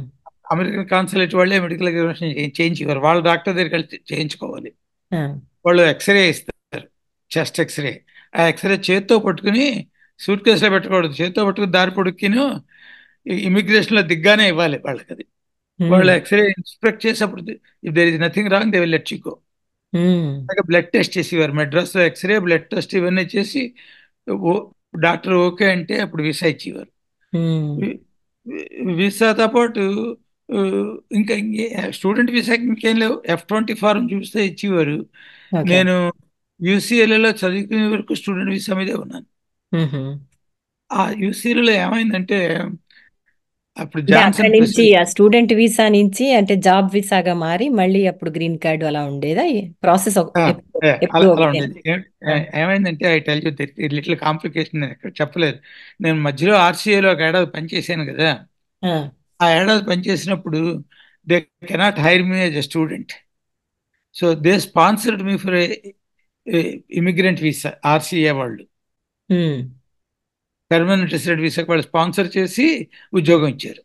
అమెరికన్ కాన్సులేట్ వాళ్ళే మెడికల్ ఎగ్జామినేషన్ చేయి- చేయించేవారు వాళ్ళ డాక్టర్ దగ్గరికి వెళ్ళి చేయించుకోవాలి ఆ, వాళ్ళు ఎక్స్రే ఇస్తారు చెస్ట్ ఎక్స్రే ఆ ఎక్స్రే చేత్తో పట్టుకుని సూట్ కేసులో పెట్టకూడదు చేత్తో పట్టుకుని దారి పొడుక్కిను ఇమిగ్రేషన్లో దిగ్గానే ఇవ్వాలి వాళ్ళకి అది ఉమ్, వాళ్ళు ఎక్స్రే ఇన్స్పెక్ట్ చేసేప్పుడు if there is nothing wrong they will let you go um, blood test చేసేవారు మెడ్రాస్లో ఎక్స్రే బ్లడ్ టెస్ట్ ఇవన్నీ చేసి ఓ డాక్టర్ ఓకే అంటే అప్పుడు వీసా ఇచ్చేవారు ఉమ్, వి- వీసాతో పాటు ఆ, ఇంకా స్టూడెంట్ వీసాకి ఇంకేం లేవు ఎఫ్ ట్వంటీ ఫారం చూస్తే ఇచ్చేవారు ఓకే నేను యూసీఎల్ఏలో చదువుకునే వరకు స్టూడెంట్ వీసా మీదే ఉన్నాను ఉహు. ఆ యూసీఎల్లో ఏమైందంటే అప్పుడు అంటే అక్కడి జాన్సన్ నుంచి ప్రెసిడెంట్ ఆ స్టూడెంట్ వీసా నుంచి అంటే జాబ్ వీసాగా మారి మళ్ళీ అప్పుడు గ్రీన్ కార్డు అలా ఉండేదా ప్రాసెస్ ఆ, ఎప్పుడు ఏ, ఎప్పుడు అలా అలా ఒకటేనా ఉండేది ఏ- ఏ- ఏమైందంటే I tell you little complication నేను ఎక్కడ చెప్పలేదు నేను మధ్యలో ఆర్సీఏలో ఒక ఏడాది పనిచేశాను కదా ఆ, ఆ ఏడాది పనిచేసినప్పుడు they cannot hire me as a student so they sponsored me for immigrant visa RCA వాళ్ళు ఉమ్, పర్మనెంట్ రెసిడెంట్ వీసాకి వాళ్ళు స్పాన్సర్ చేసి ఉద్యోగం ఇచ్చారు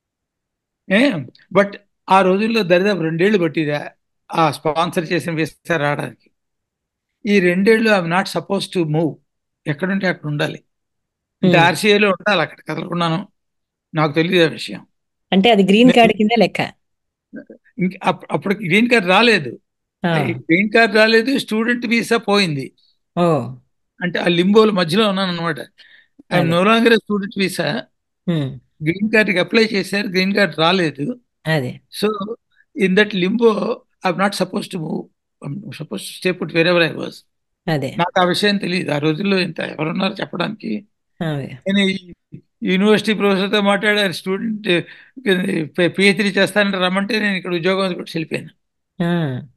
ఏ బట్ ఆ రోజుల్లో దరిదాపు రెండేళ్లు పట్టిదా ఆ స్పాన్సర్ చేసిన వీసా రావడానికి ఈ రెండేళ్లు I not suppose to move ఎక్కడుంటే అక్కడ ఉండాలి అంటే ఉమ్. ఆర్సీఐలో ఉండాలి అక్కడ కదలకున్నాను నాకు తెలియదు ఆ విషయం అంటే అది గ్రీన్ నేను కార్డ్ కింద లెక్క ఇంక అప్- అప్పుడు గ్రీన్ కార్డ్ రాలేదు ఆ, గ్రీన్ కార్డ్ రాలేదు స్టూడెంట్ వీసా పోయింది ఓ అంటే ఆ లింబోల మధ్యలో ఉన్నాను అనమాట ఐఎమ్ అదే no longer student visa um, green కార్డ్కి అప్లై చేశారు గ్రీన్ కార్డ్ రాలేదు అదే so in that limbo I'm not suppose to move suppose to stay put wherever I was అదే నాకు ఆ విషయం తెలియదు ఆ రోజుల్లో ఇంత ఎవరున్నారు చెప్పడానికి అదే నేను ఈ యూనివర్సిటీ ప్రొఫెసర్తో మాట్లాడారు స్టూడెంట్ పిహెచ్డీ చేస్తానంటే రమ్మంటే నేను ఇక్కడ ఉద్యోగం వదిలిపెట్టి వెళ్ళిపోయాను ఆ,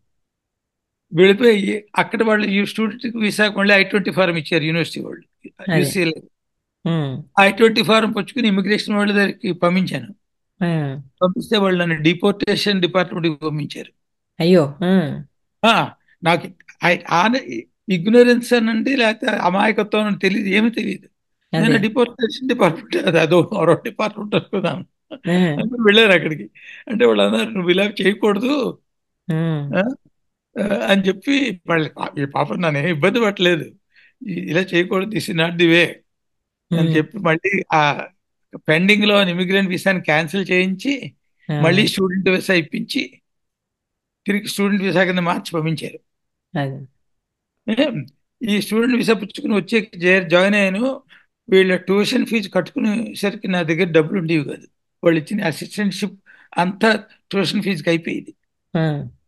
వెళ్ళిపోయి అక్కడ వాళ్ళు ఈ స్టూడెంట్కి వీసాకు మళ్ళీ ఐ ట్వంటీ ఫారం ఇచ్చారు యూనివర్సిటీ వాళ్ళు అదే UCL um, I twenty form పుచ్చుకుని ఇమిగ్రేషన్ వాళ్ళ దగ్గరికి పంపించాను ఆ, పంపిస్తే వాళ్ళు నన్ను డిపోర్టేషన్ డిపార్ట్మెంట్కి పంపించారు అయ్యో ఆ, ఆ, నాకు ఇగ్నోరెన్స్ అనండి లేకపోతే అమాయకత్వం అని తెలియదు ఏమీ తెలియదు అదే నేను డిపోర్టేషన్ డిపార్ట్మెంట్ అది అదో మరో డిపార్ట్మెంట్ అనుకున్నాను ఆ, అందరూ వెళ్ళారు అక్కడికి అంటే వాళ్ళు అన్నారు నువ్వు ఇలా చేయకూడదు ఉమ్, ఆ, ఆ, అని చెప్పి వాళ్ళు ఈ పాపం నన్ను ఏం ఇబ్బంది పట్టలేదు ఈ- ఇలా చేయకూడదు this is not the way అని ఉమ్, చెప్పి మళ్ళీ ఆ పెండింగ్ లో ఇమిగ్రెంట్ వీసాని క్యాన్సిల్ చేయించి ఆ, మళ్ళీ స్టూడెంట్ వీసా ఇప్పించి తిరిగి స్టూడెంట్ వీసా కింద మార్చి పంపించారు అదే ఏం? ఈ స్టూడెంట్ వీసా పుచ్చుకుని వచ్చి జే- జాయిన్ అయ్యాను వీళ్ళ ట్యూషన్ ఫీజు కట్టుకునేసరికి నా దగ్గర డబ్బులు ఉండేవి కాదు వాళ్ళు ఇచ్చిన అసిస్టెంట్షిప్ అంతా ట్యూషన్ ఫీజుకి అయిపోయేది ఆ,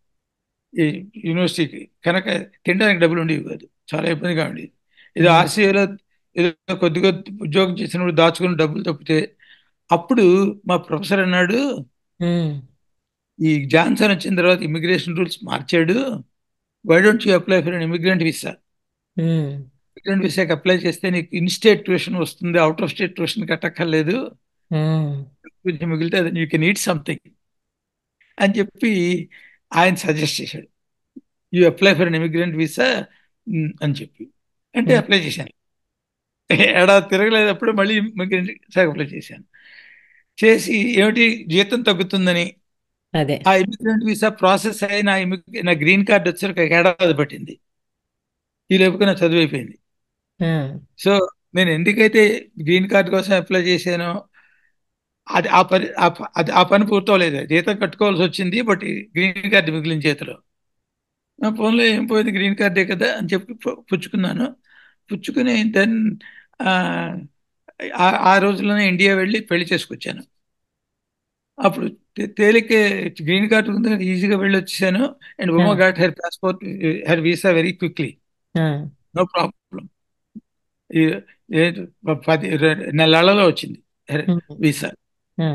ఈ యూనివర్సిటీకి కనుక తినడానికి డబ్బులు ఉండేవి కాదు చాలా ఇబ్బందిగా ఉండేది ఇది ఉమ్, ఆర్సీఐలో ఏదో కొద్దిగా ఉద్యోగం చేసినప్పుడు దాచుకుని డబ్బులు తప్పితే అప్పుడు మా ప్రొఫెసర్ అన్నాడు ఉమ్, ఈ జాన్సన్ వచ్చిన తర్వాత ఇమిగ్రేషన్ రూల్స్ మార్చాడు why don't you apply for immigrant visa um, immigrant వీసాకి అప్లై చేస్తే నీకు ఇన్ స్టేట్ ట్యూషన్ వస్తుంది అవుట్ ఆఫ్ స్టేట్ ట్యూషన్ కట్టక్కర్లేదు ఉమ్, కొంచెం మిగిలితే యూ కెన్ ఈట్ సంథింగ్ అని చెప్పి ఆయన సజెస్ట్ చేశాడు you apply for an immigrant visa అని చెప్పి అంటే ఉమ్, అప్లై చేశాను ఏడాది తిరగలేదప్పుడు మళ్ళీ ఇమిగ్రెంట్ వీసాకి అప్లై చేశాను చేసి ఏమిటి జీతం తగ్గుతుందని అదే ఆ ఇమిగ్రెంట్ వీసా ప్రాసెస్ అయి నా ఇమిగ్ నా గ్రీన్ కార్డ్ వచ్చేసరికి ఒక ఏడాది పట్టింది ఈ లోపుగా నా చదువు అయిపోయింది ఆ, సో నేను ఎందుకైతే గ్రీన్ కార్డ్ కోసం అప్లై చేశానో అది ఆ పని ఆ ప- అది ఆ పని పూర్తవలేదు జీతం కట్టుకోవాల్సి వచ్చింది బట్ గ్రీన్ కార్డు మిగిలిన చేతిలో నా ఫోన్లో ఏం పోయింది గ్రీన్ కార్డే కదా అని చెప్పి పు- పుచ్చుకున్నాను పుచ్చుకుని దెన్ ఆ రోజుల్లోనే ఇండియా వెళ్ళి పెళ్లి చేసుకొచ్చాను అప్పుడు తే- తేలికే గ్రీన్ కార్డు ఉంది ఈజీగా వెళ్ళి వచ్చేసాను and ah, Uma got her passport her visa very quickly ah, no problem పది రె- నెలలలో వచ్చింది ఉమ్, visa ah,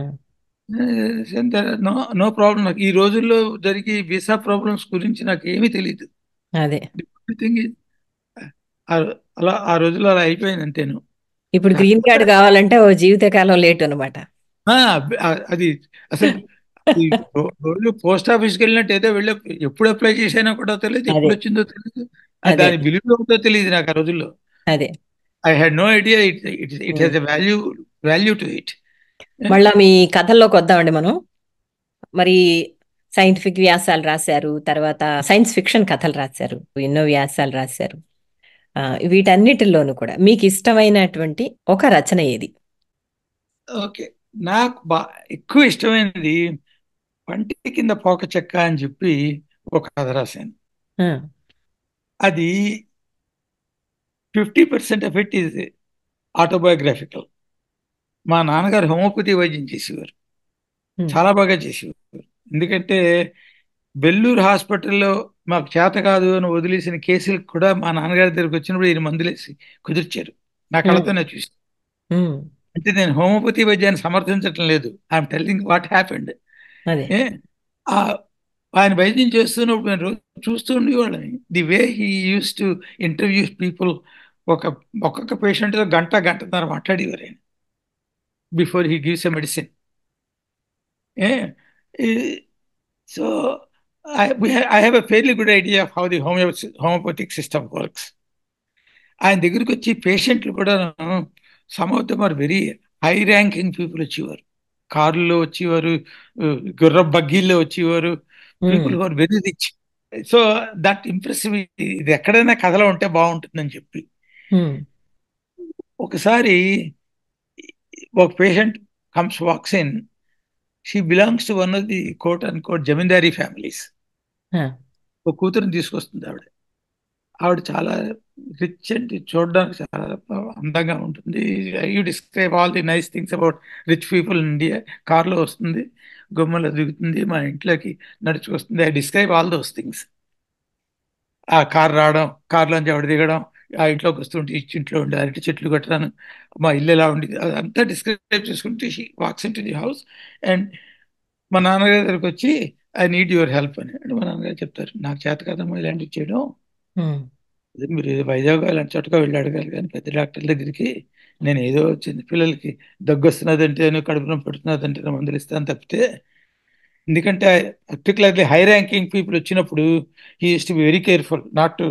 no no problem నాకు ఈ రోజుల్లో జరిగే వీసా ప్రాబ్లమ్స్ గురించి నాకు ఏమీ తెలియదు అదే థింగ్ అలా ఆ రోజుల్లో అలా అయిపోయింది అంతేను ఇప్పుడు గ్రీన్ కార్డ్ కావాలంటే ఓ జీవితకాలం లేట్ అనమాట ఆ, ఆ- అది అసలు ఈ రో- రోజు పోస్ట్ ఆఫీస్కి వెళ్ళినట్టు ఏదో వెళ్ళి ఎప్పుడు అప్లై చేసానో కూడా తెలియదు అదే ఎప్పుడు వచ్చిందో తెలియదు ఆ అదే దాని విలువ ఉందో తెలియదు నాకు ఆ రోజుల్లో అదే I had no idea it it it um. Has a value value to it మళ్ళా మీ కథల్లోకి వద్దామండి మనం మరి సైంటిఫిక్ వ్యాసాలు రాశారు తర్వాత సైన్స్ ఫిక్షన్ కథలు రాశారు ఎన్నో వ్యాసాలు రాశారు ఆ, వీటన్నిటిలోనూ కూడా మీకు ఇష్టమైనటువంటి ఒక రచన ఏది ఓకే నాకు బా ఎక్కువ ఇష్టమైనది పంటి కింద పోక చెక్క అని చెప్పి ఒక కథ రాశాను ఆ, అది fifty percent of it is autobiographical మా నాన్నగారు హోమియోపతి వైద్యం చేసేవారు ఉమ్, చాలా బాగా చేసేవారు ఎందుకంటే బెల్లూరు హాస్పిటల్లో మాకు చేత కాదు అని వదిలేసిన కేసులకు కూడా మా నాన్నగారి దగ్గరికి వచ్చినప్పుడు ఈయన మందులేసి కుదిర్చారు నా ఉమ్, కళ్ళతోనే చూసి ఉమ్, అంటే నేను హోమియోపతి వైద్యాన్ని సమర్థించటం లేదు ఐఎమ్ టెల్లింగ్ వాట్ హ్యాపెండ్ అదే ఏ ఆ ఆయన వైద్యం చేస్తున్నప్పుడు నేను రోజు చూస్తూ ఉండేవాళ్ళని the way he uses to interviews people ఒక ఒక్కొక్క పేషెంట్తో గంట గంటన్నర మాట్లాడేవారు ఆయన before he gives a medicine a so I I have a fairly good idea of how the homeo homeopathic system works ఆయన దగ్గరికి వచ్చి పేషెంట్లు కూడా some of them are very high ranking people వచ్చేవారు కారులో వచ్చేవారు గుర్ర బగ్గీల్లో వచ్చేవారు um, people are very rich so that impressive ఇది ఎక్కడైనా కథలో ఉంటే బాగుంటుందని చెప్పి ఉమ్, ఒకసారి ఒక patient comes walks in she belongs to one of the quote and quote zamindari families ఆ, ఒక కూతురుని తీసుకొస్తుంది ఆవిడ ఆవిడ చాలా రిచ్ అండ్ చూడడానికి చాలా అందంగా ఉంటుంది you describe all the nice things about rich people in India కార్లో వస్తుంది గుమ్మలో దిగుతుంది మా ఇంట్లోకి నడుచుకొస్తుంది I describe all those things ఆ కార్ రావడం కార్లోంచి ఆవిడ దిగడం ఆ ఇంట్లోకి వస్తుంటే ఇచ్చి ఇంట్లో ఉండే అరటి చెట్లు కట్టడాను మా ఇల్లు ఎలా ఉండేది అదంతా డిస్క్రైబ్ చేసుకుంటే she walks in to the house and మా నాన్నగారి దగ్గరికి వచ్చి ఐ నీడ్ యువర్ హెల్ప్ అని అంటే మా నాన్నగారు చెప్తారు నాకు చేత కదమ్మా ఇలాంటివి చేయడం ఉమ్, అదే మీరు ఏదో వైజాగ్ అలాంటి చోటగా వెళ్ళి అడగాలి కానీ పెద్ద డాక్టర్ దగ్గరికి నేను ఏదో చిన్న పిల్లలకి దగ్గు వస్తున్నదంటే కడుపు నొప్పి పెడుతున్నదంటే మందులు ఇస్తాను తప్పితే ఎందుకంటే పర్టికులర్లీ హై ర్యాంకింగ్ పీపుల్ వచ్చినప్పుడు he uses to be very careful not to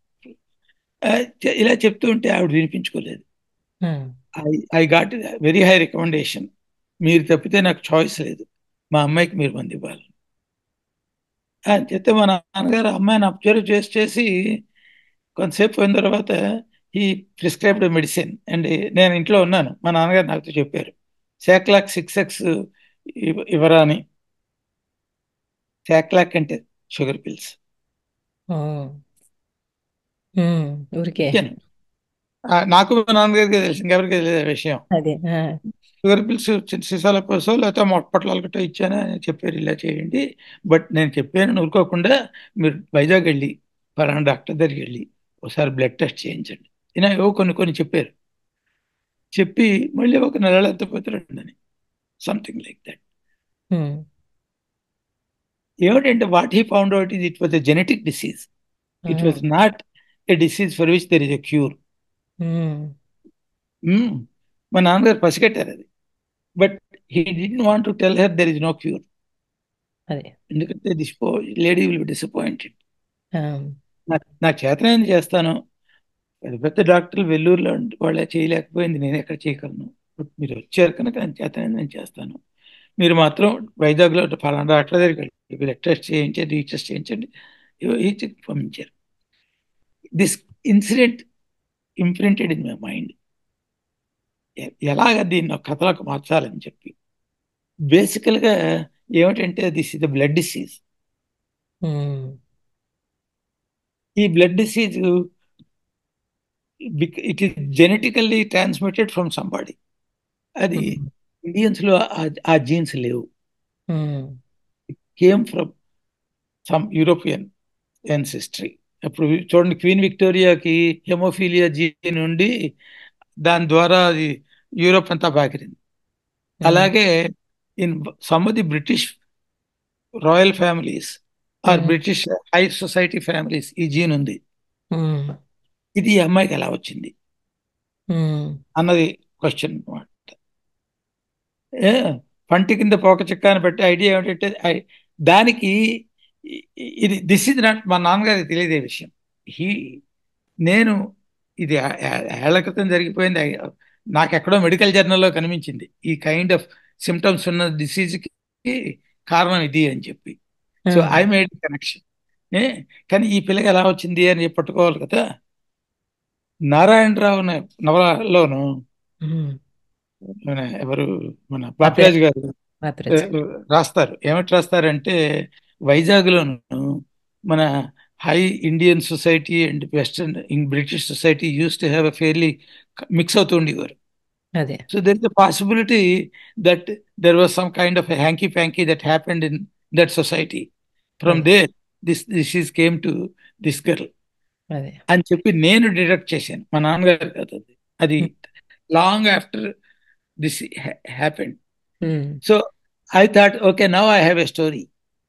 ఇలా చెప్తూ ఉంటే ఆవిడ వినిపించుకోలేదు um, I I got very high recommendation మీరు తప్పితే నాకు చాయిస్ లేదు మా అమ్మాయికి మీరు మంది ఇవ్వాలి అని చెప్తే మా నాన్నగారు అమ్మాయిని అబ్జర్వ్ చేసి చేసి కొంతసేపు పోయిన తర్వాత ఈ ప్రిస్క్రైబ్డ్ మెడిసిన్ అండ్ నేను ఇంట్లో ఉన్నాను మా నాన్నగారు నాతో చెప్పారు శాక్లాక్ సిక్స్ ఎక్స్ ఇవ్వరా అని శాక్లాక్ అంటే షుగర్ పిల్స్ ఉమ్, ఉమ్, ఊరికే ఇచ్చాను ఆ, నాకు మా నాన్నగారికి తెలుసు ఇంకెవరికి తెలియదు ఆ విషయం అదే ఆ, షుగర్ పిల్స్ చిన్న సీసాల పోసో లేకపోతే మొట్టపట్లాలు గట్రా ఇచ్చాను అని చెప్పారు ఇలా చేయండి బట్ నేను చెప్పాను ఊరుకోకుండా మీరు వైజాగ్ వెళ్ళి పలానా డాక్టర్ దగ్గరికి వెళ్ళి ఒకసారి బ్లడ్ టెస్ట్ చేయించండి ఇలా ఏవో కొన్ని కొన్ని చెప్పారు చెప్పి మళ్ళీ ఒక నెల ఎంత పోతారండి సంథింగ్ లైక్ దట్ ఉమ్, ఏమిటంటే what he found out is it was a genetic disease it was not a disease for which there is a cure um, మా నాన్నగారు పసిగట్టారు అది బట్ హీ డి want to tell her there is no cure అదే ఎందుకంటే this poor lady will be disappointed ఆ, నాకు నాకు చేతనైంది చేస్తాను పెద్ద పెద్ద డాక్టర్లు వెల్లూరులో ఉండి వాళ్ళే చేయలేకపోయింది నేను ఎక్కడ చేయగలను బట్ మీరు వచ్చారు కనుక నేను చేతనైంది నేను చేస్తాను మీరు మాత్రం వైజాగ్లో ఫలానా డాక్టర్ దగ్గరికి వెళ్ళి బ్లడ్ టెస్ట్ చేయించండి ఈ టెస్ట్ చేయించండి ఈ చెక్ పంపించారు this incident imprinted in my mind ఎలాగ దీన్ని ఒక కథలకు మార్చాలని చెప్పి బేసికల్గా ఏమిటంటే this is the blood disease um, ఈ blood disease it is genetically transmitted from somebody అది ఉమ్, ఇండియన్స్ లో ఆ- ఆ జీన్స్ లేవు um, came from some European ancestry అప్పుడు చూడండి క్వీన్ విక్టోరియాకి హెమోఫీలియా జీన్ నుండి దాని ద్వారా అది యూరోప్ అంతా బాకిరింది ఉమ్, అలాగే in some of the British royal families or um, British high society families ఈ జీన్ ఉంది ఉమ్, ఇది ఈ అమ్మాయికి ఎలా వచ్చింది ఉమ్, అన్నది క్వశ్చన్ అనమాట ఏ, పంటి కింద పోక చిక్క అని పెట్టి ఐడియా ఏమిటంటే ఐ- దానికి ఇ- ఇది దిస్ ఇస్ నాట్ మా నాన్నగారికి తెలియదు ఈ విషయం హీ నేను ఇది ఏ- ఏ- ఏళ్ల క్రితం జరిగిపోయింది ఐ- నాకు ఎక్కడో మెడికల్ జర్నల్లో కనిపించింది ఈ కైండ్ ఆఫ్ సిమ్టమ్స్ ఉన్న డిసీజ్కి కారణం ఇది అని చెప్పి సో ఐ మేడ్ కనెక్షన్ ఏ కానీ ఈ పిల్లకి ఎలా వచ్చింది అని చెప్పి పట్టుకోవాలి కదా నారాయణరావు అనే నవలలోను మన ఎవరు మన బాపిరాజు గారు బాపిరాజు. ఆ, రాస్తారు ఏమిటి రాస్తారంటే వైజాగ్లోను మన high Indian society and western British society uses to have a fairly mix అవుతుండేవారు అదే So there is a possibility that there was some kind of a hanky panky that happened in that society. From Hmm. there, this this is came to this girl అదే అని చెప్పి నేను deduct చేశాను మా నాన్నగారు కాదు అది అది long after this happened um. So I thought okay now I have a story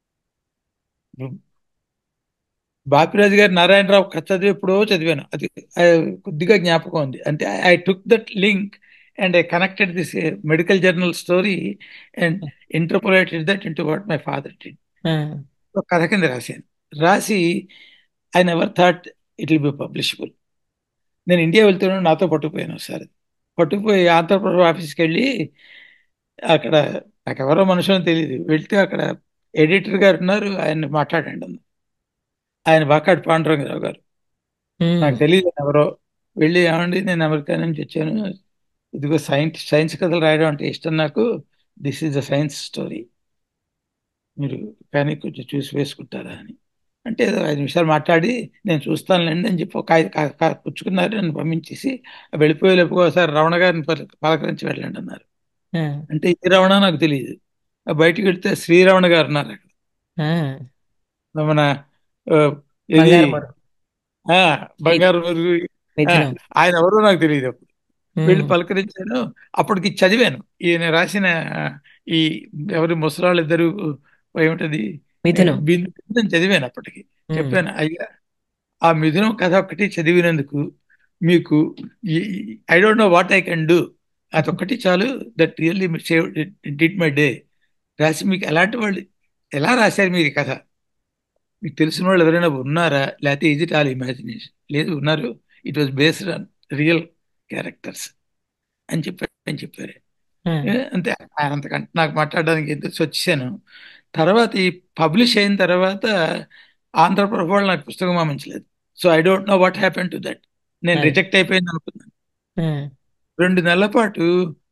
Bapiraju garu Narayanarao కథ చదివి ఎప్పుడో చదివాను అది ఆ, కొద్దిగా జ్ఞాపకం ఉంది అంటే I took that link and I connected this medical journal story and interpolated that into what my father did ఆ, కథ కింద రాశాను రాసి I never thought it will be publishable నేను ఇండియా వెళ్తున్నాను నాతో పట్టుకుపోయాను ఒకసారి పట్టుకుపోయి ఆంధ్రప్రదేశ్ ఆఫీస్కి వెళ్ళి అక్కడ నాకు ఎవరో మనుషులని తెలియదు వెళ్తే అక్కడ ఎడిటర్ గారు ఉన్నారు ఆయన మాట్లాడండి అన్నారు. ఆయన బాకాటి పాండురంగరావు గారు ఉమ్. నాకు తెలియదు ఎవరో వెళ్ళి ఏమండి నేను అమెరికా నుంచి వచ్చాను ఇదిగో సైన్స్ సైన్స్ కథలు రాయడం అంటే ఇష్టం నాకు this is the science story మీరు కానీ కొంచెం చూసి వేసుకుంటారా అని అంటే ఏదో ఐదు నిమిషాలు మాట్లాడి నేను చూస్తానులేండి అని చెప్పి ఒక ఐదు కా- కా- పుచ్చుకున్నారు నన్ను పంపించేసి వెళ్ళిపోయే లేపు ఒకసారి రమణ గారిని పల- పలకరించి వెళ్ళండి అన్నారు ఆ, అంటే ఈ రమణ నాకు తెలియదు ఆ బయటికి వెళ్తే శ్రీరమణ గారు ఉన్నారు అక్కడ ఆ. మన ఆ, ఇది బంగారు మడుగు. ఆ, బంగారు మురుగు. ఆ, మిథునం. ఆయన ఎవరో నాకు తెలియదు అప్పుడు వెళ్ళి ఉమ్. పలకరించాను అప్పటికి చదివాను ఈయన రాసిన ఈ ఎవరి ముసలాళ్ళు ఇద్దరు ఏమిటది మిథునం బిందు బిందుని చదివాను అప్పటికి ఉమ్. చెప్పాను అయ్యా ఆ మిథునం కథ ఒక్కటి చదివినందుకు మీకు I don't know what I can do అదొక్కటి చాలు that really save did my day రాసి మీకు ఎలాంటి వాళ్ళు ఎలా రాశారు మీరు ఈ కథ మీకు తెలిసిన వాళ్ళు ఎవరైనా ఉన్నారా లేకపోతే ఈజ్ ఇట్ ఆల్ ఇమాజినేషన్ లేదు ఉన్నారు it was based on real characters అని చెప్పారు అని చెప్పారు ఆ, ఏ, అంతే ఆయన అంతకంటే నాకు మాట్లాడడానికి ఎంత వచ్చేసాను తర్వాత ఈ పబ్లిష్ అయిన తర్వాత ఆంధ్రప్రభ వాళ్ళు నాకు పుస్తకం పంపించలేదు so I don't know what happen to that నేను అదే. రిజెక్ట్ అయిపోయింది అనుకున్నాను ఆ, రెండు నెలల పాటు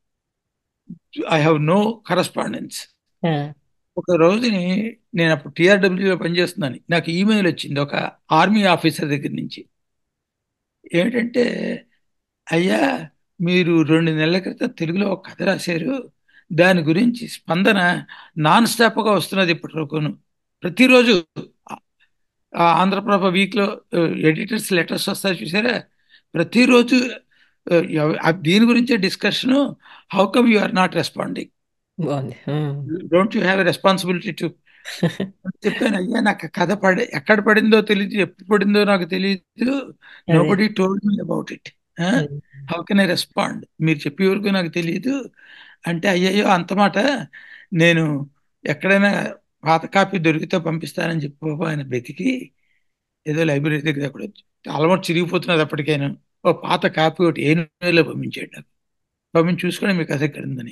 ఐ హ్యావ్ నో కరస్పాండెన్స్ ఆ, ఒక రోజుని నేను అప్పుడు టీఆర్డబ్ల్యూలో పనిచేస్తున్నాను నాకు ఈమెయిల్ వచ్చింది ఒక ఆర్మీ ఆఫీసర్ దగ్గర నుంచి ఏమిటంటే అయ్యా మీరు రెండు నెలల క్రితం తెలుగులో ఒక కథ రాశారు దాని గురించి స్పందన నాన్ స్టాప్గా వస్తున్నది ఇప్పటి వరకును ప్రతిరోజు ఆ ఆంధ్రప్రభ వీక్లో ఎడిటర్స్ లెటర్స్ వస్తాయి చూసారా ప్రతిరోజు ఆ, ఎవ- ఆ దీని గురించే discussion how come you are not responding బాగుంది um. Don't you have responsibility to చెప్పాను అయ్యా నాకు ఆ కథ పడి ఎక్కడ పడిందో తెలియదు ఎప్పుడు పడిందో నాకు తెలియదు నో అదే. Body told me about it um. How can I respond మీరు చెప్పే వరకు నాకు తెలియదు అంటే అయ్యయ్యో అంత మాట నేను ఎక్కడైనా పాత కాపీ దొరికితే పంపిస్తానని చెప్పి బాబు ఆయన వెతికి ఏదో లైబ్రరీ దగ్గర అక్కడ ఆల్మోస్ట్ చిరిగిపోతున్నది అప్పటికైనా ఓ పాత కాపీ ఒకటి ఏ నెలలో పంపించాడు నాకు పంపించి చూసుకొని మీ కథ ఎక్కడ ఉందని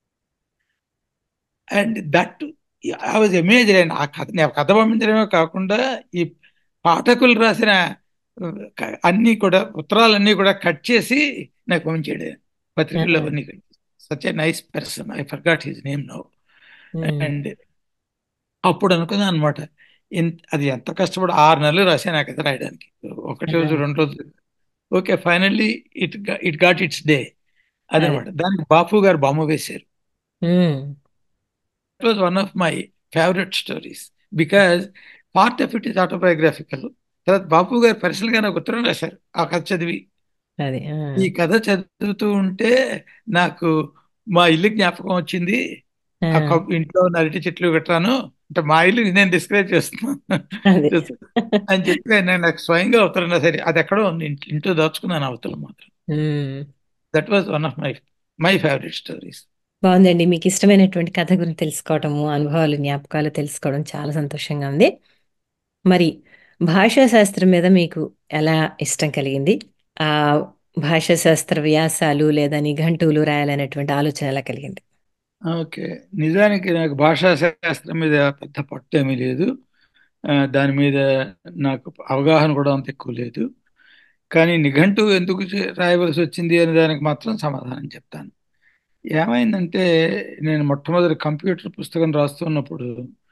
and that I was amaze and ఆ కథ నేను కథ పంపించడమే కాకుండా ఈ పాఠకులు రాసిన ఆ, క- అన్నీ కూడా ఉత్తరాలన్నీ కూడా కట్ చేసి నాకు పంపించాడు పత్రికల్లో అవన్నీ such a nice person I forgot his name no um. And అప్పుడు అనుకున్నాను అనమాట అది ఎంత కష్టపడి ఆరు నెలలు రాశాను ఆ కథ రాయడానికి ఒకటి రోజు Yeah. రెండు రోజులు okay finally it it got its day అదనమాట దానికి బాపు గారు బొమ్మ వేశారు ఉమ్. it was one of my favorite stories because part of it is autobiographical. తర్వాత బాపు గారు పర్సనల్ గా నాకు ఉత్తరం రాశారు ఆ కథ చదివి అది ఆ. ఈ కథ చదువుతూ ఉంటే నాకు మా ఇల్లు జ్ఞాపకం వచ్చింది ఆ. ఆ కప్- ఇంట్లో ఉన్న అరటి చెట్లు కట్టాను అంటే మా ఇల్లు నేను డిస్క్రైబ్ చేస్తున్నాను అది. అని చెప్పి నేను నాకు స్వయంగా ఉత్తరం రాశారు అది ఎక్కడో ఉంది ఇంట్- ఇంట్లో దాచుకున్నాను ఆ ఉత్తరం మాత్రం um. That was one of my my favourite stories బాగుందండి మీకు ఇష్టమైనటువంటి కథ గురించి తెలుసుకోవటము అనుభవాలు జ్ఞాపకాలు తెలుసుకోవడం చాలా సంతోషంగా ఉంది మరి భాషా శాస్త్రం మీద మీకు ఎలా ఇష్టం కలిగింది ఆ భాషా శాస్త్ర వ్యాసాలు లేదా నిఘంటువులు రాయాలనేటువంటి ఆలోచన ఎలా కలిగింది ఓకే. నిజానికి నాకు భాషా శాస్త్రం మీద పెద్ద పట్టేమీ లేదు. ఆహ్, దాని మీద నాకు అవగాహన కూడా అంత ఎక్కువ లేదు. కానీ నిఘంటువు ఎందుకు చే రాయవలసొచ్చింది అనే దానికి మాత్రం సమాధానం చెప్తాను. ఏమైందంటే నేను మొట్టమొదటి కంప్యూటర్ పుస్తకం రాస్తున్నప్పుడు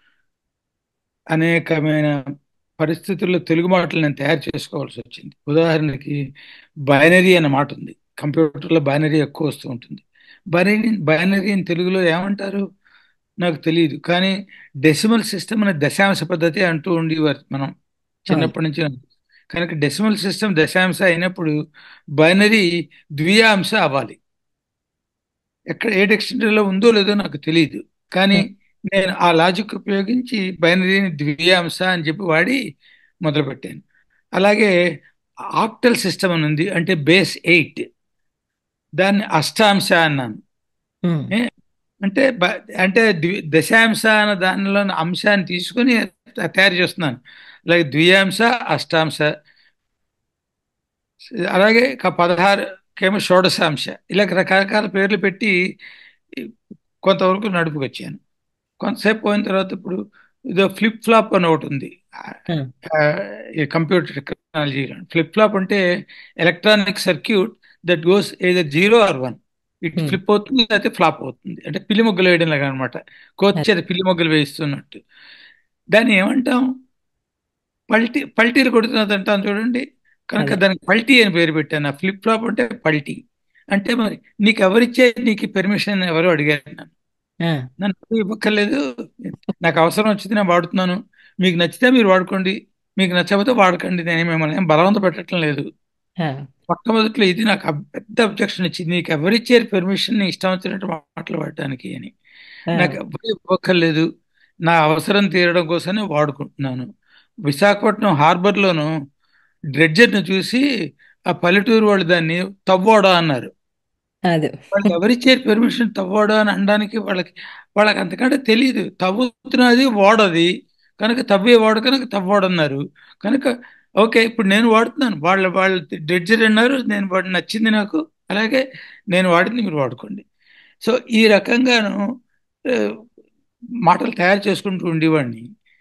అనేకమైన పరిస్థితుల్లో తెలుగు మాటలు నేను తయారు చేసుకోవాల్సొచ్చింది. ఉదాహరణకి బైనరీ అనే మాట ఉంది. కంప్యూటర్‌లో బైనరీ ఎక్కువ వస్తూ ఉంటుంది. బైనరీ బైనరీని తెలుగులో ఏమంటారు? నాకు తెలీదు. కానీ డెసిమల్ సిస్టమ్ అనే దశాంశ పద్ధతి అంటూ ఉండేవారు మనం అవును. చిన్నప్పటి నుంచి. కనుక డెసిమల్ సిస్టమ్ దశాంశ అయినప్పుడు బైనరీ ద్వియాంశ అవ్వాలి. ఎక్కడ ఏ డిక్షనరీలో ఉందో లేదో నాకు తెలీదు. కానీ హ్మ్. నేను ఆ లాజిక్ ఉపయోగించి బైనరీని ద్వియాంశ అని చెప్పి వాడి మొదలుపెట్టాను. అలాగే ఆక్టల్ సిస్టమ్ అని ఉంది. అంటే బేస్ 8 దాన్ని అష్టాంశ అన్నాను. హ్మ్. ఏ అంటే బ అంటే ద్వి దశాంశ అన్న దానిలోని అంశాన్ని తీసుకొని తయారు చేస్తున్నాను. అలాగే ద్వియాంశ, అష్టాంశ అలాగే క 16కేమో షోడశాంశ ఇలా రకరకాల పేర్లు పెట్టి కొంతవరకు నడుపుకొచ్చాను. కొంతసేపు పోయిన తర్వాత ఇప్పుడు ఇదో ఫ్లిప్ ఫ్లాప్ అని ఒకటి ఉంది. హ్మ్. ఆహ్, ఈ కంప్యూటర్ టెక్నాలజీలో. ఫ్లిప్ ఫ్లాప్ అంటే electronic circuit that goes either 0 or 1 ఇటు హ్మ్. ఫ్లిప్ అవుతుంది లేకపోతే ఫ్లాప్ అవుతుంది. అంటే పిల్లి మొగ్గలు వేయడం లాగా అనమాట. కోతి అది. చేత పిల్లి మొగ్గలు వేయిస్తున్నట్టు. దాన్ని ఏమంటాం? పల్టీ పల్టీలు కొడుతున్నది అంటాం చూడండి. కనుక అదే. దానికి పల్టీ అని పేరు పెట్టాను. ఆ ఫ్లిప్ ఫ్లాప్ అంటే పల్టీ. అంటే మరి నీకెవరిచ్చారు నీకు ఈ పర్మిషన్ ఎవరో అడిగారు నన్ను. ఆ! నన్ను ఇవ్వక్కర్లేదు. నాకు అవసరం వచ్చింది నేను వాడుతున్నాను. మీకు నచ్చితే మీరు వాడుకోండి. మీకు నచ్చకపోతే వాడకండి. నేను మిమ్మల్ని ఏం బలవంత పెట్టట్లం లేదు. ఆ! మొట్టమొదట్లో ఇది నాకు అబ్ పెద్ద అబ్జెక్షన్ ఇచ్చింది. నీకు ఎవరిచ్చారు పర్మిషన్ నీ ఇష్టం వచ్చినట్టు మాటలు పడడానికి అని. ఆ! నాకు ఎవ్వరు ఇవ్వక్కర్లేదు. నా అవసరం తీరడం కోసమే వాడుకుంటున్నాను. విశాఖపట్నం హార్బర్‌లోను డ్రెడ్జర్‌ని చూసి ఆ పల్లెటూరు వాళ్ళు దాన్ని తవ్వోడా అన్నారు. అది. వాళ్ళకి ఎవరిచ్చారు పర్మిషన్ తవ్వోడా అని అనడానికి వాళ్ళకి వాళ్ళకి అంతకంటే తెలీదు. తవ్వుతున్నది ఓడది. కనుక తవ్వే ఓడ కనుక తవ్వోడన్నారు. కనుక ఓకే. ఇప్పుడు నేను వాడుతున్నాను. వాళ్ళ వాళ్ళు డ్రెడ్జర్ అన్నారు. నేను వాడి నచ్చింది నాకు. అలాగే నేను వాడింది మీరు వాడుకోండి. సో, ఈ రకంగాను ఆహ్, మాటలు తయారు చేసుకుంటూ ఉండేవాడిని.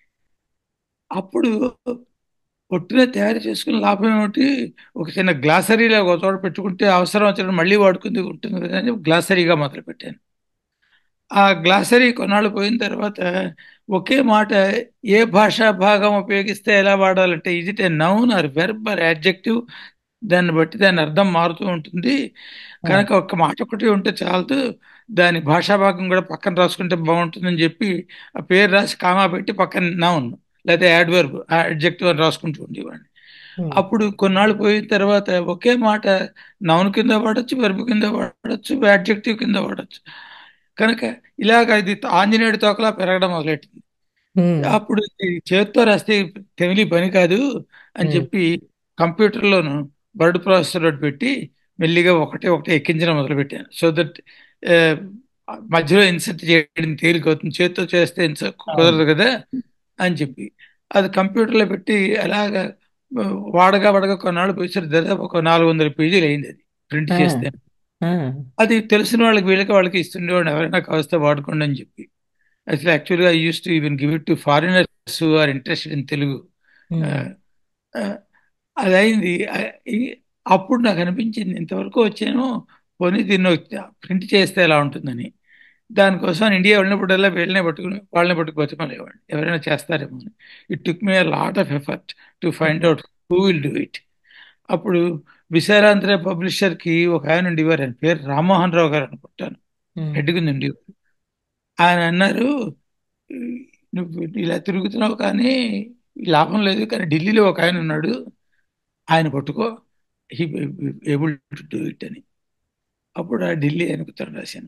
అప్పుడు పొట్టిగా తయారు చేసుకుని లాభం ఏమిటి? ఒక చిన్న గ్లాసరీలాగా ఒక చోట పెట్టుకుంటే అవసరం వచ్చినప్పుడు మళ్ళీ వాడుకుందుకు ఉంటుంది కదా! అని గ్లాసరీగా మొదలుపెట్టాను. ఆ గ్లాసరీ కొన్నాళ్ళు పోయిన తర్వాత ఒకే మాట ఏ భాషా భాగం ఉపయోగిస్తే ఎలా వాడాలంటే is it a noun or verb or adjective దాన్ని బట్టి దాని అర్థం మారుతూ ఉంటుంది. ఆ! కనుక ఒక్క మాట ఒకటి ఉంటే చాలదు. దాని భాషా భాగం కూడా పక్కన రాసుకుంటే బావుంటుందని చెప్పి ఆ పేరు రాసి కామా పెట్టి పక్కన నౌన్ లేతే యాడ్వర్బ్ యాడ్జెక్టివ్ అని రాసుకుంటూ ఉండేవాడిని. హ్మ్. అప్పుడు కొన్నాళ్ళు పోయిన తర్వాత ఒకే మాట నౌన్ కింద వాడొచ్చు, వెర్బ్ కింద వాడొచ్చు, యాడ్జెక్టివ్ కింద వాడొచ్చు. కనుక ఇలాగ ఇది ఆంజనేయుడి తోకలా పెరగడం మొదలెట్టింది. హ్మ్. అప్పుడు ఈ చేత్తో రాస్తే తెమిలే పని కాదు అని హ్మ్. చెప్పి కంప్యూటర్‌లోను వర్డ్ ప్రాసెసర్ ఒకటి పెట్టి మెల్లిగా ఒకటి ఒకటి ఎక్కించడం మొదలుపెట్టాను. సో దట్ ఆహ్, మధ్యలో ఇన్సర్ట్ చేయడం తేలికవుతుంది. చేత్తో చేస్తే ఇన్స అవును. కుదరదు కదా! అని చెప్పి. అది కంప్యూటర్‌లో పెట్టి అలాగా ఆహ్, వాడగా వాడగా కొన్నాళ్ళు పోయేసరికి దాదాపు ఒక 400 పేజీలు అయిందది ప్రింట్ ఆ! చేస్తే. ఆ! అది తెలిసిన వాళ్ళకి వీళ్ళకి వాళ్ళకి ఇస్తుండేవాడిని. ఎవరైనా కావలిస్తే వాడుకోండి అని చెప్పి. అసలు యాక్చువల్‌గా I used to even give it to foreigners who are interested in Telugu. హ్మ్. ఆహ్, ఆహ్, అదయింది. ఆహ్, ఈ అప్పుడు నాకనిపించింది ఇంతవరకు వచ్చాను. పోనీ దీన్ని ప్రింట్ చేస్తే ఎలా ఉంటుందని. దానికోసం ఇండియా వెళ్ళినప్పుడల్లా వీళ్ళనే పట్టుకుని వాళ్ళనే పట్టుకు బతిమాలేవాడిని. ఎవరైనా చేస్తారేమో అని. It took me a lot of effort to find hmm. Out who will do it. అప్పుడు విశాలాంధ్ర పబ్లిషర్‌కి ఒకాయన ఉండేవారు. ఆయన పేరు రామ్మోహన్ రావు గారు అనుకుంటాను. హ్మ్. హెడ్ కింద ఉండేవారు. ఆయన అన్నారు, "నువ్వు ఇలా తిరుగుతున్నావు కానీ లాభం లేదు. కానీ ఢిల్లీలో ఒకాయన ఉన్నాడు. ఆయన పట్టుకో. He we we able to do it" అని. అప్పుడు ఆ ఢిల్లీ ఆయనకు ఉత్తరం రాశాను.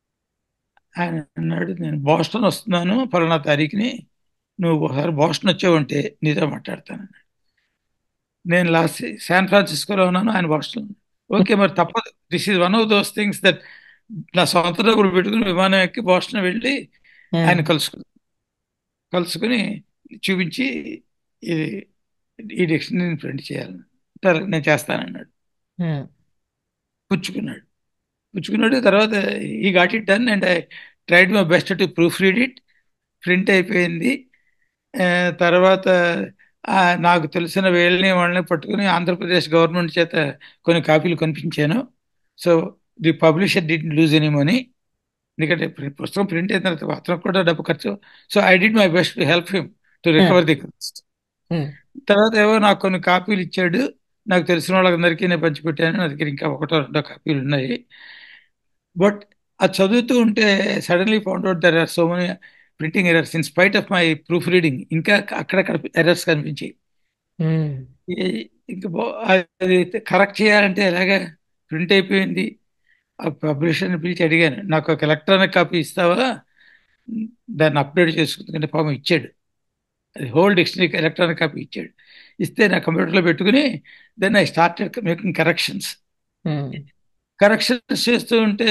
ఆయన అన్నాడు, "నేను బోస్టన్ వస్తున్నాను పలానా తారీఖుని. నువ్వు ఒకసారి బోస్టన్ వచ్చావంటే నీతో మాట్లాడతానన్నాడు. నేను లాస్ట్ శాన్ ఫ్రాన్సిస్కోలో ఉన్నాను. ఆయన బోస్టన్‌లో ఉన్నాడు. ఓకే. మరి తప్పదు. This is one of those things that నా సొంత డబ్బులు పెట్టుకొని విమానం ఎక్కి బోస్టన్ వెళ్ళి ఆ! ఆయన కలుసుకున్నాను. కలుసుకొని చూపించి ఇది ఈ డిక్షనరీని ప్రింట్ చేయాలని. సరే నేను చేస్తానన్నాడు. ఆ! పుచ్చుకున్నాడు. పుచ్చుకున్నాడు. తర్వాత he got it done and I tried my best to proof read it print అయిపోయింది ఆ, తర్వాత ఆ, నాకు తెలిసిన వీళ్ళని వాళ్ళని పట్టుకుని ఆంధ్రప్రదేశ్ గవర్నమెంట్ చేత కొన్ని కాపీలు కొనిపించాను సో ది పబ్లిషర్ డి లూజ్ ఎనీ మనీ ఎందుకంటే ప్రి- పుస్తకం ప్రింట్ అయిన తర్వాత అతనికి కూడా డబ్బు ఖర్చు so I did my best to help him to recover the cost um, తర్వాత ఏవో నాకు కొన్ని కాపీలు ఇచ్చాడు నాకు తెలిసిన వాళ్ళందరికీ నేను పంచిపెట్టాను నా దగ్గర ఇంకా ఒకటో రెండో కాపీలు ఉన్నాయి బట్ అది చదువుతూ ఉంటే suddenly found out there are so many printing errors in spite of my proof reading ఇంకా అక్కడక్కడ ఎర్రర్స్ కనిపించాయి ఉమ్, ఈ- ఇంకా బో- అది కరెక్ట్ చేయాలంటే ఎలాగా ప్రింట్ అయిపోయింది ఆ పబ్లిషర్ని పిలిచి అడిగాను నాకు ఒక ఎలక్ట్రానిక్ కాపీ ఇస్తావా దాన్ని అప్డేట్ చేసుకుంటే పాపం ఇచ్చాడు అది హోల్ డిక్షనరీ ఎలక్ట్రానిక్ కాపీ ఇచ్చాడు ఇస్తే నా కంప్యూటర్లో పెట్టుకుని then I started making corrections um, corrections చేస్తూ ఉంటే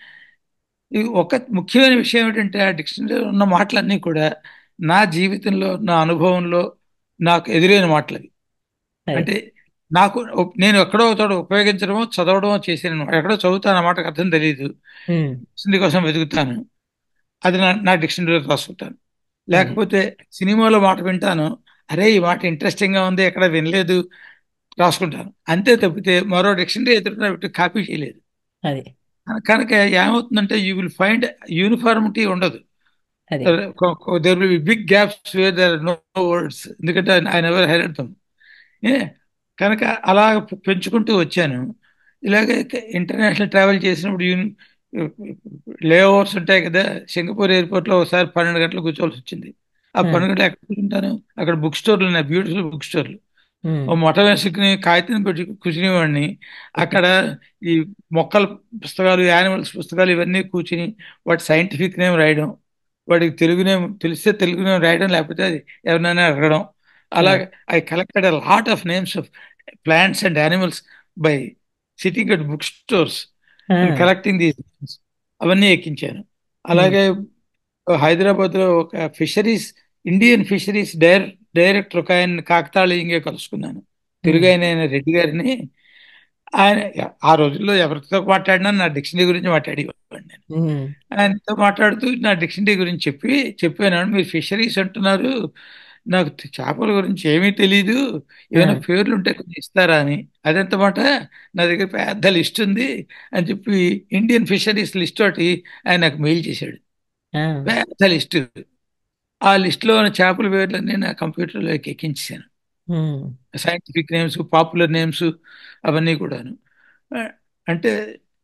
ఈ ఒక ముఖ్యమైన విషయం ఏంటంటే ఆ డిక్షనరీలో ఉన్న మాటలన్నీ కూడా నా జీవితంలో నా అనుభవంలో నాకు ఎదురైన మాటలు అవి అదే. అంటే నాకు ఒప్- నేను ఎక్కడో ఒక చోట ఉపయోగించడమో చదవడమో చేసాను ఎక్కడో చదువుతాను ఆ మాటకు అర్థం తెలియదు ఉమ్, డిక్షనరీ కోసం వెతుకుతాను అది నా నా డిక్షనరీలో రాసుకుంటాను లేకపోతే సినిమాలో మాట వింటాను అరే ఈ మాట ఇంట్రెస్టింగ్ గా ఉంది ఎక్కడ వినలేదు రాసుకుంటాను అంతే తప్పితే మరో డిక్షనరీ ఎదురుగా పెట్టి కాపీ చేయలేదు అది కనుక ఏమవుతుందంటే యూ విల్ ఫైండ్ యూనిఫార్మిటీ ఉండదు అది there will be big gaps where there no words ఎందుకంటే ఐ నెవర్ హెడ్ దమ్ ఏ కనుక అలా పెంచుకుంటూ వచ్చాను ఇలాగే ఇంటర్నేషనల్ ట్రావెల్ చేసినప్పుడు యూని లేఓవర్స్ ఉంటాయి కదా సింగపూర్ ఎయిర్పోర్ట్ లో ఒకసారి పన్నెండు గంటలు కూర్చోవాల్సి వచ్చింది ఆ Hmm. పన్నెండు గంటలు ఎక్కడ కూర్చుంటాను అక్కడ బుక్ స్టోర్లు ఉన్నాయి బ్యూటిఫుల్ బుక్ స్టోర్లు ఉమ్, ఓ మొట్ట వేసుకుని కాగితం పెట్టి కూర్చునేవాడిని అక్కడ ఈ మొక్కల పుస్తకాలు యానిమల్స్ పుస్తకాలు ఇవన్నీ కూర్చుని వాటి సైంటిఫిక్ నేమ్ రాయడం వాడికి తెలుగు నేమ్ తెలిస్తే తెలుగు నేమ్ రాయడం లేకపోతే అది ఎవరినైనా అడగడం అలాగే I collected a lot of names of plants and animals by sitting at book stores ah, collecting these అవన్నీ ఎక్కించాను అలాగే హైదరాబాద్ లో ఒక ఫిషరీస్ ఇండియన్ ఫిషరీస్ డైర్ డైరెక్టర్ ఒక ఆయన కాకతాళి ఇంకే కలుసుకున్నాను తెలుగు ఆయన ఆయన రెడ్డి గారిని ఆయన ఆ రోజుల్లో ఎవరితో మాట్లాడినా నా డిక్షనరీ గురించి మాట్లాడేవాడిని నేను ఉమ్, ఆయనతో మాట్లాడుతూ నా డిక్షనరీ గురించి చెప్పి చెప్పాను మీరు ఫిషరీస్ అంటున్నారు నాకు చేపల గురించి ఏమీ తెలీదు ఏమైనా Hmm. పేర్లు ఉంటే కొంచెం ఇస్తారా అని అదెంత మాట నా దగ్గర పెద్ద లిస్ట్ ఉంది అని చెప్పి ఇండియన్ ఫిషరీస్ లిస్ట్ ఒకటి ఆయన నాకు మెయిల్ చేశాడు ఆ, పెద్ద లిస్ట్ ఆ లిస్ట్లో ఉన్న చేపల పేర్లన్నీ నా కంప్యూటర్లోకి ఎక్కించాను ఉమ్, సైంటిఫిక్ నేమ్స్ పాపులర్ నేమ్స్ అవన్నీ కూడాను ఆ, అంటే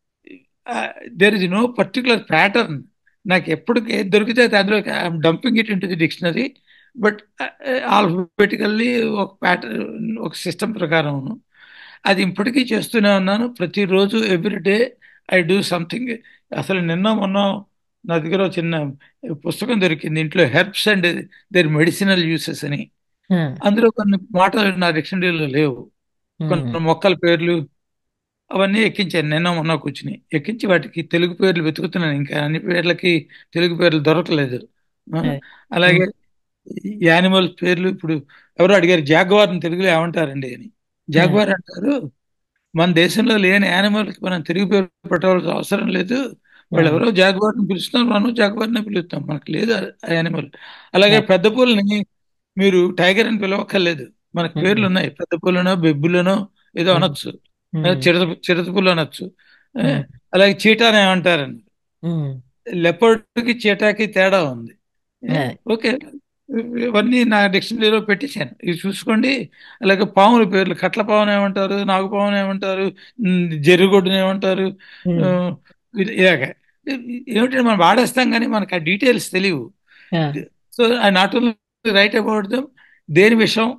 there is no particular pattern నాకు ఎప్పుడు ఏది దొరికితే అది అందులో dumping it into the dictionary but alphabetically ఒక ప్యాటర్న్ ఒక సిస్టమ్ ప్రకారం అది ఇప్పటికీ చేస్తూనే ఉన్నాను ప్రతిరోజు every day I do something అసలు నిన్న మొన్న నా దగ్గర ఒక చిన్న పుస్తకం దొరికింది ఇంట్లో herbs and their medicinal uses అని ఆ, అందులో కొన్ని మాటలు నా డిక్షనరీలో లేవు ఉమ్, కొన్ని మొక్కల పేర్లు అవన్నీ ఎక్కించాను నిన్న మొన్న కూర్చుని ఎక్కించి వాటికి తెలుగు పేర్లు వెతుకుతున్నాను ఇంకా అన్ని పేర్లకి తెలుగు పేర్లు దొరకలేదు ఆ, అదే. అలాగే యానిమల్ పేర్లు ఇప్పుడు ఎవరో అడిగారు జాగ్వార్ని తెలుగులో ఏమంటారండి అని జాగ్వార్ అంటారు మన దేశంలో లేని యానిమల్కి మనం తెలుగు పేరు పెట్టవలసిన అవసరం లేదు వాళ్ళు ఎవరో జాగ్వార్ని పిలుస్తున్నారు మనం జాగ్వార్ని పిలుస్తాం మనకు లేదు ఆ యానిమల్ అలాగే పెద్ద పూలని మీరు టైగర్ అని పిలవక్కర్లేదు మనకు పేర్లు ఉన్నాయి పెద్ద పూలనో బెబ్బులనో ఏదో అనొచ్చు ఉమ్, చిరత చిరత పుల్లు అనొచ్చు ఏ, ఉమ్, అలాగే చీటాని ఏమంటారండి ఉమ్, లెపర్డ్కి చీటాకి తేడా ఉంది ఏ, ఆ. ఓకే ఇవన్నీ నా డిక్షనరీలో పెట్టేశాను ఇవి చూసుకోండి అలాగే పాముల పేర్లు కట్ల పావును ఏమంటారు నాగు పావును ఏమంటారు ఉమ్, జెర్రిగొడ్డును ఏమంటారు ఉమ్, ఆ, ఇది- ఇలాగ ఏమిటంటే మనం వాడేస్తాం కానీ మనకు ఆ డీటెయిల్స్ తెలియవు ఆ, so I not only write about them దేని విషయం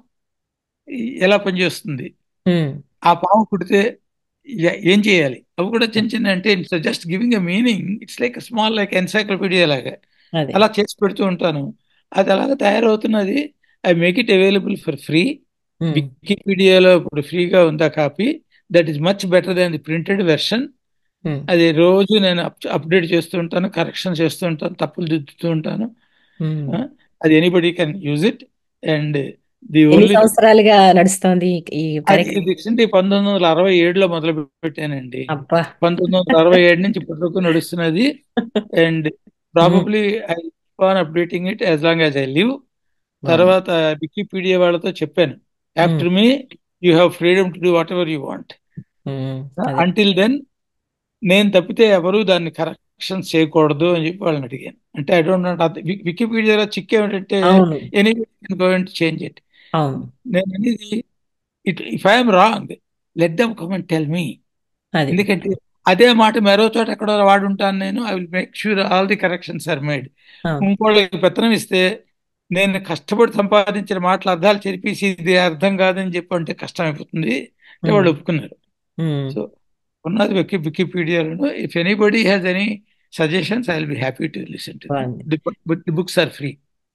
ఎలా పనిచేస్తుంది ఉమ్, ఆ పాము కుడితే ఎ- ఏం చేయాలి అవి కూడా చిన్న చిన్న అంటే it's just giving a meaning it's like small like encyclopedia లాగా అదే అలా చేసి పెడుతూ ఉంటాను అది అలాగ తయారవుతున్నది I make it available for free um, వికీపీడియాలో ఇప్పుడు ఫ్రీగా ఉందా copy that is much better than the printed version um, అది రోజు నేను అప్డేట్ చేస్తూ ఉంటాను కరెక్షన్ చేస్తూ ఉంటాను తప్పులు దిద్దుతూ ఉంటాను ఉమ్. ఆ, అది anybody can use it and the ఎన్ని ఓన్లీ సంవత్సరాలుగా నడుస్తోంది ఈ అది కార్యక్రమం దిక్సింది పంతొమ్మిది వందల అరవై ఏడులో మొదలు పెట్టానండి అబ్బా పంతొమ్మిది వందల అరవై ఏడు నుంచి ఇప్పటి వరకు నడుస్తున్నది and probably I on updating it as long as I live బాగుంది తర్వాత వికీపీడియా వాళ్ళతో చెప్పాను after me you have freedom to do whatever you want um, అదే అంటిల్ దెన్ నేను తప్పితే ఎవరు దాన్ని కరెక్షన్స్ చేయకూడదు అని చెప్పి వాళ్ళని అడిగాను అంటే ఐ డోంట్ వికీపీడియాలో చిక్ ఏమిటంటే అవును any going to change it అవును నేను అనేది it if I'm wrong let them come and tell me అది ఎందుకంటే అదే మాట మరో చోట ఎక్కడో వాడుంటాను నేను I will make sure all the corrections are made అవును ఇంకోళ్ళకి పెత్తనం ఇస్తే నేను కష్టపడి సంపాదించిన మాటలు అర్థాలు చెరిపేసి ఇది అర్థం కాదని చెప్పి అంటే కష్టం అయిపోతుంది అంటే వాళ్ళు ఉమ్, ఒప్పుకున్నారు ఉమ్, సో ఉన్నది వికీ వికీపీడియాలో if anybody has any suggestions I will be happy to listen to బాగుంది ది బుక్స్ ఆర్ ఫ్రీ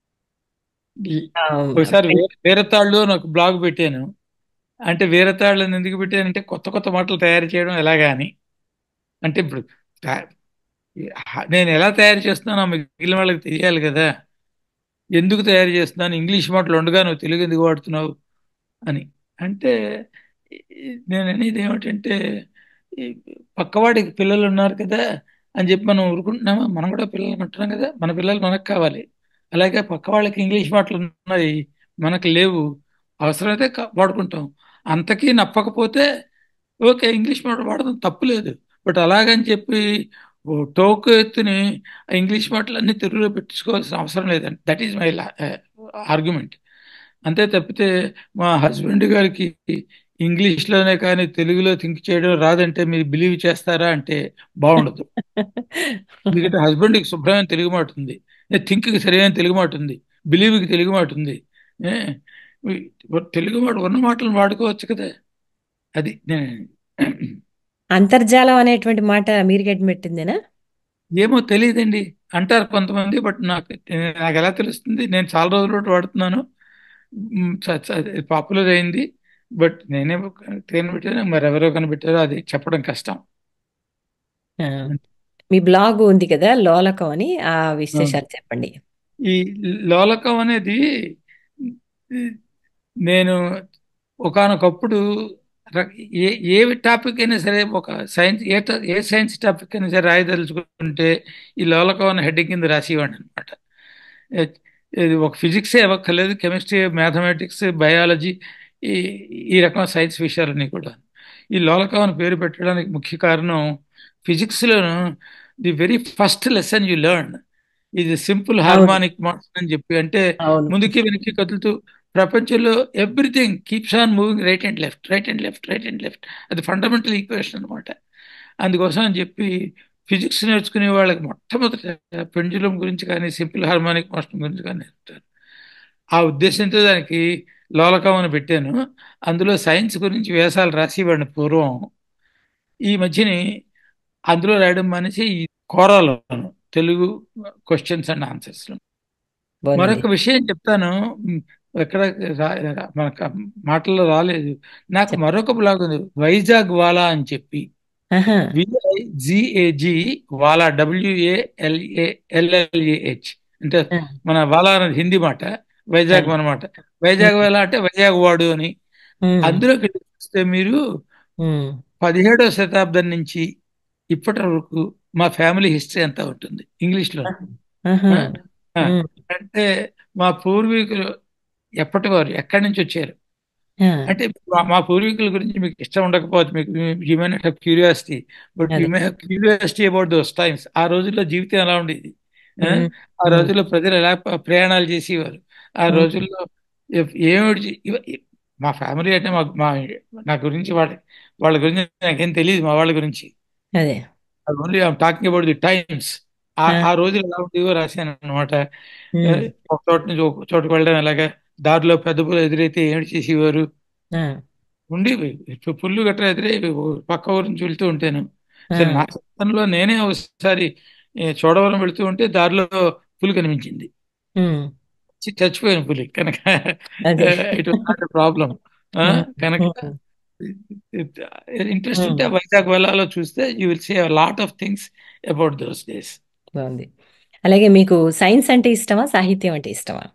ఆ, ఒకసారి వే- వేరతాళ్ళు అని ఒక బ్లాగ్ పెట్టాను అంటే వేరతాళ్ళని ఎందుకు పెట్టానంటే కొత్త కొత్త మాటలు తయారు చేయడం ఎలాగా అని అంటే ఇప్పుడు తా- నేను ఎలా తయారు చేస్తున్నానో మిగిలిన వాళ్ళకి తెలియాలి కదా ఎందుకు తయారు చేస్తున్నాను ఇంగ్లీష్ మాటలు ఉండగా నువ్వు తెలుగు ఎందుకు వాడుతున్నావు అని అంటే ఈ- నేను అనేది ఏమిటంటే ఈ పక్కవాడికి పిల్లలు ఉన్నారు కదా అని చెప్పి మనం ఊరుకుంటున్నామా మనం కూడా పిల్లలు అంటున్నాం కదా మన పిల్లలు మనకు కావాలి అలాగే పక్క వాళ్ళకి ఇంగ్లీష్ మాటలు ఉన్నాయి మనకు లేవు అవసరమైతే కా- వాడుకుంటాం అంతకీ నప్పకపోతే ఓకే ఇంగ్లీష్ మాట వాడడం తప్పులేదు బట్ అలాగని చెప్పి ఓ టోకు ఎత్తుని ఆ ఇంగ్లీష్ మాటలు అన్ని తెలుగులో పెట్టించుకోవాల్సిన అవసరం లేదండి దట్ ఈజ్ మై ఆర్గ్యుమెంట్ అంతే తప్పితే మా హస్బెండ్ గారికి ఇంగ్లీష్లోనే కానీ తెలుగులో థింక్ చేయడం రాదంటే మీరు బిలీవ్ చేస్తారా అంటే బాగుండదు ఎందుకంటే హస్బెండ్కి శుభ్రమైన తెలుగు మాట ఉంది థింక్కి సరైన తెలుగు మాట ఉంది బిలీవ్కి తెలుగు మాట ఉంది ఏ, ఈ తెలుగు మాట ఉన్న మాటలను వాడుకోవచ్చు కదా అది నేను అంతర్జాలం అనేటువంటి మాట మీరు గడ్డిమెట్టిందేనా ఏమో తెలియదండి అంటారు కొంతమంది బట్ నాకు నాకు ఎలా తెలుస్తుంది నేను చాలా రోజుల పాటు వాడుతున్నాను పాపులర్ అయింది బట్ నేనే తేను పెట్టాను మరెవరో కనిపెట్టారో అది చెప్పడం కష్టం ఆ, మీ బ్లాగ్ ఉంది కదా లోలకం అని ఆ విశేషాలు చెప్పండి ఈ లోలకం అనేది నేను ఒకానొకప్పుడు ర- ఏ ఏ టాపిక్ అయినా సరే ఒక సైన్స్ ఏ ట- ఏ సైన్స్ టాపిక్ అయినా సరే రాయదలుచుకుంటే ఈ లోలకం అనే హెడ్డింగ్ కింద రాసేవాడిని అనమాట ఇది ఒక ఫిజిక్సే అవ్వక్కర్లేదు కెమిస్ట్రీ మ్యాథమెటిక్స్ బయాలజీ ఈ ఈ రకం సైన్స్ విషయాలన్నీ కూడా ఈ లోలకం అని పేరు పెట్టడానికి ముఖ్య కారణం ఫిజిక్స్లోను the very first lesson you learn ఇది సింపుల్ అవును హార్మానిక్ మోషన్ అని చెప్పి అంటే అవును ముందుకి వెనక్కి కదులుతూ ప్రపంచంలో everything keeps on moving right and left right and left right and left అది ఫండమెంటల్ ఈక్వేషన్ అనమాట అందుకోసం అని చెప్పి ఫిజిక్స్ నేర్చుకునే వాళ్ళకి మొట్టమొదట పెండులం గురించి కానీ సింపుల్ హార్మానిక్ మోషన్ గురించి కానీ నేర్పుతారు ఆ ఉద్దేశంతో దానికి లోలకం అని పెట్టాను అందులో సైన్స్ గురించి వ్యాసాలు రాసేవాడిని పూర్వం ఈ మధ్యని అందులో రాయడం మానేసి ఈ కోరాలను తెలుగు క్వశ్చన్స్ అండ్ ఆన్సర్స్ బాగుంది మరొక విషయం చెప్తాను ఉమ్, ఎక్కడ రా- రా- మనకు మాటల్లో రాలేదు నాకు చెప్ప మరొక బ్లాగ్ ఉంది వైజాగ్ వాలా అని చెప్పి ఆహా విఐజిఏజి వాలా డబ్ల్యూఏఎల్ఏఎల్ఎల్ఏహెచ్ అంటే ఆ, మన వాలా అనేది హిందీ మాట వైజాగ్ అది అన్నమాట వైజాగ్ ఉమ్, వాలా అంటే వైజాగ్ వాడు అని ఉమ్, అందులోకి చూస్తే మీరు ఉమ్, పదిహేడవ శతాబ్దం నుంచి ఇప్పటి వరకు మా ఫ్యామిలీ హిస్టరీ అంతా ఉంటుంది ఇంగ్లీష్లో ఆహా ఉమ్, అంటే మా పూర్వీకులు ఎప్పటి వారు ఎక్కడి నుంచి వచ్చారు ఆ, అంటే మా మా పూర్వీకుల గురించి మీకు ఇష్టం ఉండకపోవచ్చు మీకు you may not have curiosity but you అదే may have curiosity about those times ఆ రోజుల్లో జీవితం ఎలా ఉండేది ఆ? ఉమ్, ఆ ఉమ్, రోజుల్లో ప్రజలు ఎలా ప- ప్రయాణాలు చేసేవారు ఆ ఉమ్, రోజుల్లో ఎఫ్- ఏమిటి చే- ఇవ- ఇ- మా ఫ్యామిలీ అంటే మా మా నా గురించి వాళ్ళ వాళ్ళ గురించి నాకేం తెలియదు మా వాళ్ళ గురించి అదే only I'm talking about the times ఆ ఆ, ఆ రోజులు ఎలా ఉండేవో రాశాను అనమాట ఉమ్, ఒక చోట నుంచి ఒక చోటుకు వెళ్ళడం ఎలాగా దారిలో పెద్ద పులు ఎదురైతే ఏమిటి చేసేవారు ఆ, ఉండేవి పు- పుల్లు గట్రా ఎదురేవి ఓ పక్క ఊరు నుంచి వెళ్తూ ఉంటాను ఆ, సరే నా చిత్తంలో నేనే ఒకసారి ఏ, చోడవరం వెళుతూ ఉంటే దారిలో పులి కనిపించింది ఉమ్, చి- చచ్చిపోయిన పులి కనుక అదే it was not problem um, కనుక ఉమ్, ఇంట్రెస్ట్ ఉమ్, ఉంటే వైజాగ్ వెళ్ళాలో చూస్తే you will see lot of things about those days బాగుంది అలాగే మీకు సైన్స్ అంటే ఇష్టమా సాహిత్యం అంటే ఇష్టమా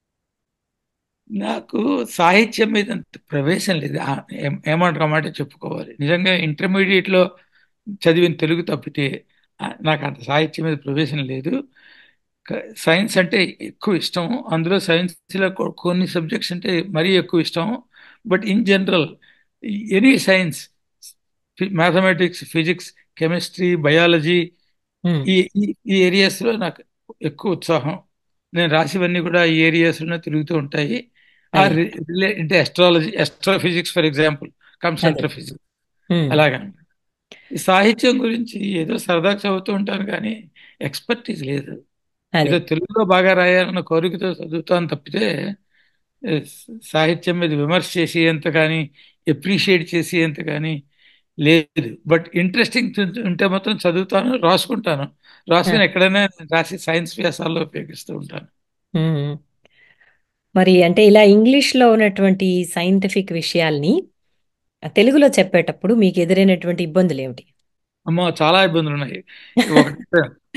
నాకు సాహిత్యం మీద అంత ప్రవేశం లేదు ఆ, ఏం- ఏమంటారు మాట చెప్పుకోవాలి నిజంగా ఇంటర్మీడియట్లో చదివిన తెలుగు తప్పితే ఆ, నాకు అంత సాహిత్యం మీద ప్రవేశం లేదు క- సైన్స్ అంటే ఎక్కువ ఇష్టం అందులో సైన్స్లో కొ- కొన్ని సబ్జెక్ట్స్ అంటే మరీ ఎక్కువ ఇష్టం but in general any science mathematics physics chemistry biology um, ఈ ఈ- ఈ ఏరియాస్లో నాకు ఎక్కువ ఉత్సాహం నేను రాసివన్నీ కూడా ఈ ఏరియాస్లోనే తిరుగుతూ ఉంటాయి ఆ అదే రి- రిలే- అంటే astrology astrophysics for example comes అదే అండర్ ఫిజిక్స్ ఉమ్, అలాగా ఈ సాహిత్యం గురించి ఏదో సరదాగా చదువుతూ ఉంటాను కానీ ఎక్స్పర్టీస్ లేదు అదే ఏదో తెలుగులో బాగా రాయాలన్న కోరికతో చదువుతాను తప్పితే ఏ, సాహిత్యం మీద విమర్శ చేసేంత కానీ ఎప్రిషియేట్ చేసేంత కానీ లేదు బట్ ఇంట్రెస్టింగ్ ఉంటే మాత్రం చదువుతాను రాసుకుంటాను ఆ, రాసుకుని ఎక్కడైనా రాసి సైన్స్ వ్యాసాల్లో ఉపయోగిస్తూ ఉంటాను ఉమ్. మరి అంటే ఇలా ఇంగ్లీష్లో ఉన్నటువంటి సైంటిఫిక్ విషయాల్ని తెలుగులో చెప్పేటప్పుడు మీకు ఎదురైనటువంటి ఇబ్బందులు ఏమిటి అమ్మో చాలా ఇబ్బందులు ఉన్నాయి ఒకటి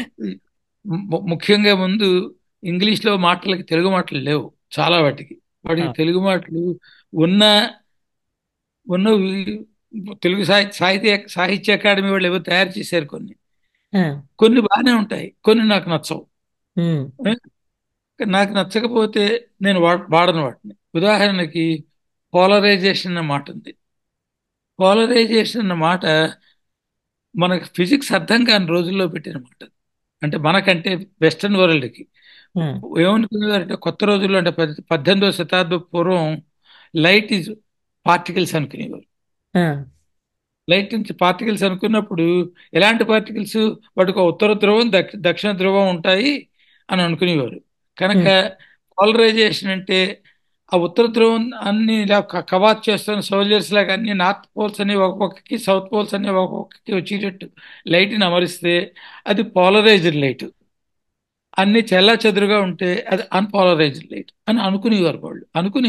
ము- ముఖ్యంగా ముందు ఇంగ్లీష్లో మాటలకి తెలుగు మాటలు లేవు చాలా వాటికి ఆ, వాటికి తెలుగు మాటలు ఉన్న ఉన్న వి- తెలుగు సాహిత్య సాహిత్య సాహిత్య అకాడమీ వాళ్ళు ఏవో తయారు చేశారు కొన్ని ఆ, కొన్ని బాగానే ఉంటాయి కొన్ని నాకు నచ్చవు ఉమ్, ఏ? నాకు నచ్చకపోతే నేను వా వాడను వాటిని ఉదాహరణకి పోలరైజేషన్ అన్న మాట ఉంది పోలరైజేషన్ అన్న మాట మనకు ఫిజిక్స్ అర్థం కాని రోజుల్లో పెట్టిన మాట అంటే మనకంటే వెస్టర్న్ వరల్డ్కి ఉమ్, ఏమనుకునేవారంటే కొత్త రోజుల్లో అంటే పద్- పద్దెనిమిదవ శతాబ్దం పూర్వం లైట్ ఈజ్ పార్టికల్స్ అనుకునేవారు ఆ, లైట్ నుంచి పార్టికల్స్ అనుకున్నప్పుడు ఎలాంటి పార్టికల్స్ వాటికి ఒక ఉత్తర ధ్రువం దక్ష దక్షిణ ధ్రువం ఉంటాయి అని అనుకునేవారు కనుక ఉమ్, పోలరైజేషన్ అంటే ఆ ఉత్తర ధ్రువం అన్ని ఇలా క- కవాత్ చేస్తున్న సోల్జర్స్ లాగా అన్ని నార్త్ పోల్స్ అన్ని ఒక పక్కకి సౌత్ పోల్స్ అన్ని ఒక పక్కకి వచ్చేటట్టు లైట్ని అమరిస్తే అది పోలరైజ్డ్ లైట్ అన్ని చెల్లా చెదురుగా ఉంటే అది అన్పోలరైజ్డ్ లైట్ అని అనుకునేవారు వాళ్ళు అనుకుని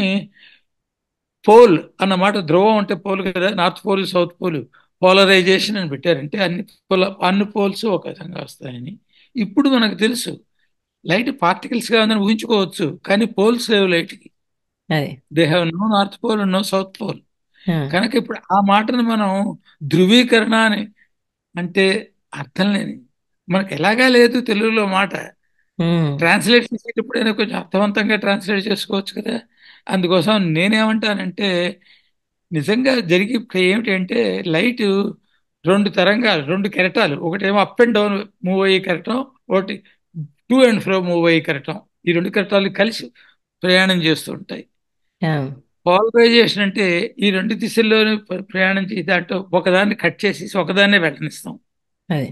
పోల్ అన్నమాట ధ్రువం అంటే పోల్ కదా north pole south pole polarization అని పెట్టారంటే అన్ని పోల అన్ని పోల్స్ ఒక విధంగా వస్తాయని ఇప్పుడు మనకు తెలుసు లైట్ పార్టికల్స్ గా ఉందని ఊహించుకోవచ్చు కానీ పోల్స్ లేవు లైట్కి అదే they have no north pole no south pole ఆ, కనుక ఇప్పుడు ఆ మాటను మనం ధృవీకరణ అని అంటే అర్థం లేని మనకు ఎలాగా లేదు తెలుగులో మాట ఉమ్, ట్రాన్స్లేట్ చేసేటప్పుడైనా కొంచెం అర్థవంతంగా ట్రాన్స్లేట్ చేసుకోవచ్చు కదా అందుకోసం నేనేమంటానంటే నిజంగా జరిగి ఇప్పుడు ఏమిటి అంటే లైట్ రెండు తరంగాలు రెండు కెరటాలు ఒకటేమో అప్ అండ్ డౌన్ మూవ్ అయ్యే కెరటం ఒకటి టూ అండ్ ఫ్రో మూవ్ అయ్యే కెరటం ఈ రెండు కెరటాలు కలిసి ప్రయాణం చేస్తూ ఉంటాయి ఆ, పోలరైజేషన్ అంటే ఈ రెండు దిశల్లోనూ ప్ర- ప్రయాణం చేసి దాంట్లో ఒకదాన్ని కట్ చేసి ఒకదాన్నే వెళ్ళనిస్తాం అదే